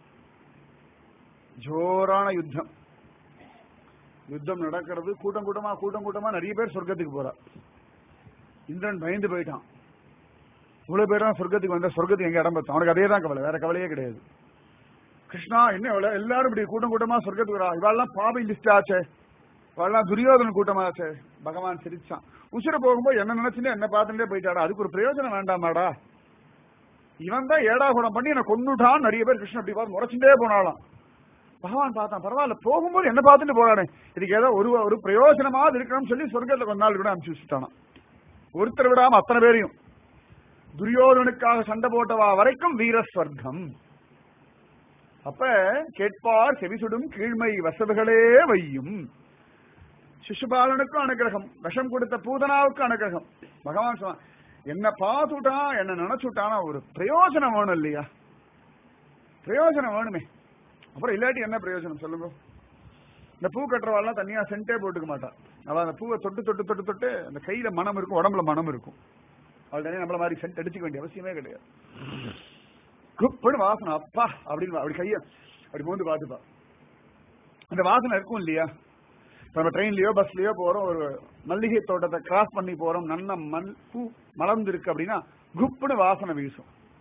[SPEAKER 1] ஜோரான யுத்தம் யுத்தம் நடக்கிறது கூட்டம் கூட்டமா கூட்டம் கூட்டமா நிறைய பேர் சொர்க்கத்துக்கு போறா இந்திரன் பயந்து போயிட்டான் இவ்வளவு பேர் தான் சொர்க்கத்துக்கு வந்தா சொர்க்கத்துக்கு எங்க இடம் பார்த்தோம் அவனுக்கு அதே தான் கவலை வேற கவலையே கிடையாது கிருஷ்ணா என்ன இவ்வளவு எல்லாரும் இப்படி கூட்டம் கூட்டமா சொர்க்கத்துக்கு வரா இவாள்லாம் பாபி லிஸ்ட் ஆச்சே இவாள்லாம் துரியோதன கூட்டமா ஆச்சே பகவான் சிரிச்சான் உசுர போகும்போது என்ன நினைச்சுட்டு என்ன பார்த்துட்டே போயிட்டாடா அதுக்கு ஒரு பிரயோஜனம் வேண்டாமாடா இவன் தான் ஏடா குணம் பண்ணி என்ன கொண்டுட்டான் நிறைய பேர் கிருஷ்ணன் அப்படி பார்த்து முறைச்சுட்டே போனாலாம் பகவான் பார்த்தான் பரவாயில்ல போகும்போது என்ன பார்த்துட்டு போறானே இதுக்கு ஏதோ ஒரு ஒரு பிரயோஜனமாவது இருக்கணும்னு சொல்லி சொர்க்கத்துல கொஞ்ச நாள் கூட அனுப்பிச்சு வச்சுட்டானா ஒருத்தர் விடாம அத்தனை பேரையும் துரியோதனுக்காக சண்டை போட்டவா வரைக்கும் வீர ஸ்வர்க்கம் அப்ப கேட்பார் செவிசுடும் கீழ்மை வசவுகளே வையும் சிசுபாலனுக்கும் அனுகிரகம் விஷம் கொடுத்த பூதனாவுக்கும் அனுகிரகம் பகவான் சொன்னான் என்ன பார்த்துட்டான் என்ன நினைச்சுட்டானா ஒரு பிரயோஜனம் வேணும் இல்லையா பிரயோஜனம் வேணுமே அப்புறம் இல்லாட்டி என்ன பிரயோஜனம் சொல்லுங்க இந்த பூ கட்டுறவாள்லாம் தனியா சென்டே போட்டுக்க மாட்டான் அவள் அந்த பூவை தொட்டு தொட்டு தொட்டு தொட்டு அந்த கையில மனம் இருக்கும் உடம்புல மனம் இருக்கும் அவள் தனியாக நம்மள மாதிரி சென்ட் அடிச்சுக்க வேண்டிய அவசியமே கிடையாது குப்புன்னு வாசனை அப்பா அப்படின்னு அப்படி கைய அப்படி மோந்து பார்த்துப்பா அந்த வாசனை இருக்கும் இல்லையா இப்ப நம்ம ட்ரெயின்லயோ பஸ்லயோ போறோம் ஒரு மல்லிகை தோட்டத்தை கிராஸ் பண்ணி போறோம் நல்ல மல் பூ மலர்ந்து இருக்கு அப்படின்னா குப்புன்னு வாசனை வீசும்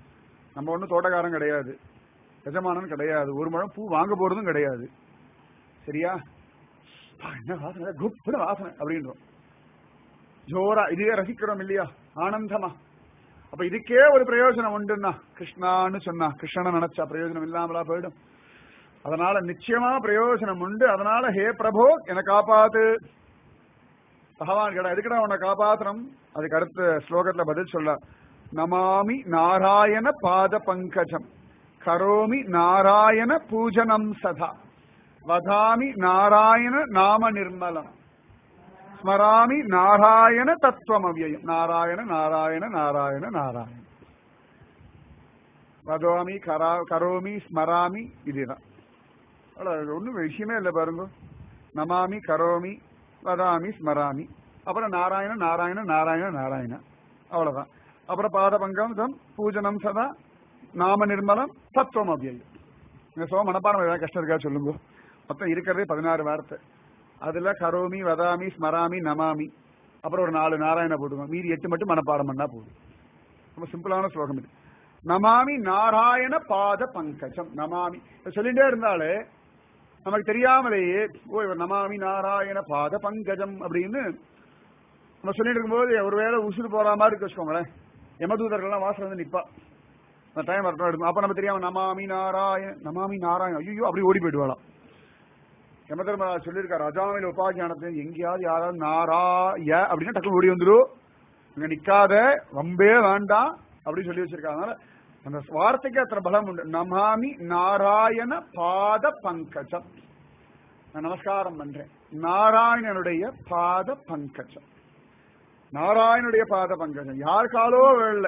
[SPEAKER 1] நம்ம ஒன்றும் தோட்டக்காரன் கிடையாது எஜமானன் கிடையாது ஒரு முழம் பூ வாங்க போறதும் கிடையாது சரியா அப்பா, என்ன வாசனை குப்புன வாசனை அப்படின்றோம் ஜோரா இதுவே ரசிக்கிறோம் இல்லையா ஆனந்தமா அப்ப இதுக்கே ஒரு பிரயோஜனம் உண்டுன்னா கிருஷ்ணான்னு சொன்னா கிருஷ்ணனை நினைச்சா பிரயோஜனம் இல்லாமலா போயிடும் அதனால நிச்சயமா பிரயோஜனம் உண்டு அதனால ஹே பிரபோ என்னை காப்பாத்து பகவான் கேட்டா எதுக்குடா உன்னை காப்பாத்தணும் அதுக்கு அடுத்த ஸ்லோகத்துல பதில் சொல்ல நமாமி நாராயண பாத பங்கஜம் கரோமி நாராயண பூஜனம் சதா வதாமி நாராயண நாம நிர்மலம் ஸ்மராமி நாராயண தத்துவம் அவ்யயம் நாராயண நாராயண நாராயண நாராயண வதோமி கரா கரோமி ஸ்மராமி இதுதான் அவ்வளவு ஒன்றும் விஷயமே இல்லை பாருங்க நமாமி கரோமி வதாமி ஸ்மராமி அப்புறம் நாராயண நாராயண நாராயண நாராயண அவ்வளவுதான் அப்புறம் பாத பங்கம் பூஜனம் சதா நாம நிர்மலம் தத்துவம் அவ்யயம் இந்த சோ மனப்பாடம் ஏதாவது கஷ்டம் இருக்கா சொல்லுங்க மொத்தம் இருக்கிறதே பதினாறு வார்த்தை அதுல கரோமி வதாமி ஸ்மராமி நமாமி அப்புறம் ஒரு நாலு நாராயண போட்டுக்கோங்க மீதி எட்டு மட்டும் மனப்பாடம் பண்ணா போதும் ரொம்ப சிம்பிளான ஸ்லோகம் இது நமாமி நாராயண பாத பங்கஜம் நமாமி இதை சொல்லிட்டே இருந்தாலே நமக்கு தெரியாமலேயே ஓ இவர் நமாமி நாராயண பாத பங்கஜம் அப்படின்னு நம்ம சொல்லிட்டு இருக்கும்போது ஒருவேளை உசுறு போற மாதிரி இருக்கு வச்சுக்கோங்களேன் யமதூதர்கள்லாம் வாசல் வந்து நிப்பா அந்த டைம் வரட்டும் எடுக்கும் அப்ப நம்ம தெரியாம நமாமி நாராயண நமாமி நாராயண ஐயோ அப்படி ஓடி போயிடுவாளாம் யமதர்மராஜ் சொல்லியிருக்காரு அஜாமில் உபாக்கியானத்துல எங்கேயாவது யாராவது நாராய அப்படின்னா டக்குனு ஓடி வந்துரும் இங்க நிக்காத வம்பே வேண்டாம் அப்படின்னு சொல்லி வச்சிருக்காங்க அதனால அந்த வார்த்தைக்கு அத்தனை பலம் உண்டு நமாமி நாராயண பாத பங்கஜம் நான் நமஸ்காரம் பண்றேன் நாராயணனுடைய பாத பங்கஜம் நாராயணுடைய பாத பங்கஜம் யார் காலோ வேள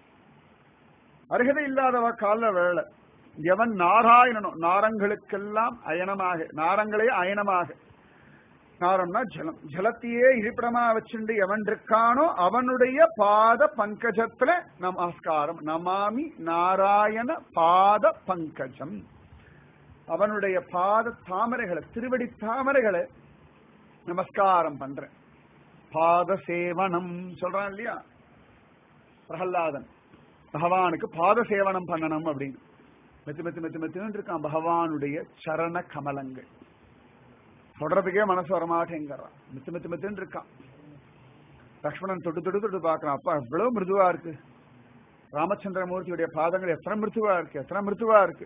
[SPEAKER 1] அருகதை இல்லாதவ கால வேள எவன் நாராயணனோ நாரங்களுக்கெல்லாம் அயனமாக நாரங்களே அயனமாக நாரம்னா ஜலம் ஜலத்தையே இருப்பிடமா வச்சுண்டு எவன் இருக்கானோ அவனுடைய பாத பங்கஜத்துல நமஸ்காரம் நமாமி நாராயண பாத பங்கஜம் அவனுடைய பாத தாமரைகளை திருவடி தாமரைகளை நமஸ்காரம் பண்றேன் பாத சேவனம் சொல்றான் இல்லையா பிரகல்லாதன் பகவானுக்கு பாத சேவனம் பண்ணணும் அப்படின்னு மெத்து மெத்து மெத்து மெத்துன்னு இருக்கான் பகவானுடைய சரண கமலங்கள் தொடர்றதுக்கே மனசு வரமாட்டேங்கிறான் மெத்து மெத்து மெத்துன்னு இருக்கான் லக்ஷ்மணன் தொட்டு தொட்டு தொட்டு பார்க்கறான் அப்பா இவ்வளவு மிருதுவா இருக்கு ராமச்சந்திரமூர்த்தியுடைய பாதங்கள் எத்தனை மிருதுவா இருக்கு எத்தனை மிருதுவா இருக்கு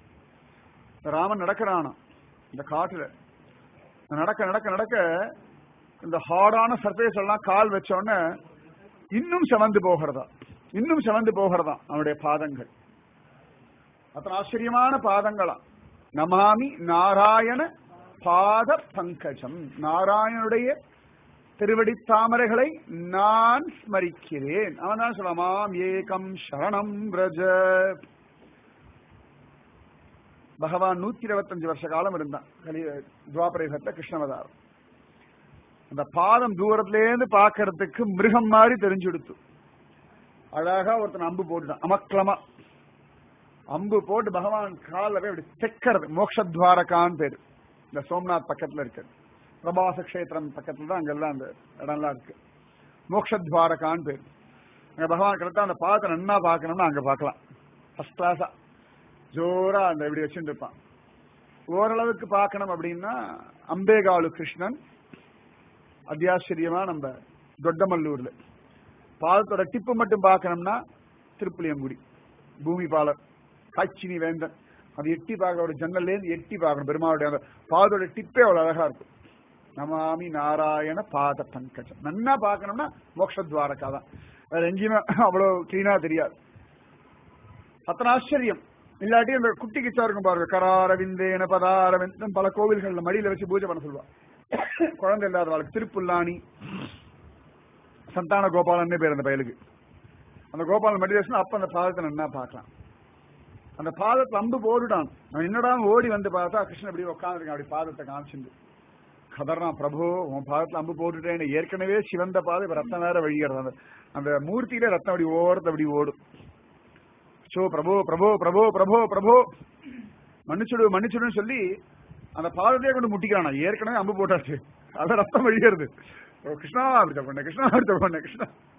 [SPEAKER 1] ராமன் நடக்கிறானா இந்த காட்டுல நடக்க நடக்க நடக்க இந்த ஹார்டான சர்ஃபேஸ் எல்லாம் கால் வச்ச உடனே இன்னும் செவந்து போகிறதா இன்னும் செவந்து போகிறதா அவனுடைய பாதங்கள் அத்தனை ஆச்சரியமான பாதங்களா நமாமி நாராயண பாத பங்கஜம் நாராயணனுடைய திருவடி தாமரைகளை நான் ஸ்மரிக்கிறேன் அவன் தான் சொல்லமாம் ஏகம் சரணம் ரஜ பகவான் நூத்தி இருபத்தஞ்சு வருஷ காலம் இருந்தான் கலி துவாபரயுகத்துல கிருஷ்ணவதாரம் அந்த பாதம் தூரத்திலேருந்து பாக்குறதுக்கு மிருகம் மாதிரி தெரிஞ்சு கொடுத்து அழகா ஒருத்தன் அம்பு போட்டுட்டான் அமக்லமா அம்பு போட்டு பகவான் காலில் போய் அப்படி தெக்கிறது மோக்ஷத்வாரகான்னு பேரு இந்த சோம்நாத் பக்கத்துல இருக்கு பிரபாச கஷேத்திரம் பக்கத்துல தான் அங்கெல்லாம் அந்த இடம்லாம் இருக்கு மோக்ஷத்வாரகான்னு பேரு அங்க பகவான் கரெக்டா அந்த பாதத்தை நன்னா பார்க்கணும்னா அங்க பார்க்கலாம் ஃபர்ஸ்ட் கிளாஸா ஜோரா அந்த இப்படி வச்சுட்டு இருப்பான் ஓரளவுக்கு பார்க்கணும் அப்படின்னா அம்பேகாலு கிருஷ்ணன் அத்தியாச்சரியமா நம்ம தொட்டமல்லூர்ல பாலத்தோட டிப்பு மட்டும் பார்க்கணும்னா திருப்புளியங்குடி பூமி பாலர் காய்ச்சினி வேந்தன் அது எட்டி பார்க்க ஒரு ஜன்னல்ல இருந்து எட்டி பார்க்கணும் பெருமாளுடைய அந்த பாதோட டிப்பே அவ்வளவு அழகா இருக்கும் நமாமி நாராயண பாத பங்கஜம் நன்னா பார்க்கணும்னா மோக்ஷத்வாரக்கா தான் வேற எங்கேயுமே அவ்வளவு கிளீனா தெரியாது அத்தனை ஆச்சரியம் இல்லாட்டி அந்த குட்டி கிச்சா இருக்கும் பாருங்க கராரவிந்தேன பதாரவிந்தம் பல கோவில்கள்ல மடியில வச்சு பூஜை பண்ண சொல்லுவா குழந்தை இல்லாதவளுக்கு திருப்புல்லானி சந்தான கோபாலன்னு பேர் அந்த பயலுக்கு அந்த கோபாலன் மடி வச்சுனா அப்ப அந்த பாதத்தை நன்னா பார்க்கலாம் அந்த பாதத்தை அம்பு போட்டுட்டான் அவன் என்னடா ஓடி வந்து பார்த்தா கிருஷ்ணன் இப்படி உட்காந்துருக்கான் அப்படி பாதத்தை காமிச்சிருந்து கதறான் பிரபு உன் பாதத்துல அம்பு போட்டுட்டேன் ஏற்கனவே சிவந்த பாதை இப்ப ரத்தம் வேற வழிகிறது அந்த அந்த மூர்த்தியில ரத்தம் அப்படி ஓடுறது அப்படி ஓடும் சோ பிரபு பிரபு பிரபு பிரபு பிரபு மன்னிச்சுடு மன்னிச்சுடுன்னு சொல்லி அந்த பாதத்தையே கொண்டு முட்டிக்கிறானா ஏற்கனவே அம்பு போட்டாச்சு அத ரத்தம் வழிகிறது ஓ கிருஷ்ணா அப்படி பண்ண கிருஷ்ணா அப்படி பண்ண கிருஷ்ணா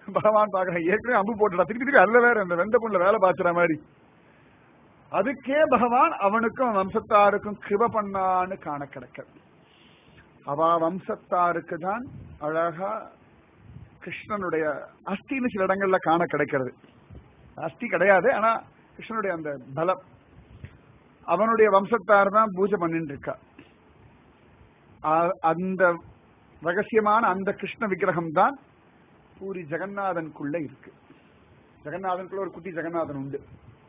[SPEAKER 1] பகவான் பாக்குறேன் ஏற்கனவே அம்பு போட்டுடா திருப்பி திருப்பி அதுல வேற இந்த வெந்த புண்ணுல வேலை பாத்துற மாதிரி அதுக்கே பகவான் அவனுக்கும் வம்சத்தாருக்கும் கிருப பண்ணான்னு காண கிடக்கிறது அவ வம்சத்தாருக்கு தான் அழகா கிருஷ்ணனுடைய அஸ்தின்னு சில இடங்கள்ல காண கிடைக்கிறது அஸ்தி கிடையாது ஆனா கிருஷ்ணனுடைய அந்த பலம் அவனுடைய வம்சத்தார் தான் பூஜை பண்ணிட்டு இருக்கா அந்த ரகசியமான அந்த கிருஷ்ண விக்கிரகம் தான் பூரி ஜெகநாதனுக்குள்ள இருக்கு ஜெகநாதனுக்குள்ள ஒரு குட்டி ஜெகநாதன் உண்டு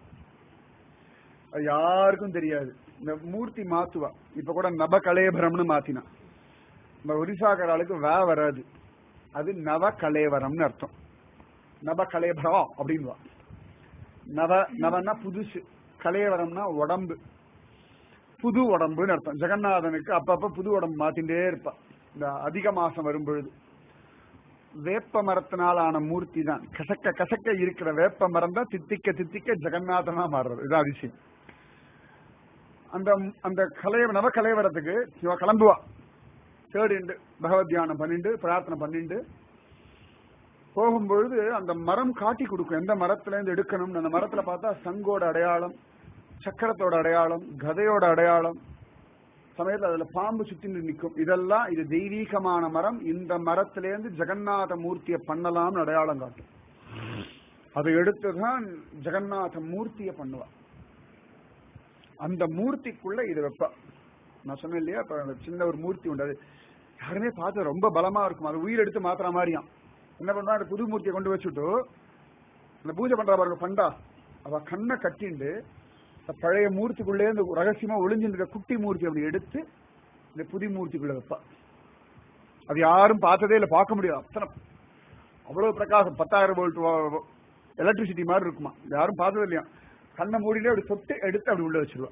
[SPEAKER 1] அது யாருக்கும் தெரியாது இந்த மூர்த்தி மாத்துவா இப்ப கூட நப கலேபரம்னு மாத்தினா நம்ம ஒரிசாக்காராளுக்கு வே வராது அது நவ கலேவரம்னு அர்த்தம் நவ கலேபரம் அப்படின்வா நவ நவன்னா புதுசு கலேவரம்னா உடம்பு புது உடம்புன்னு அர்த்தம் ஜெகநாதனுக்கு அப்பப்ப புது உடம்பு மாத்திட்டே இருப்பா இந்த அதிக மாசம் வரும்பொழுது வேப்ப மரத்தினால் ஆன மூர்த்தி தான் கசக்க கசக்க இருக்கிற வேப்ப மரம் தான் தித்திக்க தித்திக்க ஜெகநாதனா மாறுறது இதுதான் அதிசயம் அந்த அந்த கலை நவ கலைவரத்துக்கு இவ கிளம்புவா தேடிண்டு பகவத் தியானம் பண்ணிண்டு பிரார்த்தனை பண்ணிண்டு போகும்பொழுது அந்த மரம் காட்டி கொடுக்கும் எந்த மரத்துல இருந்து எடுக்கணும் அந்த மரத்துல பார்த்தா சங்கோட அடையாளம் சக்கரத்தோட அடையாளம் கதையோட அடையாளம் சமயத்துல அதுல பாம்பு சுத்தி நிற்கும் இதெல்லாம் இது தெய்வீகமான மரம் இந்த மரத்திலேருந்து ஜெகநாத மூர்த்தியை பண்ணலாம்னு அடையாளம் காட்டும் அதை எடுத்துதான் ஜெகநாத மூர்த்தியை பண்ணுவா அந்த மூர்த்திக்குள்ள இது வைப்பா நான் சொன்னேன் இல்லையா இப்ப அந்த சின்ன ஒரு மூர்த்தி உண்டு அது யாருமே பார்த்து ரொம்ப பலமா இருக்கும் அது உயிர் எடுத்து மாத்துற மாதிரியாம் என்ன பண்ணுவா அந்த புது மூர்த்தியை கொண்டு வச்சுட்டு அந்த பூஜை பண்றா பாருங்க பண்டா அவ கண்ணை கட்டிண்டு அந்த பழைய மூர்த்திக்குள்ளே இந்த ரகசியமா ஒளிஞ்சிருக்க குட்டி மூர்த்தி அப்படி எடுத்து இந்த புது மூர்த்திக்குள்ள வைப்பா அது யாரும் பார்த்ததே இல்லை பார்க்க முடியாது அத்தனை அவ்வளவு பிரகாசம் பத்தாயிரம் வோல்ட் எலக்ட்ரிசிட்டி மாதிரி இருக்குமா யாரும் பார்த்தது இல்லையா கண்ணை மூடிலே அப்படி தொட்டு எடுத்து அப்படி உள்ள வச்சிருவா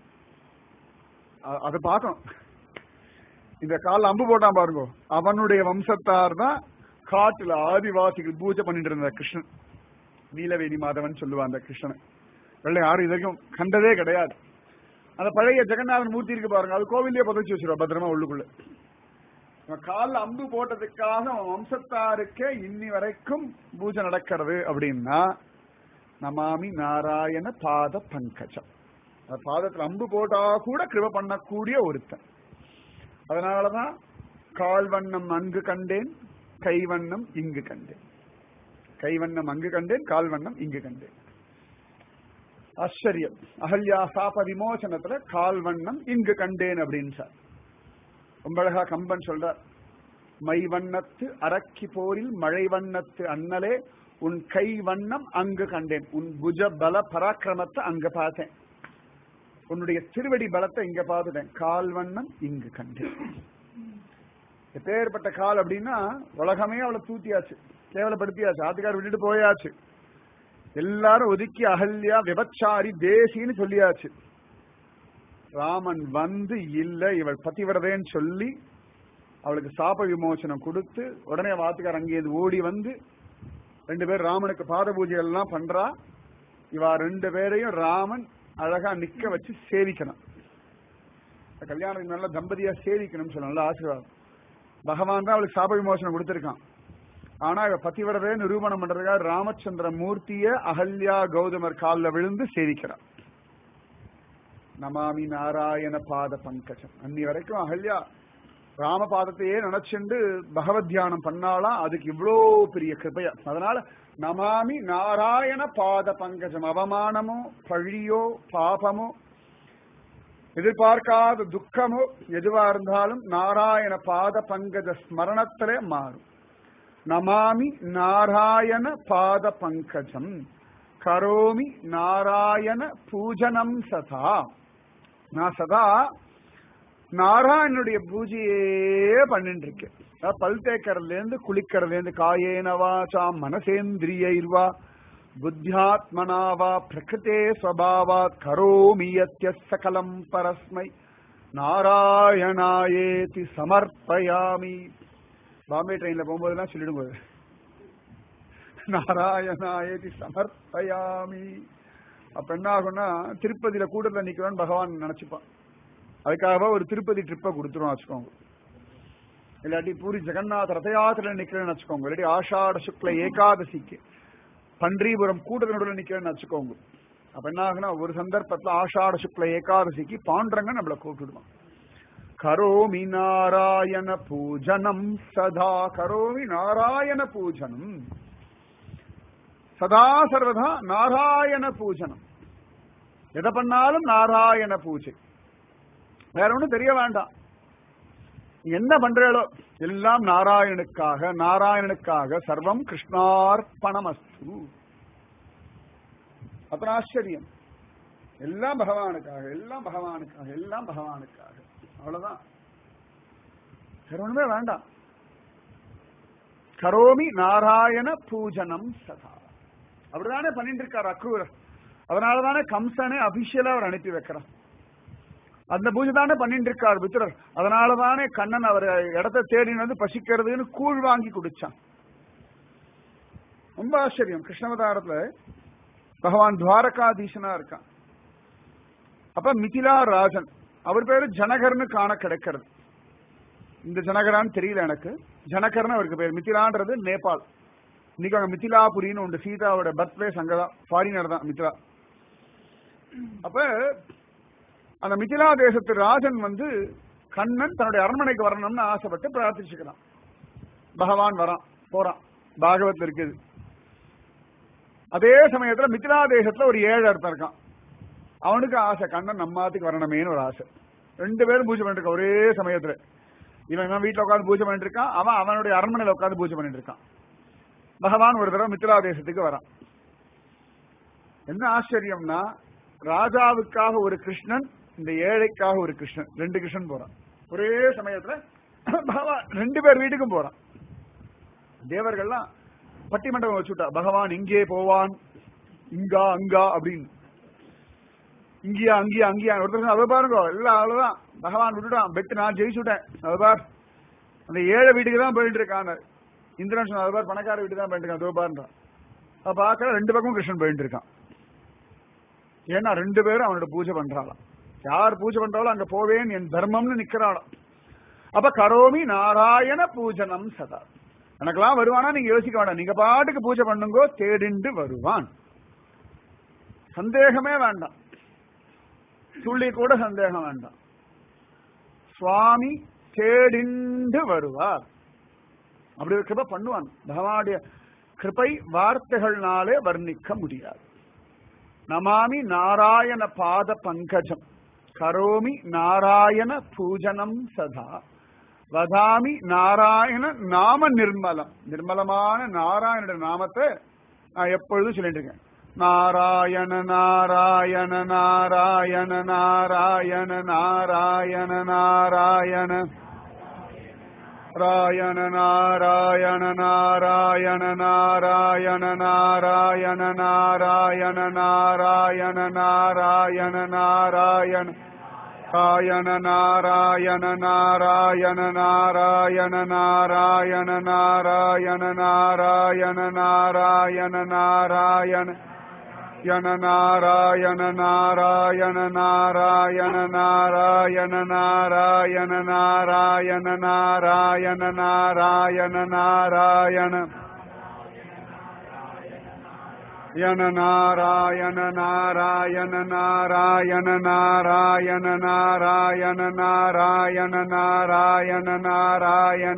[SPEAKER 1] அதை பார்க்கணும் இந்த கால அம்பு போட்டான் பாருங்க அவனுடைய வம்சத்தார் தான் காட்டுல ஆதிவாசிகள் பூஜை பண்ணிட்டு இருந்த கிருஷ்ணன் நீலவேணி மாதவன் சொல்லுவான் அந்த கிருஷ்ணன் வெள்ளை யாரும் இது வரைக்கும் கண்டதே கிடையாது அந்த பழைய ஜெகநாதன் மூர்த்தி இருக்கு பாருங்க அது கோவிலே புதைச்சு வச்சிருவா பத்திரமா உள்ளுக்குள்ள காலில் அம்பு போட்டதுக்காக அவன் வம்சத்தாருக்கே இன்னி வரைக்கும் பூஜை நடக்கிறது அப்படின்னா நமாமி நாராயண பாத பங்கஜம் பாதத்துல அம்பு போட்டா கூட கிருப பண்ணக்கூடிய ஒருத்தன் அதனாலதான் கால்வண்ணம் அங்கு கண்டேன் கைவண்ணம் இங்கு கண்டேன் கைவண்ணம் அங்கு கண்டேன் கால்வண்ணம் இங்கு கண்டேன் ஆச்சரியம் அகல்யா சாப விமோசனத்துல கால்வண்ணம் இங்கு கண்டேன் அப்படின்னு சார் ரொம்ப அழகா கம்பன் சொல்றார் மை வண்ணத்து அரக்கி போரில் மழை வண்ணத்து அண்ணலே உன் கை வண்ணம் அங்கு கண்டேன் உன் புஜ பல பராக்கிரமத்தை அங்க பார்த்தேன் உன்னுடைய திருவடி பலத்தை இங்க பார்த்துட்டேன் கால் வண்ணம் இங்கு கண்டேன் எப்பேற்பட்ட கால் அப்படின்னா உலகமே அவளை தூத்தியாச்சு கேவலப்படுத்தியாச்சு ஆத்துக்கார் விட்டுட்டு போயாச்சு எல்லாரும் ஒதுக்கி அகல்யா விபச்சாரி தேசின்னு சொல்லியாச்சு ராமன் வந்து இல்ல இவள் பதிவிரதேன்னு சொல்லி அவளுக்கு சாப விமோசனம் கொடுத்து உடனே வாத்துக்கார் அங்கேயிருந்து ஓடி வந்து ரெண்டு பேர் ராமனுக்கு பாத பூஜை எல்லாம் பண்றா இவா ரெண்டு பேரையும் ராமன் அழகா நிக்க வச்சு சேவிக்கணும் கல்யாணத்துக்கு நல்ல தம்பதியா சேவிக்கணும்னு சொல்ல நல்ல ஆசீர்வாதம் பகவான் தான் அவளுக்கு சாப விமோசனம் கொடுத்திருக்கான் ஆனா இவ பதிவிரதே நிரூபணம் பண்றதுக்காக ராமச்சந்திர மூர்த்திய அகல்யா கௌதமர் காலில் விழுந்து சேவிக்கிறான் நமாமி நாராயண பாத பங்கஜம் அன்னி வரைக்கும் அகல்யா ராமபாதத்தையே நினைச்சுண்டு பகவத் தியானம் பண்ணாலாம் அதுக்கு இவ்வளோ பெரிய கிருபையா அதனால நமாமி நாராயண பாத பங்கஜம் அவமானமோ பழியோ பாபமோ எதிர்பார்க்காத துக்கமோ எதுவா இருந்தாலும் நாராயண பாத பங்கஜ ஸ்மரணத்திலே மாறும் நமாமி நாராயண பாத பங்கஜம் கரோமி நாராயண பூஜனம் சதா நான் சதா நாராயணனுடைய பூஜையே பண்ணிட்டு இருக்கேன் பல் தேக்கறதுல இருந்து குளிக்கிறதுல இருந்து காயேனவாச்சா மனசேந்திரியர்வா புத்தியாத்மனாவா பிரகிருதே ஸ்வபாவாத் கரோமி யத்ய சகலம் பரஸ்மை நாராயணாயேதி சமர்ப்பயாமி பாம்பே ட்ரெயின்ல போகும்போதெல்லாம் சொல்லிடும்போது நாராயணாயேதி சமர்ப்பயாமி அப்ப என்ன ஆகும்னா திருப்பதியில கூட்டத்துல நிக்கிறோம்னு பகவான் நினைச்சுப்பான் அதுக்காக ஒரு திருப்பதி ட்ரிப்பை கொடுத்துருவோம் வச்சுக்கோங்க இல்லாட்டி பூரி ஜெகநாத ரத யாத்திரையில நிக்கிறேன்னு வச்சுக்கோங்க இல்லாட்டி ஆஷாட சுக்ல ஏகாதசிக்கு பன்றிபுரம் கூட்ட நடுவில் நிக்கிறேன்னு வச்சுக்கோங்க அப்ப என்ன ஆகுனா ஒரு சந்தர்ப்பத்துல ஆஷாட சுக்ல ஏகாதசிக்கு பாண்டரங்க நம்மள கூப்பிடுவான் கரோமி நாராயண பூஜனம் சதா கரோமி நாராயண பூஜனம் சதா சர்வதா நாராயண பூஜனம் எதை பண்ணாலும் நாராயண பூஜை வேற ஒண்ணும் தெரிய வேண்டாம் நீங்க என்ன பண்றீங்களோ எல்லாம் நாராயணுக்காக நாராயணனுக்காக சர்வம் கிருஷ்ணார்ப்பணமஸ்து அத்தனை ஆச்சரியம் எல்லாம் பகவானுக்காக எல்லாம் பகவானுக்காக எல்லாம் பகவானுக்காக அவ்வளவுதான் வேற ஒண்ணுமே வேண்டாம் கரோமி நாராயண பூஜனம் சதா அப்படிதானே பண்ணிட்டு இருக்கார் அக்ரூரர் அதனாலதானே கம்சனே அபிஷியலா அவர் அனுப்பி வைக்கிறான் அந்த பூஜை தானே பண்ணிட்டு இருக்கார் புத்திரர் அதனாலதானே கண்ணன் அவர் இடத்த தேடி வந்து பசிக்கிறதுன்னு கூழ் வாங்கி குடிச்சான் ரொம்ப ஆச்சரியம் கிருஷ்ணவதாரத்துல பகவான் துவாரகாதீசனா இருக்கான் அப்ப மிதிலா ராஜன் அவர் பேரு ஜனகர்னு காண கிடைக்கிறது இந்த ஜனகரான்னு தெரியல எனக்கு ஜனகர்னு அவருக்கு பேர் மிதிலான்றது நேபாள் இன்னைக்கு அங்க மிதிலாபுரின்னு உண்டு சீதாவோட பர்த் பிளேஸ் அங்கதான் ஃபாரினர் தான் மிதிலா அப்ப அந்த மிதிலா தேசத்து ராஜன் வந்து கண்ணன் தன்னுடைய அரண்மனைக்கு வரணும்னு ஆசைப்பட்டு பிரார்த்திச்சுக்கிறான் பகவான் வரான் போறான் பாகவத்ல இருக்குது அதே சமயத்துல மிதிலா தேசத்துல ஒரு ஏழு அர்த்தம் இருக்கான் அவனுக்கு ஆசை கண்ணன் நம்மாத்துக்கு வரணுமேன்னு ஒரு ஆசை ரெண்டு பேரும் பூஜை பண்ணிட்டு இருக்கான் ஒரே சமயத்துல இவன் இவன் வீட்டுல உட்காந்து பூஜை பண்ணிட்டு இருக்கான் அவன் அவனுடைய அரண்மனையில உட்காந்து பூஜை பண்ணிட்டு இருக்கான் பகவான் ஒரு தடவை மித்திரா தேசத்துக்கு வரான் என்ன ஆச்சரியம்னா ராஜாவுக்காக ஒரு கிருஷ்ணன் இந்த ஏழைக்காக ஒரு கிருஷ்ணன் ரெண்டு கிருஷ்ணன் போறான் ஒரே சமயத்துல பகவான் ரெண்டு பேர் வீட்டுக்கும் போறான் தேவர்கள்லாம் பட்டிமண்டபம் வச்சுட்டா பகவான் இங்கே போவான் இங்கா அங்கா அப்படின்னு இங்கேயா அங்கேயா அங்கேயா ஒருத்தர் அதை பாருங்க எல்லாம் அவ்வளவுதான் பகவான் விட்டுட்டான் பெட்டு நான் ஜெயிச்சுட்டேன் அது பார் அந்த ஏழை வீட்டுக்கு தான் போயிட்டு இருக்காங்க இந்திரன் சொன்ன அது பார் பணக்கார வீட்டுக்கு தான் போயிட்டு இருக்கான் அதோ பாருன்றான் அப்ப பார்க்கற ரெண்டு பக்கமும் கிருஷ்ணன் போயிட்டு இருக்கான் ஏன்னா ரெண்டு பேரும் அவனோட பூஜை பண்றாளாம் யார் பூஜை பண்றாலும் அங்க போவேன் என் தர்மம்னு நிக்கிறாளாம் அப்ப கரோமி நாராயண பூஜனம் சதா எனக்கெல்லாம் வருவானா நீங்க யோசிக்க வேண்டாம் நீங்க பாட்டுக்கு பூஜை பண்ணுங்கோ தேடிண்டு வருவான் சந்தேகமே வேண்டாம் துள்ளி கூட சந்தேகம் வேண்டாம் சுவாமி தேடிண்டு வருவார் அப்படி ஒரு கிருபை பண்ணுவான் பகவானுடைய கிருபை வார்த்தைகள்னாலே வர்ணிக்க முடியாது நமாமி நாராயண பாத பங்கஜம் கரோமி நாராயண பூஜனம் சதா வதாமி நாராயண நாம நிர்மலம் நிர்மலமான நாராயண நாமத்தை நான் எப்பொழுதும் சொல்லிட்டு இருக்கேன் நாராயண நாராயண நாராயண நாராயண நாராயண நாராயண ராயண நாராயண நாராயண நாராயண நாராயண நாராயண நாராயண நாராயண நாராயண ராயண நாராயண நாராயண நாராயண நாராயண நாராயண நாராயண நாராயண நாராயண யன நாராயண நாராயண நாராயண நாராயண நாராயண நாராயண நாராயண நாராயண நாராயண யன நாராயண நாராயண நாராயண நாராயண நாராயண நாராயண நாராயண நாராயண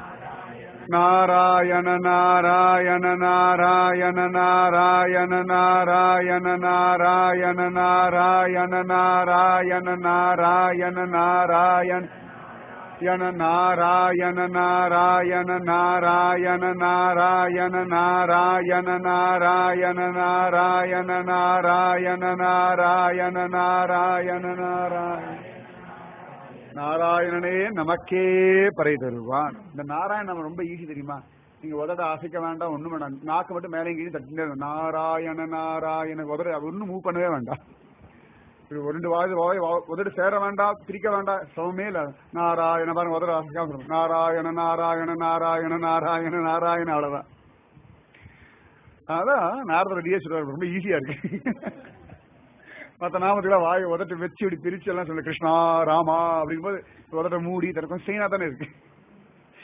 [SPEAKER 1] நாராயண நாராயண நாராயண நாராயண நாராயண நாராயண நாராயண நாராயண நாராயண நாராயண யன நாராயண நாராயண நாராயண நாராயண நாராயண நாராயண நாராயண நாராயண நாராயண நாராயண நாராயண நாராயணனே நமக்கே பறை தருவான் இந்த நாராயணன் நம்ம ரொம்ப ஈஸி தெரியுமா நீங்க உதட அசைக்க வேண்டாம் ஒண்ணும் வேண்டாம் நாக்கு மட்டும் மேலே கீழே தட்டினே நாராயண நாராயண உதட ஒன்னும் மூவ் பண்ணவே வேண்டாம் இப்படி ஒரு ரெண்டு வாய் வாய் உதடு சேர வேண்டாம் பிரிக்க வேண்டாம் சமமே இல்ல நாராயண பாருங்க உதட அசைக்காம சொல்லணும். நாராயண நாராயண நாராயண நாராயண நாராயண அவ்வளவுதான் அதான் நாரதர் டிஎஸ் ரொம்ப ஈஸியா இருக்கு மத்த நாமத்துல வாய் உதட்டு வச்சு இப்படி பிரிச்சு எல்லாம் சொல்லு கிருஷ்ணா ராமா அப்படிங்கும்போது உதட்ட மூடி திறக்கும் சீனா தானே இருக்கு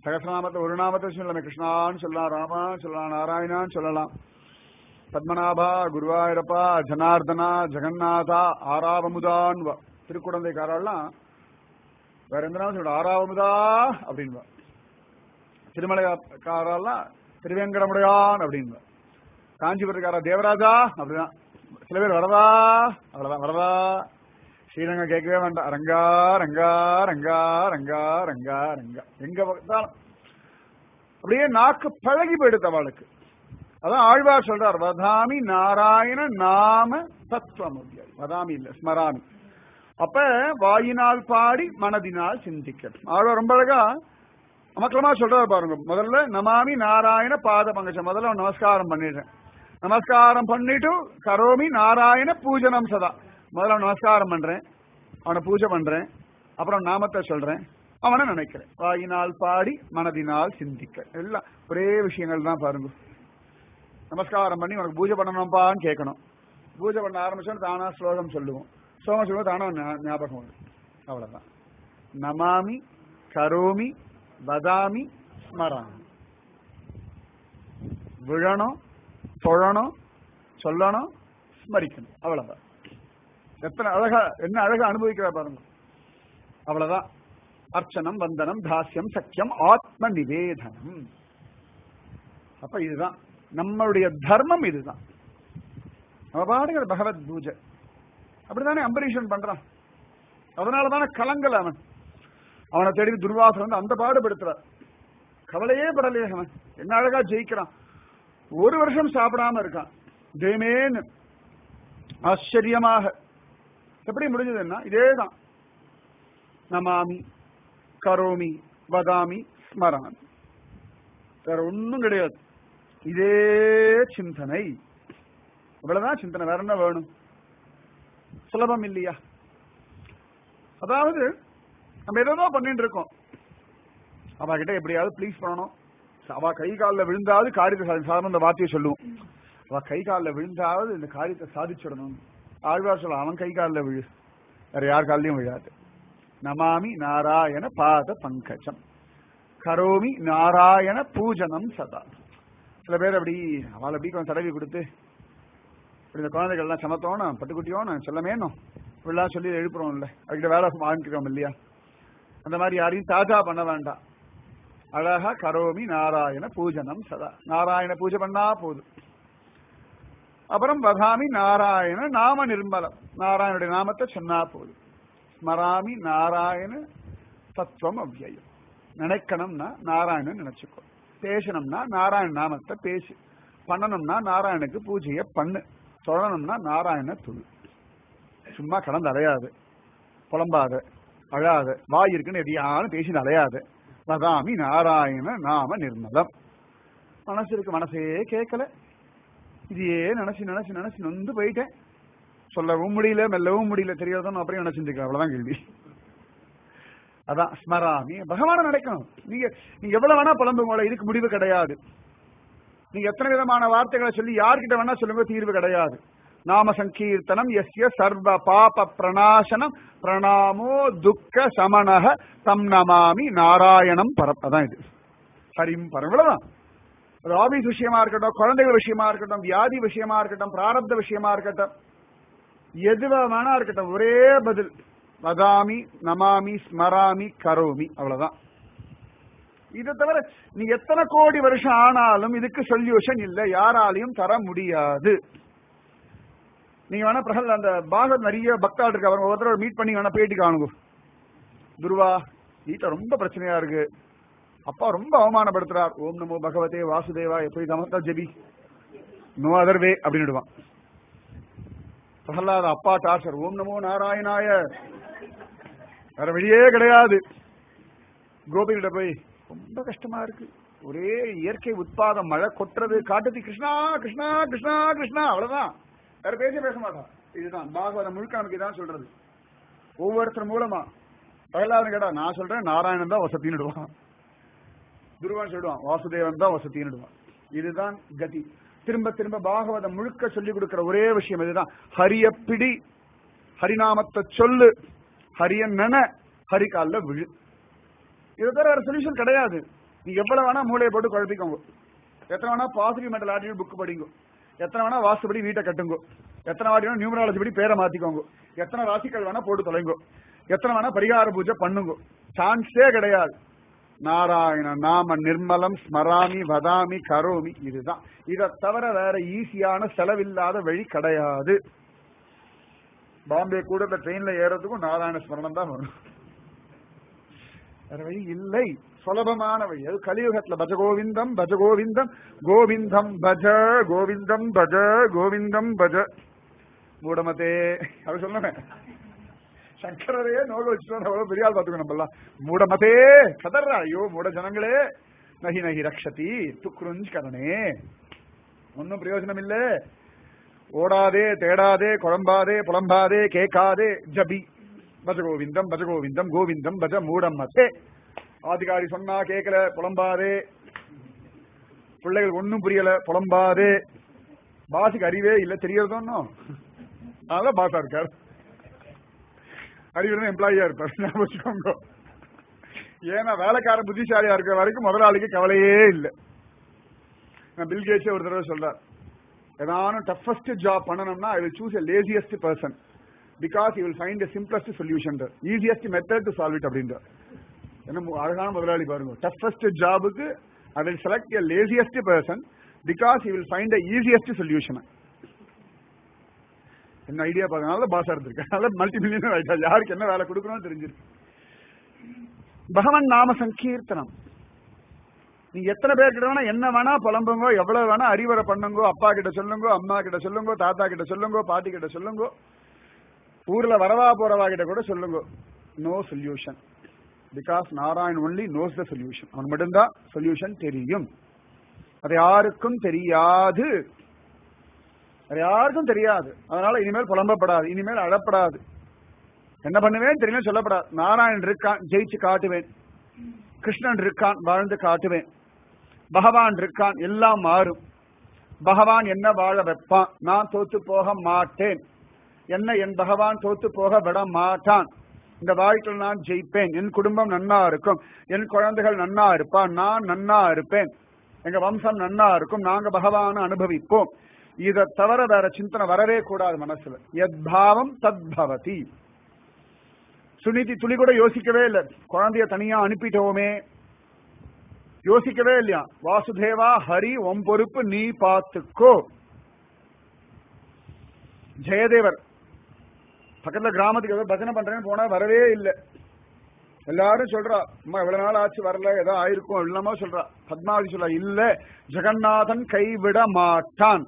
[SPEAKER 1] சகசிரநாமத்தை ஒரு நாமத்தை சொல்லலாம் கிருஷ்ணான்னு சொல்லலாம் ராமான்னு சொல்லலாம் நாராயணான்னு சொல்லலாம் பத்மநாபா குருவாயூரப்பா ஜனார்தனா ஜெகநாதா ஆறாவமுதான்வா திருக்குழந்தைக்காரெல்லாம் வேற எந்த நாமம் சொல்ல ஆறாவமுதா அப்படின்வா திருமலைக்காரெல்லாம் திருவேங்கடமுடையான் அப்படின்வா காஞ்சிபுரத்துக்காரா தேவராஜா அப்படிதான் சில பேர் வரதா அவ்வளவுதான் வரதா ஸ்ரீரங்கம் கேட்கவே வேண்டாம் ரங்கா ரங்கா ரங்கா ரங்கா ரங்கா ரங்கா எங்க பார்த்தாலும் அப்படியே நாக்கு பழகி போயிடுது அவளுக்கு அதான் ஆழ்வார் சொல்றார் வதாமி நாராயண நாம தத்துவம் வதாமி இல்ல ஸ்மராமி அப்ப வாயினால் பாடி மனதினால் சிந்திக்க ஆழ்வார் ரொம்ப அழகா அமக்கலமா சொல்றாரு பாருங்க முதல்ல நமாமி நாராயண பாத பங்கஜம் முதல்ல அவன் நமஸ்காரம் பண்ணிடுறேன் நமஸ்காரம் பண்ணிட்டு கரோமி நாராயண பூஜனம் சதா முதல்ல அவன் நமஸ்காரம் பண்றேன் அவனை பூஜை பண்றேன் அப்புறம் நாமத்தை சொல்றேன் அவனை நினைக்கிறேன் வாயினால் பாடி மனதினால் சிந்திக்க எல்லாம் ஒரே விஷயங்கள் தான் பாருங்க நமஸ்காரம் பண்ணி உனக்கு பூஜை பண்ணணும்ப்பான்னு கேட்கணும் பூஜை பண்ண ஆரம்பிச்சோன்னு தானா ஸ்லோகம் சொல்லுவோம் ஸ்லோகம் சொல்லுவோம் தானா ஞா- ஞாபகம் வரும் அவ்வளவுதான் நமாமி கரோமி வதாமி ஸ்மராமி விழணும் தொழணும் சொல்லணும் ஸ்மரிக்கணும் அவ்வளவுதான் எத்தனை அழகா என்ன அழகா அனுபவிக்கிறா பாருங்க அவ்வளவுதான் அர்ச்சனம் வந்தனம் தாஸ்யம் சக்கியம் ஆத்ம நிவேதனம் அப்ப இதுதான் நம்மளுடைய தர்மம் இதுதான் நம்ம பாடுகிற பகவத் பூஜை அப்படித்தானே அம்பரீஷன் பண்றான் அதனாலதானே கலங்கல அவன் அவனை தேடி துர்வாசன் வந்து அந்த பாடுபடுத்துறார் கவலையே படலையே அவன் என்ன அழகா ஜெயிக்கிறான் ஒரு வருஷம் சாப்பிடாம இருக்கான் தேமேன்னு ஆச்சரியமாக எப்படி முடிஞ்சதுன்னா இதேதான் நமாமி கரோமி வதாமி ஸ்மராமி வேற ஒண்ணும் கிடையாது இதே சிந்தனை இவ்வளவுதான் சிந்தனை வேற என்ன வேணும் சுலபம் இல்லையா அதாவது நம்ம ஏதோ பண்ணிட்டு இருக்கோம் அவ கிட்ட எப்படியாவது ப்ளீஸ் பண்ணணும் அவ கை காலில் விழுந்தாவது காரியத்தை சாதி சாதாரண இந்த வார்த்தையை சொல்லுவோம் அவ கை காலில் விழுந்தாவது இந்த காரியத்தை சாதிச்சிடணும் ஆழ்வார் சொல்ல அவன் கை காலில் விழு வேற யார் காலிலையும் விழாது நமாமி நாராயண பாத பங்கஜம் கரோமி நாராயண பூஜனம் சதா சில பேர் அப்படி அவள் அப்படி கொஞ்சம் தடவி கொடுத்து இப்படி இந்த குழந்தைகள்லாம் சமத்தோணும் பட்டுக்குட்டியோனும் செல்லமேனும் இப்படிலாம் சொல்லி எழுப்புறோம்ல அதுக்கிட்ட வேலை வாங்கிக்கிறோம் இல்லையா அந்த மாதிரி யாரையும் தாஜா பண்ண வேண்டாம் அழகா கரோமி நாராயண பூஜனம் சதா நாராயண பூஜை பண்ணா போதும் அப்புறம் வதாமி நாராயண நாம நிர்மலம் நாராயணுடைய நாமத்தை சொன்னா போதும் ஸ்மராமி நாராயண தத்துவம் அவ்வியம் நினைக்கணும்னா நாராயணன் நினைச்சுக்கோ பேசணும்னா நாராயண நாமத்தை பேசு பண்ணணும்னா நாராயணுக்கு பூஜையை பண்ணு தொழணும்னா நாராயண துளு சும்மா கடந்து அலையாது புலம்பாத அழாத வாய் இருக்குன்னு எதையாலும் பேசி அலையாத வதாமி நாராயண நாம நிர்மலம் மனசு இருக்கு மனசே கேட்கல இதையே நினைச்சு நினைச்சு நினைச்சு நொந்து போயிட்டேன் சொல்லவும் முடியல மெல்லவும் முடியல தெரியாதான் அப்புறம் நினைச்சிருக்கேன் அவ்வளவுதான் கேள்வி அதான் ஸ்மராமி பகவான நினைக்கணும் நீங்க நீங்க எவ்வளவு வேணா புலம்புங்கள இதுக்கு முடிவு கிடையாது நீங்க எத்தனை விதமான வார்த்தைகளை சொல்லி யார்கிட்ட வேணா சொல்லுங்க தீர்வு கிடையாது நாம சங்கீர்த்தனம் எஸ்ய சர்வ பாப பிரணாசனம் பிரணாமோ துக்க சமணக தம் நமாமி நாராயணம் பரம் அதான் இது ஹரிம் பரம் இவ்வளவுதான் அது ஆபீஸ் விஷயமா இருக்கட்டும் குழந்தைகள் விஷயமா இருக்கட்டும் வியாதி விஷயமா இருக்கட்டும் பிராரப்த விஷயமா இருக்கட்டும் எது வேணா இருக்கட்டும் ஒரே பதில் வதாமி நமாமி ஸ்மராமி கரோமி அவ்வளவுதான் இதை தவிர நீங்க எத்தனை கோடி வருஷம் ஆனாலும் இதுக்கு சொல்யூஷன் இல்ல யாராலையும் தர முடியாது நீங்க வேணா பிரகல் அந்த பாகவத் நிறைய பக்தாள் இருக்கு அவங்க ஒருத்தரோட மீட் பண்ணி வேணா பேட்டி காணுங்க துருவா வீட்டுல ரொம்ப பிரச்சனையா இருக்கு அப்பா ரொம்ப அவமானப்படுத்துறார் ஓம் நமோ பகவதே வாசுதேவா எப்படி தமஸ்தா ஜெபி நோ அதர் வே அப்படின்னுடுவான் பிரகலாத அப்பா டார்ச்சர் ஓம் நமோ நாராயணாய வேற வழியே கிடையாது கோபிகிட்ட போய் ரொம்ப கஷ்டமா இருக்கு ஒரே இயற்கை உட்பாதம் மழை கொட்டுறது காட்டுத்தி கிருஷ்ணா கிருஷ்ணா கிருஷ்ணா கிருஷ்ணா அவ்வளவுதான் வேற பேச பேச மாட்டான் இதுதான் பாகவதம் முழுக்க நமக்கு இதான் சொல்றது ஒவ்வொருத்தர் மூலமா பிரகலாதன் கேட்டா நான் சொல்றேன் நாராயணன் தான் வசத்தின்னுடுவான் துருவான் சொல்லுவான் வாசுதேவன் தான் வசத்தின்னுடுவான் இதுதான் கதி திரும்ப திரும்ப பாகவதம் முழுக்க சொல்லி கொடுக்கிற ஒரே விஷயம் இதுதான் ஹரிய பிடி ஹரிநாமத்தை சொல்லு ஹரிய நன ஹரிகால்ல விழு இதை தவிர வேற சொல்யூஷன் கிடையாது நீங்க எவ்வளவு வேணா மூளையை போட்டு குழப்பிக்கோங்க எத்தனை வேணா பாசிட்டிவ் மென்டல் ஆட்டிடியூட் புக் படிங்க எத்தனை வேணா வாஸ்துபடி வீட்டை கட்டுங்க எத்தனை வாட்டி வேணா நியூமராலஜி படி பேரை மாத்திக்கோங்க எத்தனை ராசிகள் வேணா போட்டு தொலைங்கோ எத்தனை வேணா பரிகார பூஜை பண்ணுங்க சான்ஸே கிடையாது நாராயண நாம நிர்மலம் ஸ்மராமி வதாமி கரோமி இதுதான் இதை தவிர வேற ஈஸியான செலவில்லாத வழி கிடையாது பாம்பே கூட இந்த ட்ரெயின்ல ஏறதுக்கும் நாராயண ஸ்மரணம் தான் வரும் வேற வழி இல்லை சுலபமான வழி அது கலியுகத்துல பஜ கோவிந்தம் பஜ கோவிந்தம் கோவிந்தம் பஜ கோவிந்தம் பஜ கோவிந்தம் பஜ மூடமதே அப்படி சொல்லுவேன் சங்கரரையே நோக வச்சுட்டு அவ்வளவு பெரிய ஆள் பாத்துக்கணும் நம்மலாம் மூடமதே கதர்றா ஐயோ மூட ஜனங்களே நகி நகி ரக்ஷதி துக்ருஞ்ச் கரணே ஒன்னும் பிரயோஜனம் இல்ல ஓடாதே தேடாதே குழம்பாதே புலம்பாதே கேட்காதே ஜபி பஜ கோவிந்தம் பஜ கோவிந்தம் கோவிந்தம் பஜ மூடமதே ஆதிகாரி சொன்னா கேட்கல புலம்பாதே பிள்ளைகள் ஒன்னும் புரியல புலம்பாதே பாசுக்கு அறிவே இல்ல தெரியறதோ அதனால பாசா இருக்கார் அறிவு எம்ப்ளாயியா இருப்பார் ஞாபகம் வச்சுக்கோங்க ஏன்னா வேலைக்காரன் புத்திசாலியா இருக்கிற வரைக்கும் முதலாளிக்கு கவலையே இல்லை பில் கேட்ஸ் ஒரு தடவை சொல்றார் ஏதானும் டஃபஸ்ட் ஜாப் பண்ணணும்னா I will choose a laziest person because you will find a simplest solution easiest method to solve it அப்படின்ற என்ன அழகான முதலாளி பாருங்க டஃபஸ்ட் ஜாபுக்கு I will select a laziest person because you will find a easiest solution என்ன idea பார்த்தனால பாசா இருந்திருக்கு அதனால மல்டி மில்லியனர் ஆயிட்டா யாருக்கு என்ன வேலை கொடுக்கணும்னு தெரிஞ்சிருக்கு பகவன் நாம சங்கீர்த்தனம் நீங்க எத்தனை பேர் கிட்ட வேணா என்ன வேணா புலம்புங்கோ எவ்வளவு வேணா அறிவுரை பண்ணுங்கோ அப்பா கிட்ட சொல்லுங்கோ அம்மா கிட்ட சொல்லுங்கோ தாத்தா கிட்ட சொல்லுங்கோ பாட்டி கிட்ட சொல்லுங்கோ ஊர்ல வரவா போறவா கிட்ட கூட சொல்லுங்கோ no solution because Narayan only knows the solution அவன் மட்டும்தான் சொல்யூஷன் தெரியும் அது யாருக்கும் தெரியாது அது யாருக்கும் தெரியாது அதனால இனிமேல் புலம்பப்படாது இனிமேல் அழப்படாது என்ன பண்ணுவேன் தெரியல சொல்லப்படாது நாராயணன் இருக்கான் ஜெயிச்சு காட்டுவேன் கிருஷ்ணன் இருக்கான் வாழ்ந்து காட்டுவேன் பகவான் இருக்கான் எல்லாம் மாறும் பகவான் என்ன வாழ வைப்பான் நான் தோத்து போக மாட்டேன் என்ன என் பகவான் தோத்து போக விட மாட்டான் இந்த வாழ்க்கையில் நான் ஜெயிப்பேன் என் குடும்பம் நன்னா இருக்கும் என் குழந்தைகள் நன்னா இருப்பான் நான் நன்னா இருப்பேன் எங்க வம்சம் நன்னா இருக்கும் நாங்க பகவான அனுபவிப்போம் இதை தவிர வேற சிந்தனை வரவே கூடாது மனசுல எத் பாவம் தத் பவதி சுனிதி துளி கூட யோசிக்கவே இல்லை குழந்தைய தனியா அனுப்பிட்டோமே யோசிக்கவே இல்லையா வாசுதேவா ஹரி உன் பொறுப்பு நீ பார்த்துக்கோ ஜெயதேவர் பக்கத்துல கிராமத்துக்கு ஏதோ பஜனை பண்றேன்னு போனா வரவே இல்லை எல்லாரும் சொல்றா அம்மா இவ்வளவு நாள் ஆச்சு வரல ஏதோ ஆயிருக்கும் இல்லாம சொல்றா பத்மாவதி சொல்றா இல்ல ஜெகநாதன் கைவிட மாட்டான்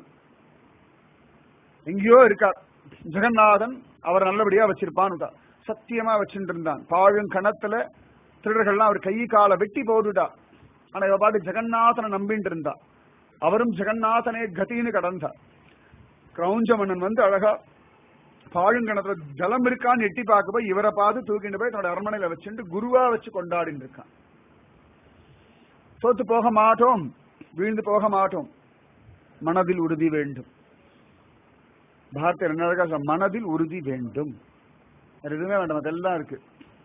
[SPEAKER 1] எங்கேயோ இருக்கார் ஜெகநாதன் அவர் நல்லபடியா வச்சிருப்பான்னு சத்தியமா வச்சுட்டு இருந்தான் பாழும் கணத்துல திருடர்கள்லாம் அவர் கை காலை வெட்டி போட்டுட்டா ஆனா இவ பாட்டு ஜெகநாதனை நம்பிட்டு இருந்தா அவரும் ஜெகநாதனே கத்தின்னு கடந்தா கிரௌஞ்ச மன்னன் வந்து அழகா பாழுங்கணத்துல ஜலம் இருக்கான்னு எட்டி பார்க்க போய் இவரை பார்த்து தூக்கிட்டு போய் தன்னோட அரண்மனையில வச்சுட்டு குருவா வச்சு கொண்டாடிட்டு இருக்கான் தோத்து போக மாட்டோம் வீழ்ந்து போக மாட்டோம் மனதில் உறுதி வேண்டும் பாரதிய என்ன சொல்ற? மனதில் உறுதி வேண்டும் வேற எதுவுமே வேண்டாம் அதெல்லாம் இருக்கு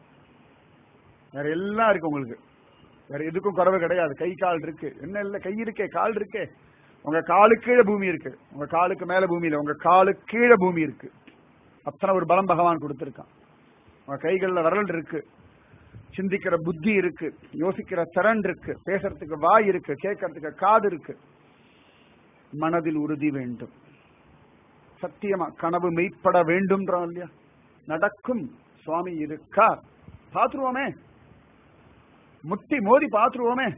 [SPEAKER 1] வேற எல்லாம் இருக்கு உங்களுக்கு வேற எதுக்கும் குறவு கிடையாது கை கால் இருக்கு என்ன இல்ல கை இருக்கே கால் இருக்கே உங்க காலுக்கு கீழே பூமி இருக்கு உங்க காலுக்கு மேல பூமி இல்ல உங்க காலுக்கு கீழே பூமி இருக்கு அத்தனை ஒரு பலம் பகவான் கொடுத்திருக்கான் உங்க கைகள்ல விரல் இருக்கு சிந்திக்கிற புத்தி இருக்கு யோசிக்கிற திறன் இருக்கு பேசுறதுக்கு வாய் இருக்கு கேட்கறதுக்கு காது இருக்கு மனதில் உறுதி வேண்டும் சத்தியமா கனவு மெய்ப்பட வேண்டும்ன்றோம் இல்லையா நடக்கும் சுவாமி இருக்கார் பாத்துருவோமே முட்டி மோதி பாத்துருவோமே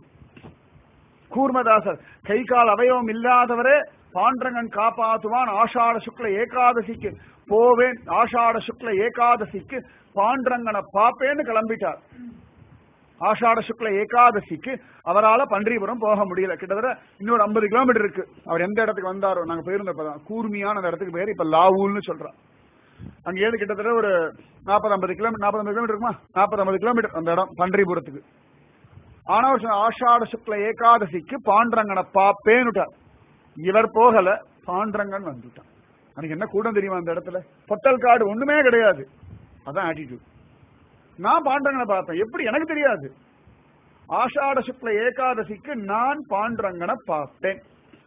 [SPEAKER 1] கூர்மதாசர் கை கால் அவயவம் இல்லாதவரே பாண்டரங்கன் காப்பாத்துவான் ஆஷாட சுக்ல ஏகாதசிக்கு போவேன் ஆஷாட சுக்ல ஏகாதசிக்கு பாண்டரங்கனை பாப்பேன்னு கிளம்பிட்டார் ஆஷாட சுக்ல ஏகாதசிக்கு அவரால பன்றிபுரம் போக முடியல கிட்டத்தட்ட இன்னொரு ஐம்பது கிலோமீட்டர் இருக்கு அவர் எந்த இடத்துக்கு வந்தாரோ நாங்க போயிருந்தப்பதான் கூர்மியான அந்த இடத்துக்கு பேர் இப்ப லாவூல்னு சொல்றோம் அங்க ஏது கிட்டத்தட்ட ஒரு நாற்பது ஐம்பது கிலோமீட்டர் நாற்பது ஐம்பது கிலோமீட்டர் இருக்குமா நாற்பது ஐம்பது கிலோமீட்டர் அந்த இடம் பன்றிபுரத்துக்கு ஆனா அவர் சொன்ன ஆஷாட சுக்ல ஏகாதசிக்கு பாண்டரங்கனை பாப்பேன்னுட்டார் இவர் போகல பாண்டரங்கன் வந்துட்டான் அன்னைக்கு என்ன கூடம் தெரியுமா அந்த இடத்துல பொட்டல் காடு ஒண்ணுமே கிடையாது அதான் ஆட்டிடியூட் நான் பாண்டரங்கனை பார்த்தேன் எப்படி எனக்கு தெரியாது ஆஷாட சுக்ல ஏகாதசிக்கு நான் பாண்டுரங்கனை பார்த்தேன்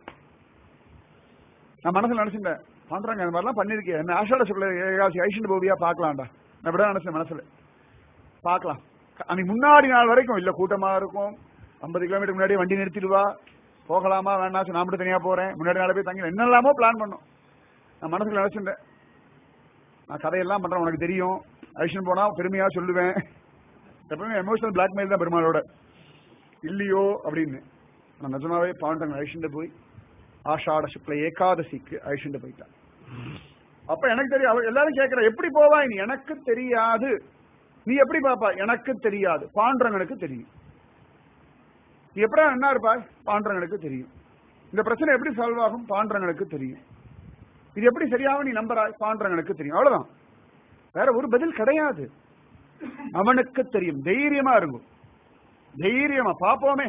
[SPEAKER 1] நான் மனசுல நினைச்சிட்டேன் பாண்டுரங்க அந்த மாதிரிலாம் பண்ணிருக்கேன் என்ன ஆஷாட சுக்ல ஏகாதசி ஐஷன் போவியா பார்க்கலாம்டா நான் இப்படி நினைச்சேன் மனசுல பார்க்கலாம் அன்னைக்கு முன்னாடி நாள் வரைக்கும் இல்ல கூட்டமா இருக்கும் ஐம்பது கிலோமீட்டர் முன்னாடி வண்டி நிறுத்திடுவா போகலாமா வேணாம் நான் மட்டும் தனியா போறேன் முன்னாடி நாளை போய் தங்கி என்னெல்லாமோ பிளான் பண்ணோம் நான் மனசுல நினைச்சிட்டேன் நான் கதையெல்லாம் பண்றேன் உனக்கு தெரியும் ஐஷன் போனா பெருமையா சொல்லுவேன் எப்பவுமே எமோஷனல் பிளாக்மெயில் தான் பெருமாளோட இல்லையோ அப்படின்னு நான் நிஜமாவே பாண்டங்க ஐஷன் போய் ஆஷாட சுக்ல ஏகாதசிக்கு ஐஷன் போயிட்டான் அப்ப எனக்கு தெரியும் அவ எல்லாரும் கேட்கிற எப்படி போவா நீ எனக்கு தெரியாது நீ எப்படி பாப்பா எனக்கு தெரியாது பாண்டரங்கனுக்கு தெரியும் நீ எப்படா என்ன இருப்பா பாண்டரங்கனுக்கு தெரியும் இந்த பிரச்சனை எப்படி சால்வ் ஆகும் பாண்டரங்கனுக்கு தெரியும் இது எப்படி சரியாக நீ நம்புறாய் பாண்டரங்கனுக்கு தெரியும் அவ்வளவுதான் வேற ஒரு பதில் கிடையாது அவனுக்கு தெரியும் தைரியமா இருக்கும் தைரியமா பாப்போமே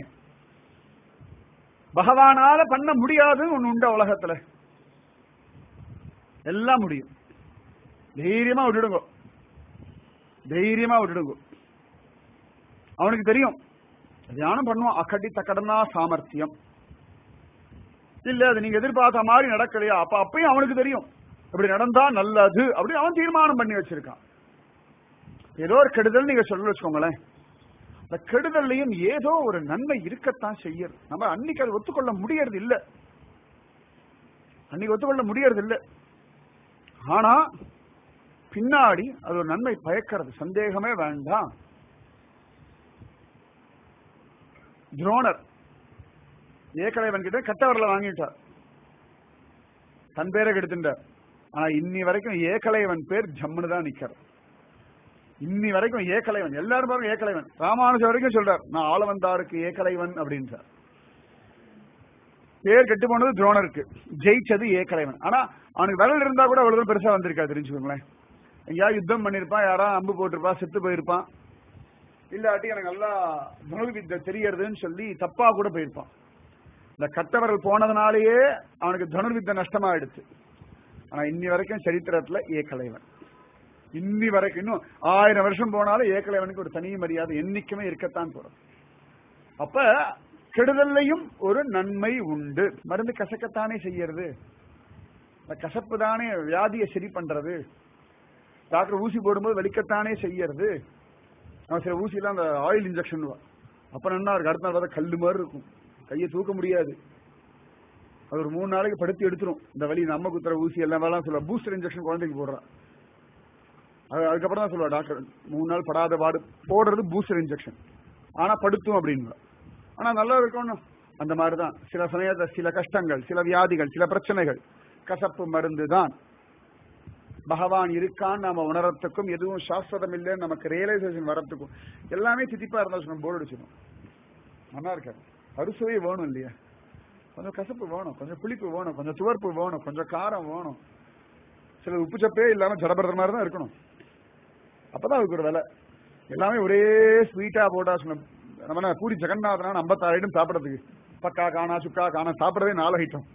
[SPEAKER 1] பகவானால பண்ண முடியாதுன்னு ஒண்ணு உண்டு உலகத்துல எல்லாம் முடியும் தைரியமா விட்டுடுங்க தைரியமா விட்டுடுங்க அவனுக்கு தெரியும் தியானம் பண்ணுவான் அக்கடி தக்கடனா சாமர்த்தியம் இல்ல அது நீங்க எதிர்பார்த்த மாதிரி நடக்கலையா அப்ப அப்பயும் அவனுக்கு தெரியும் இப்படி நடந்தா நல்லது அப்படி அவன் தீர்மானம் பண்ணி வச்சிருக்கான் ஏதோ ஒரு கெடுதல் நீங்க சொல்ல வச்சுக்கோங்களேன் அந்த கெடுதல்லையும் ஏதோ ஒரு நன்மை இருக்கத்தான் செய்யறது நம்ம அன்னைக்கு அதை ஒத்துக்கொள்ள முடியறது இல்ல அன்னைக்கு ஒத்துக்கொள்ள முடியறது இல்ல ஆனா பின்னாடி அது ஒரு நன்மை பயக்கிறது சந்தேகமே வேண்டாம் துரோணர் ஏகலைவன் கிட்ட கட்டவரில் வாங்கிட்டார் தன் பேரை கெடுத்துட்டார் ஆனா இன்னி வரைக்கும் ஏகலைவன் பேர் ஜம்முன்னு தான் நிக்கிறார் இன்னி வரைக்கும் ஏகலைவன் எல்லாரும் பாருங்க ஏகலைவன் ராமானுஜர் வரைக்கும் சொல்றார் நான் ஆளவந்தாருக்கு ஏகலைவன் அப்படின்றார் பேர் கெட்டு போனது துரோணருக்கு ஜெயிச்சது ஏகலைவன் ஆனா அவனுக்கு விரல் இருந்தா கூட அவ்வளவு பெருசா வந்திருக்கா தெரிஞ்சுக்கோங்களேன் எங்கேயாவது யுத்தம் பண்ணிருப்பான் யாரா அம்பு போட்டிருப்பான் செத்து போயிருப்பான் இல்லாட்டி எனக்கு நல்லா தனுர்வித்தை தெரியறதுன்னு சொல்லி தப்பா கூட போயிருப்பான் இந்த கட்டவரல் போனதுனாலேயே அவனுக்கு தனுர்வித்தை நஷ்டமாயிடுச்சு ஆனா இன்னி வரைக்கும் சரித்திரத்துல ஏகலைவன் இன்னி வரைக்கும் இன்னும் ஆயிரம் வருஷம் போனாலும் ஏகலைவனுக்கு ஒரு தனி மரியாதை என்னைக்குமே இருக்கத்தான் போறது அப்ப கெடுதல்லையும் ஒரு நன்மை உண்டு மருந்து கசக்கத்தானே செய்யறது இந்த கசப்பு தானே வியாதியை சரி பண்றது டாக்டர் ஊசி போடும்போது வலிக்கத்தானே செய்யறது அவன் சில ஊசியெல்லாம் அந்த ஆயில் இன்ஜெக்ஷன் அப்புறம் என்ன இருக்கு அடுத்த நாள் பார்த்தா கல்லு மாதிரி இருக்கும் கையை தூக்க முடியாது அது ஒரு மூணு நாளைக்கு படுத்து எடுத்துரும் இந்த வலி நம்ம குத்துற ஊசி எல்லாம் வேலாம் சொல்லுவா பூஸ்டர் இன்ஜெக்ஷன் குழந்தைக்கு போடுறான் அது அதுக்கப்புறம் தான் சொல்லுவா டாக்டர் மூணு நாள் படாத பாடு போடுறது பூஸ்டர் இன்ஜெக்ஷன் ஆனா படுத்தும் அப்படின்னு ஆனா நல்லா இருக்கணும் அந்த மாதிரி தான் சில சமயத்துல சில கஷ்டங்கள் சில வியாதிகள் சில பிரச்சனைகள் கசப்பு மருந்து தான் பகவான் இருக்கான்னு நாம உணரத்துக்கும் எதுவும் சாஸ்வதம் இல்லைன்னு நமக்கு ரியலைசேஷன் வரத்துக்கும் எல்லாமே தித்திப்பா இருந்தா நம்ம போர்டு அடிச்சிடும் நல்லா இருக்காது அறுசுவை வேணும் இல்லையா கொஞ்சம் கசப்பு வேணும் கொஞ்சம் புளிப்பு வேணும் கொஞ்சம் துவர்ப்பு வேணும் கொஞ்சம் காரம் வேணும் சில உப்பு சப்பே இல்லாம ஜடபரத மாதிரி தான் இருக்கணும் அப்பதான் அதுக்கு ஒரு விலை எல்லாமே ஒரே ஸ்வீட்டா போட்டா சொன்ன நம்ம என்ன பூரி ஜெகநாதனா ஐம்பத்தாறு ஐட்டம் சாப்பிடறதுக்கு பக்கா காணா சுக்கா காணா சாப்பிடறதே நாலு ஐட்டம்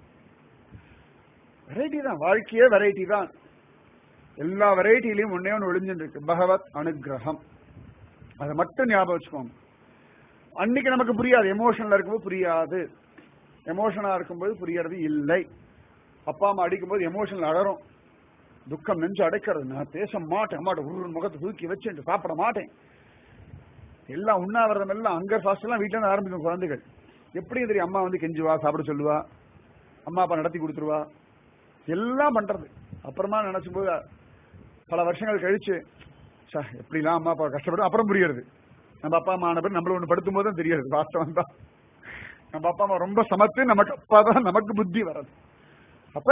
[SPEAKER 1] வெரைட்டி தான் வாழ்க்கையே வெரைட்டி தான் எல்லா வெரைட்டிலையும் ஒன்னே ஒன்று ஒளிஞ்சுட்டு இருக்கு பகவத் அனுகிரகம் அதை மட்டும் ஞாபகம் வச்சுக்கோங்க அன்னைக்கு நமக்கு புரியாது எமோஷன்ல இருக்கும்போது புரியாது எமோஷனா இருக்கும்போது புரியறது இல்லை அப்பா அம்மா அடிக்கும்போது எமோஷனல் அழறோம் துக்கம் நெஞ்சு அடைக்கிறது நான் பேச மாட்டேன் அம்மாட்ட ஒரு முகத்தை தூக்கி வச்சு சாப்பிட மாட்டேன் எல்லாம் உண்ணாவிரதம் எல்லாம் அங்க ஃபாஸ்ட் எல்லாம் வீட்டுல இருந்து ஆரம்பிக்கும் குழந்தைகள் எப்படி தெரியும் அம்மா வந்து கெஞ்சுவா சாப்பிட சொல்லுவா அம்மா அப்பா நடத்தி கொடுத்துருவா எல்லாம் பண்றது அப்புறமா நினைச்சும் போது பல வருஷங்கள் கழிச்சு சா எப்படிலாம் அம்மா அப்பா கஷ்டப்படும் அப்புறம் புரியுறது நம்ம அப்பா அம்மா ஆன பேர் நம்மள ஒண்ணு படுத்தும் போது தான் தெரியாது வாஸ்தவம் தான் நம்ம அப்பா அம்மா ரொம்ப சமத்து நமக்கு அப்பா தான் நமக்கு புத்தி வர்றது அப்ப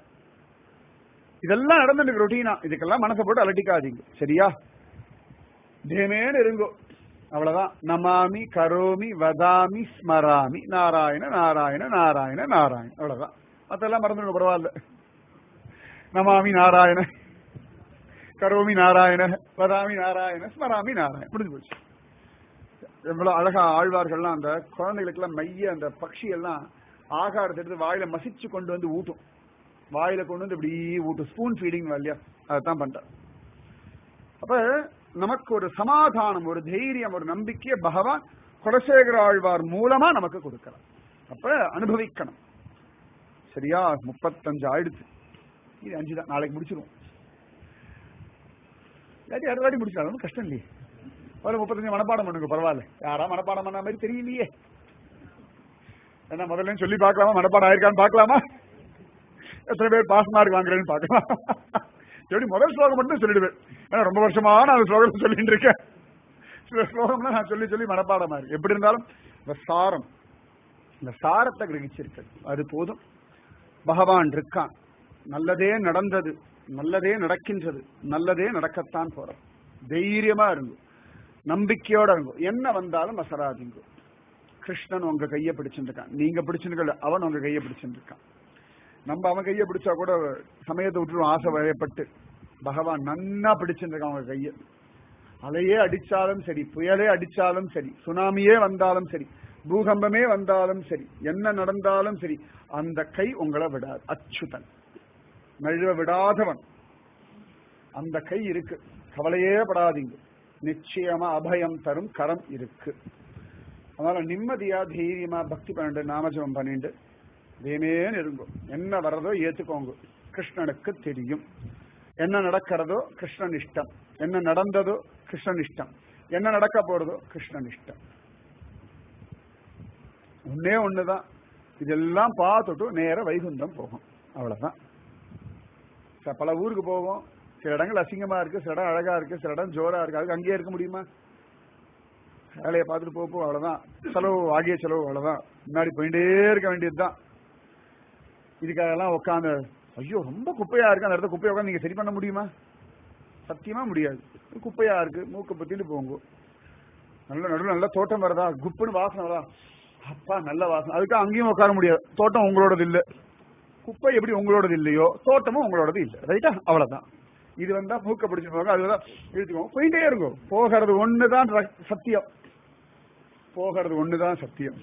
[SPEAKER 1] இதெல்லாம் நடந்துட்டு ரொட்டீனா இதுக்கெல்லாம் மனசை போட்டு அலட்டிக்காதீங்க சரியா தேமேன்னு இருங்கோ அவ்வளவுதான் நமாமி கரோமி வதாமி ஸ்மராமி நாராயண நாராயண நாராயண நாராயண அவ்வளவுதான் மத்தெல்லாம் மறந்துடுங்க பரவாயில்ல நமாமி நாராயண கரோமி நாராயண வதாமி நாராயண ஸ்மராமி நாராயண முடிஞ்சு போச்சு எவ்வளவு அழகா ஆழ்வார்கள்லாம் அந்த குழந்தைகளுக்கெல்லாம் மைய அந்த பக்ஷி எல்லாம் ஆகாரத்தை எடுத்து வாயில மசிச்சு கொண்டு வந்து ஊட்டும் வாயில கொண்டு வந்து இப்படி ஊட்டும் ஸ்பூன் ஃபீடிங் இல்லையா அதான் பண்ற அப்ப நமக்கு ஒரு சமாதானம் ஒரு தைரியம் ஒரு நம்பிக்கையை பகவான் குலசேகர ஆழ்வார் மூலமா நமக்கு கொடுக்கிறார் அப்ப அனுபவிக்கணும் சரியா முப்பத்தஞ்சு ஆயிடுச்சு இது அஞ்சு தான் நாளைக்கு முடிச்சிருவோம் இல்லாட்டி அடுத்த வாட்டி முடிச்சிடலாம் கஷ்டம் இல்லையே ஒரு முப்பத்தஞ்சு மனப்பாடம் பண்ணுங்க பரவாயில்ல யாரா மனப்பாடம் பண்ண மாதிரி தெரியலையே ஏன்னா முதல்ல சொல்லி பார்க்கலாமா மனப்பாடம் ஆயிருக்கான்னு பார்க்கலாமா எத்தனை பேர் பாஸ் மார்க் வாங்குறேன்னு பார்க்கலாம் எப்படி முதல் ஸ்லோகம் மட்டும் சொல்லிடுவேன் ஏன்னா ரொம்ப வருஷமா நான் அந்த ஸ்லோகத்தை சொல்லிட்டு இருக்கேன் சில ஸ்லோகம்லாம் நான் சொல்லி சொல்லி மனப்பாடமா இருக்கு எப்படி இருந்தாலும் இந்த சாரம் இந்த சாரத்தை கிரகிச்சிருக்கு அது போதும் பகவான் இருக்கான் நல்லதே நடந்தது நல்லதே நடக்கின்றது நல்லதே நடக்கத்தான் போறோம் தைரியமா இருங்க நம்பிக்கையோட இருங்க என்ன வந்தாலும் அசராதிங்க கிருஷ்ணன் உங்க கையை பிடிச்சிருக்கான் நீங்க பிடிச்சிருக்கல அவன் உங்க கையை பிடிச்சிருக்கான் நம்ம அவன் கையை பிடிச்சா கூட சமயத்தை விட்டுருவோம் ஆசை வயப்பட்டு பகவான் நன்னா பிடிச்சிருக்கான் அவங்க கையை அலையே அடிச்சாலும் சரி புயலே அடிச்சாலும் சரி சுனாமியே வந்தாலும் சரி பூகம்பமே வந்தாலும் சரி என்ன நடந்தாலும் சரி அந்த கை உங்களை விடாது அச்சுதன் நழுவ விடாதவன் அந்த கை இருக்கு கவலையே படாதீங்க நிச்சயமா அபயம் தரும் கரம் இருக்கு அதனால நிம்மதியா தைரியமா பக்தி பண்ணிட்டு நாமஜபம் பண்ணிட்டு தேமேன்னு இருங்கோ என்ன வர்றதோ ஏத்துக்கோங்க கிருஷ்ணனுக்கு தெரியும் என்ன நடக்கிறதோ கிருஷ்ணன் இஷ்டம் என்ன நடந்ததோ கிருஷ்ணன் இஷ்டம் என்ன நடக்க போறதோ கிருஷ்ணன் இஷ்டம் ஒன்னே ஒண்ணுதான் இதெல்லாம் பார்த்துட்டு நேர வைகுந்தம் போகும் அவ்வளவுதான் ச- பல ஊருக்கு போவோம் சில இடங்கள் அசிங்கமா இருக்கு சில இடம் அழகா இருக்கு சில இடம் ஜோரா இருக்கு அதுக்கு அங்கேயே இருக்க முடியுமா வேலையை பார்த்துட்டு போப்போ அவ்வளவுதான் செலவு ஆகிய செலவு அவ்வளவுதான் முன்னாடி போயிட்டே இருக்க வேண்டியதுதான் இதுக்காகலாம் உட்காந்து ஐயோ ரொம்ப குப்பையா இருக்கு அந்த இடத்துல குப்பையை உட்காந்து நீங்க சரி பண்ண முடியுமா சத்தியமா முடியாது குப்பையா இருக்கு மூக்கு பத்திட்டு போங்க நல்ல நடுவில் நல்ல தோட்டம் வருதா குப்புன்னு வாசனை வருதா அப்பா நல்ல வாசனை அதுக்கு அங்கேயும் உட்கார முடியாது தோட்டம் உங்களோடது இல்ல குப்பை எப்படி உங்களோடது இல்லையோ தோட்டமும் உங்களோடது இல்ல ரைட்டா அவ்வளவுதான் இது வந்தா மூக்க பிடிச்சு போங்க அதுதான் இழுத்துக்கோங்க போயிட்டே இருக்கும் போகிறது ஒண்ணுதான் ர- சத்தியம் போகிறது ஒண்ணுதான் சத்தியம்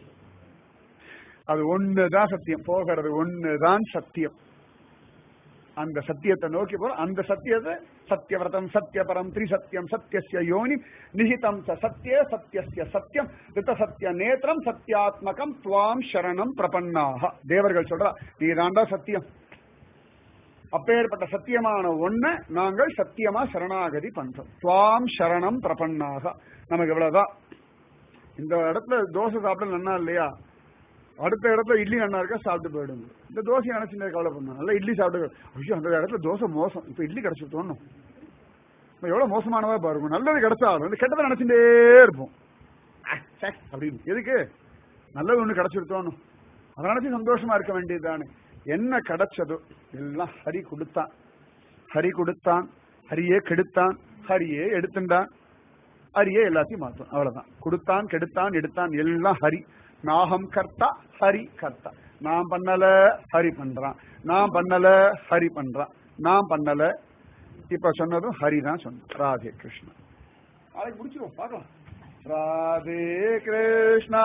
[SPEAKER 1] அது ஒண்ணுதான் சத்தியம் போகிறது ஒண்ணுதான் சத்தியம் அந்த சத்தியத்தை நோக்கி போறோம் அந்த சத்தியத்தை சத்தியவிரதம் சத்தியபரம் திரிசத்தியம் சத்தியஸ்ய யோனி நிஹிதம் ச சத்திய சத்தியஸ்ய சத்தியம் ரித சத்திய நேத்திரம் சத்தியாத்மகம் துவாம் சரணம் பிரபன்னாக தேவர்கள் சொல்றா நீ தாண்டா சத்தியம் அப்பேற்பட்ட சத்தியமான ஒண்ண நாங்கள் சத்தியமா சரணாகதி பண்றோம் துவாம் சரணம் பிரபன்னாக நமக்கு இவ்வளவுதான் இந்த இடத்துல தோசை சாப்பிட நன்னா இல்லையா அடுத்த இடத்துல இட்லி நல்லா இருக்கா சாப்பிட்டு போயிடுங்க இந்த தோசை நினைச்சு கவலை பண்ணணும் நல்லா இட்லி சாப்பிட்டு ஐயோ அந்த இடத்துல தோசை மோசம் இப்ப இட்லி கிடைச்சு தோணும் இப்ப எவ்வளவு மோசமானதா பாருங்க நல்லது கிடைச்சாலும் இந்த கெட்டதை நினைச்சுட்டே இருப்போம் அஹ், சே, அப்படின்னு எதுக்கு நல்லது ஒண்ணு கிடைச்சிருத்தோணும் அதை நினைச்சு சந்தோஷமா இருக்க வேண்டியதுதானே என்ன கிடைச்சதோ எல்லாம் ஹரி கொடுத்தான் ஹரி கொடுத்தான் ஹரியே கெடுத்தான் ஹரியே எடுத்துட்டான் ஹரியே எல்லாத்தையும் மாற்றும் அவ்வளவுதான் கொடுத்தான் கெடுத்தான் எடுத்தான் எல்லாம் ஹரி நாகம் கர்த்தா ஹரி கர்த்தா நான் பண்ணல ஹரி பண்றான் நான் பண்ணல ஹரி பண்றான் நான் பண்ணல இப்ப சொன்னதும் ஹரி தான் சொன்ன ராதே கிருஷ்ணா நாளைக்கு முடிச்சிருவோம் பார்க்கலாம் ராதே கிருஷ்ணா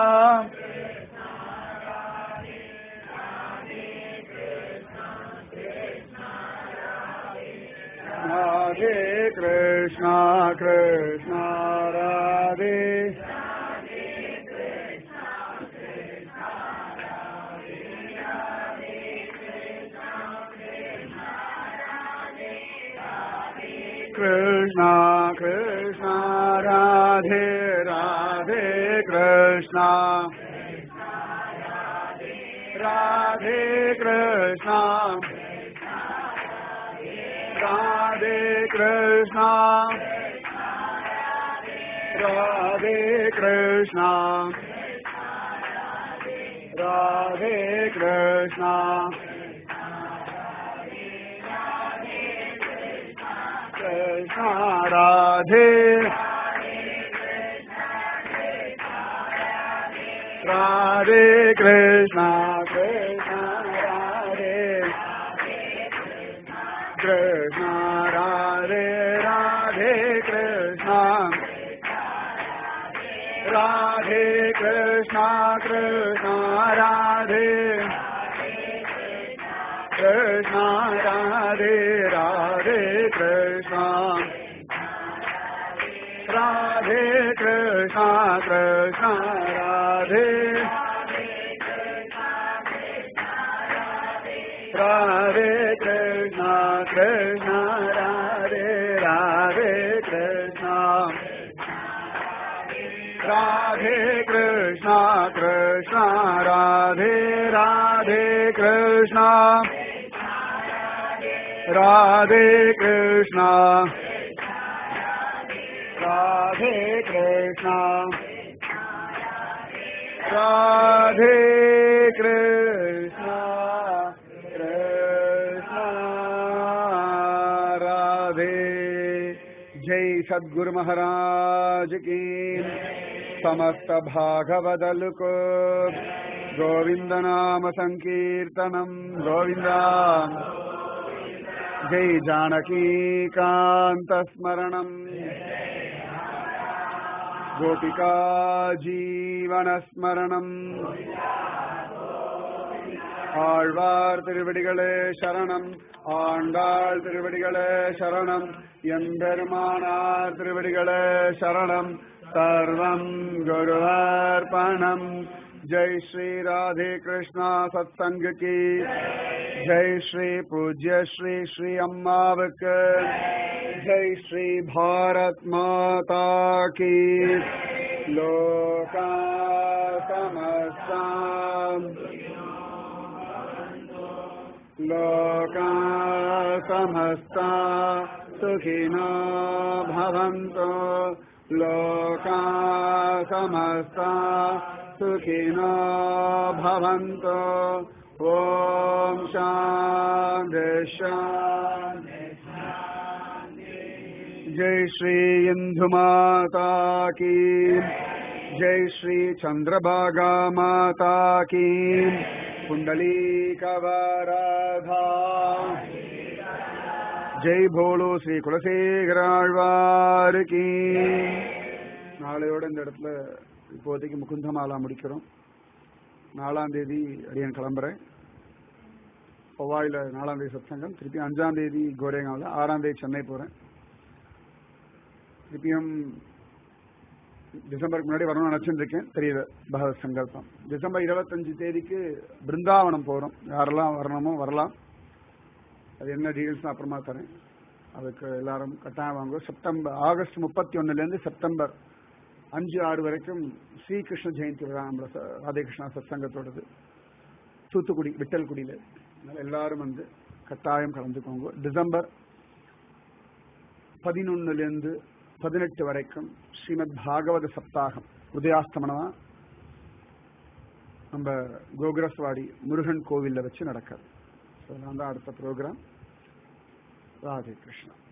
[SPEAKER 1] ராதே கிருஷ்ணா கிருஷ்ணா ராதே कृष्णा कृष्णा राधे राधे कृष्णा राधे कृष्णा राधे कृष्णा राधे कृष्णा राधे कृष्णा कृष्णा राधे राधे कृष्णा कृष्णा राधे कृष्णा राधे राधे कृष्णा राधे कृष्णा कृष्णा राधे कृष्णा राधे राधे कृष्णा ராதே கிருஷ்ணா கிருஷ்ணா ராதே ராதே கிருஷ்ணா கிருஷ்ணா ராதே ராதே கிருஷ்ணா ராதே கிருஷ்ணா கிருஷ்ணா ராதே ராதே கிருஷ்ணா ராதே கிருஷ்ணா ராதே கிருஷ்ணா ராதே கிருஷ்ணா கிருஷ்ணா ராதே जय सद्गुरु महाराज की समस्त भागवदल को गोविंद नाम संकीर्तनम गोविंदा जय जानकी कांत स्मरणम गोपिका जीवन स्मरणम ஆழ்வார் திருவடிகளே சரணம் ஆண்டாள் திருவடிகளே சரணம் எம்பெருமானார் திருவடிகளே சரணம் சர்வம் குருவார்ப்பணம் ஜெய் ஸ்ரீ ராதே கிருஷ்ணா சத்சங்க கி ஜெய் ஸ்ரீ பூஜ்ய ஸ்ரீ ஸ்ரீ அம்மாவுக்கு ஜெய் ஸ்ரீ பாரத் மாதா கி லோகா சமஸ்தாம் लोका समस्ता सुखिनो भवन्तु लोका समस्ता सुखिनो भवन्तु ॐ शान्ति शान्ति जय श्री इंदु माता की जय श्री चंद्रभागा माता की कुंडली कवराधा ஜெய் போலோ ஸ்ரீ குலசேகராழ்வார் கீ நாளையோட இந்த இடத்துல இப்போதைக்கு முகுந்தமாலா முடிக்கிறோம் நாலாம் தேதி அடியன் கிளம்புறேன் ஒவ்வாயில நாலாம் தேதி சத்சங்கம் திருப்பி அஞ்சாம் தேதி கோரேகாவில் ஆறாம் தேதி சென்னை போறேன் திருப்பியும் டிசம்பருக்கு முன்னாடி வரணும்னு நினைச்சுட்டு இருக்கேன் தெரியல பகவத் சங்கல்பம் டிசம்பர் இருபத்தஞ்சு தேதிக்கு பிருந்தாவனம் போறோம் யாரெல்லாம் வரணுமோ வரலாம் அது என்ன டீடைல்ஸ் அப்புறமா தரேன் அதுக்கு எல்லாரும் கட்டாயம் வாங்க செப்டம்பர் ஆகஸ்ட் முப்பத்தி ஒன்னுலேருந்து செப்டம்பர் அஞ்சு ஆறு வரைக்கும் ஸ்ரீகிருஷ்ண ஜெயந்தி விழா நம்மள ச- ராதேகிருஷ்ணா சத்சங்கத்தோடது தூத்துக்குடி விட்டல்குடியில் அதனால எல்லாரும் வந்து கட்டாயம் கலந்துக்கோங்க டிசம்பர் பதினொன்னுலேருந்து பதினெட்டு வரைக்கும் ஸ்ரீமத் பாகவத சப்தாகம் உதயாஸ்தமனமா நம்ம கோகுரஸ்வாடி முருகன் கோவில்ல வச்சு நடக்காது ஸோ நான் தான் அடுத்த ப்ரோக்ராம் ராதே கிருஷ்ணா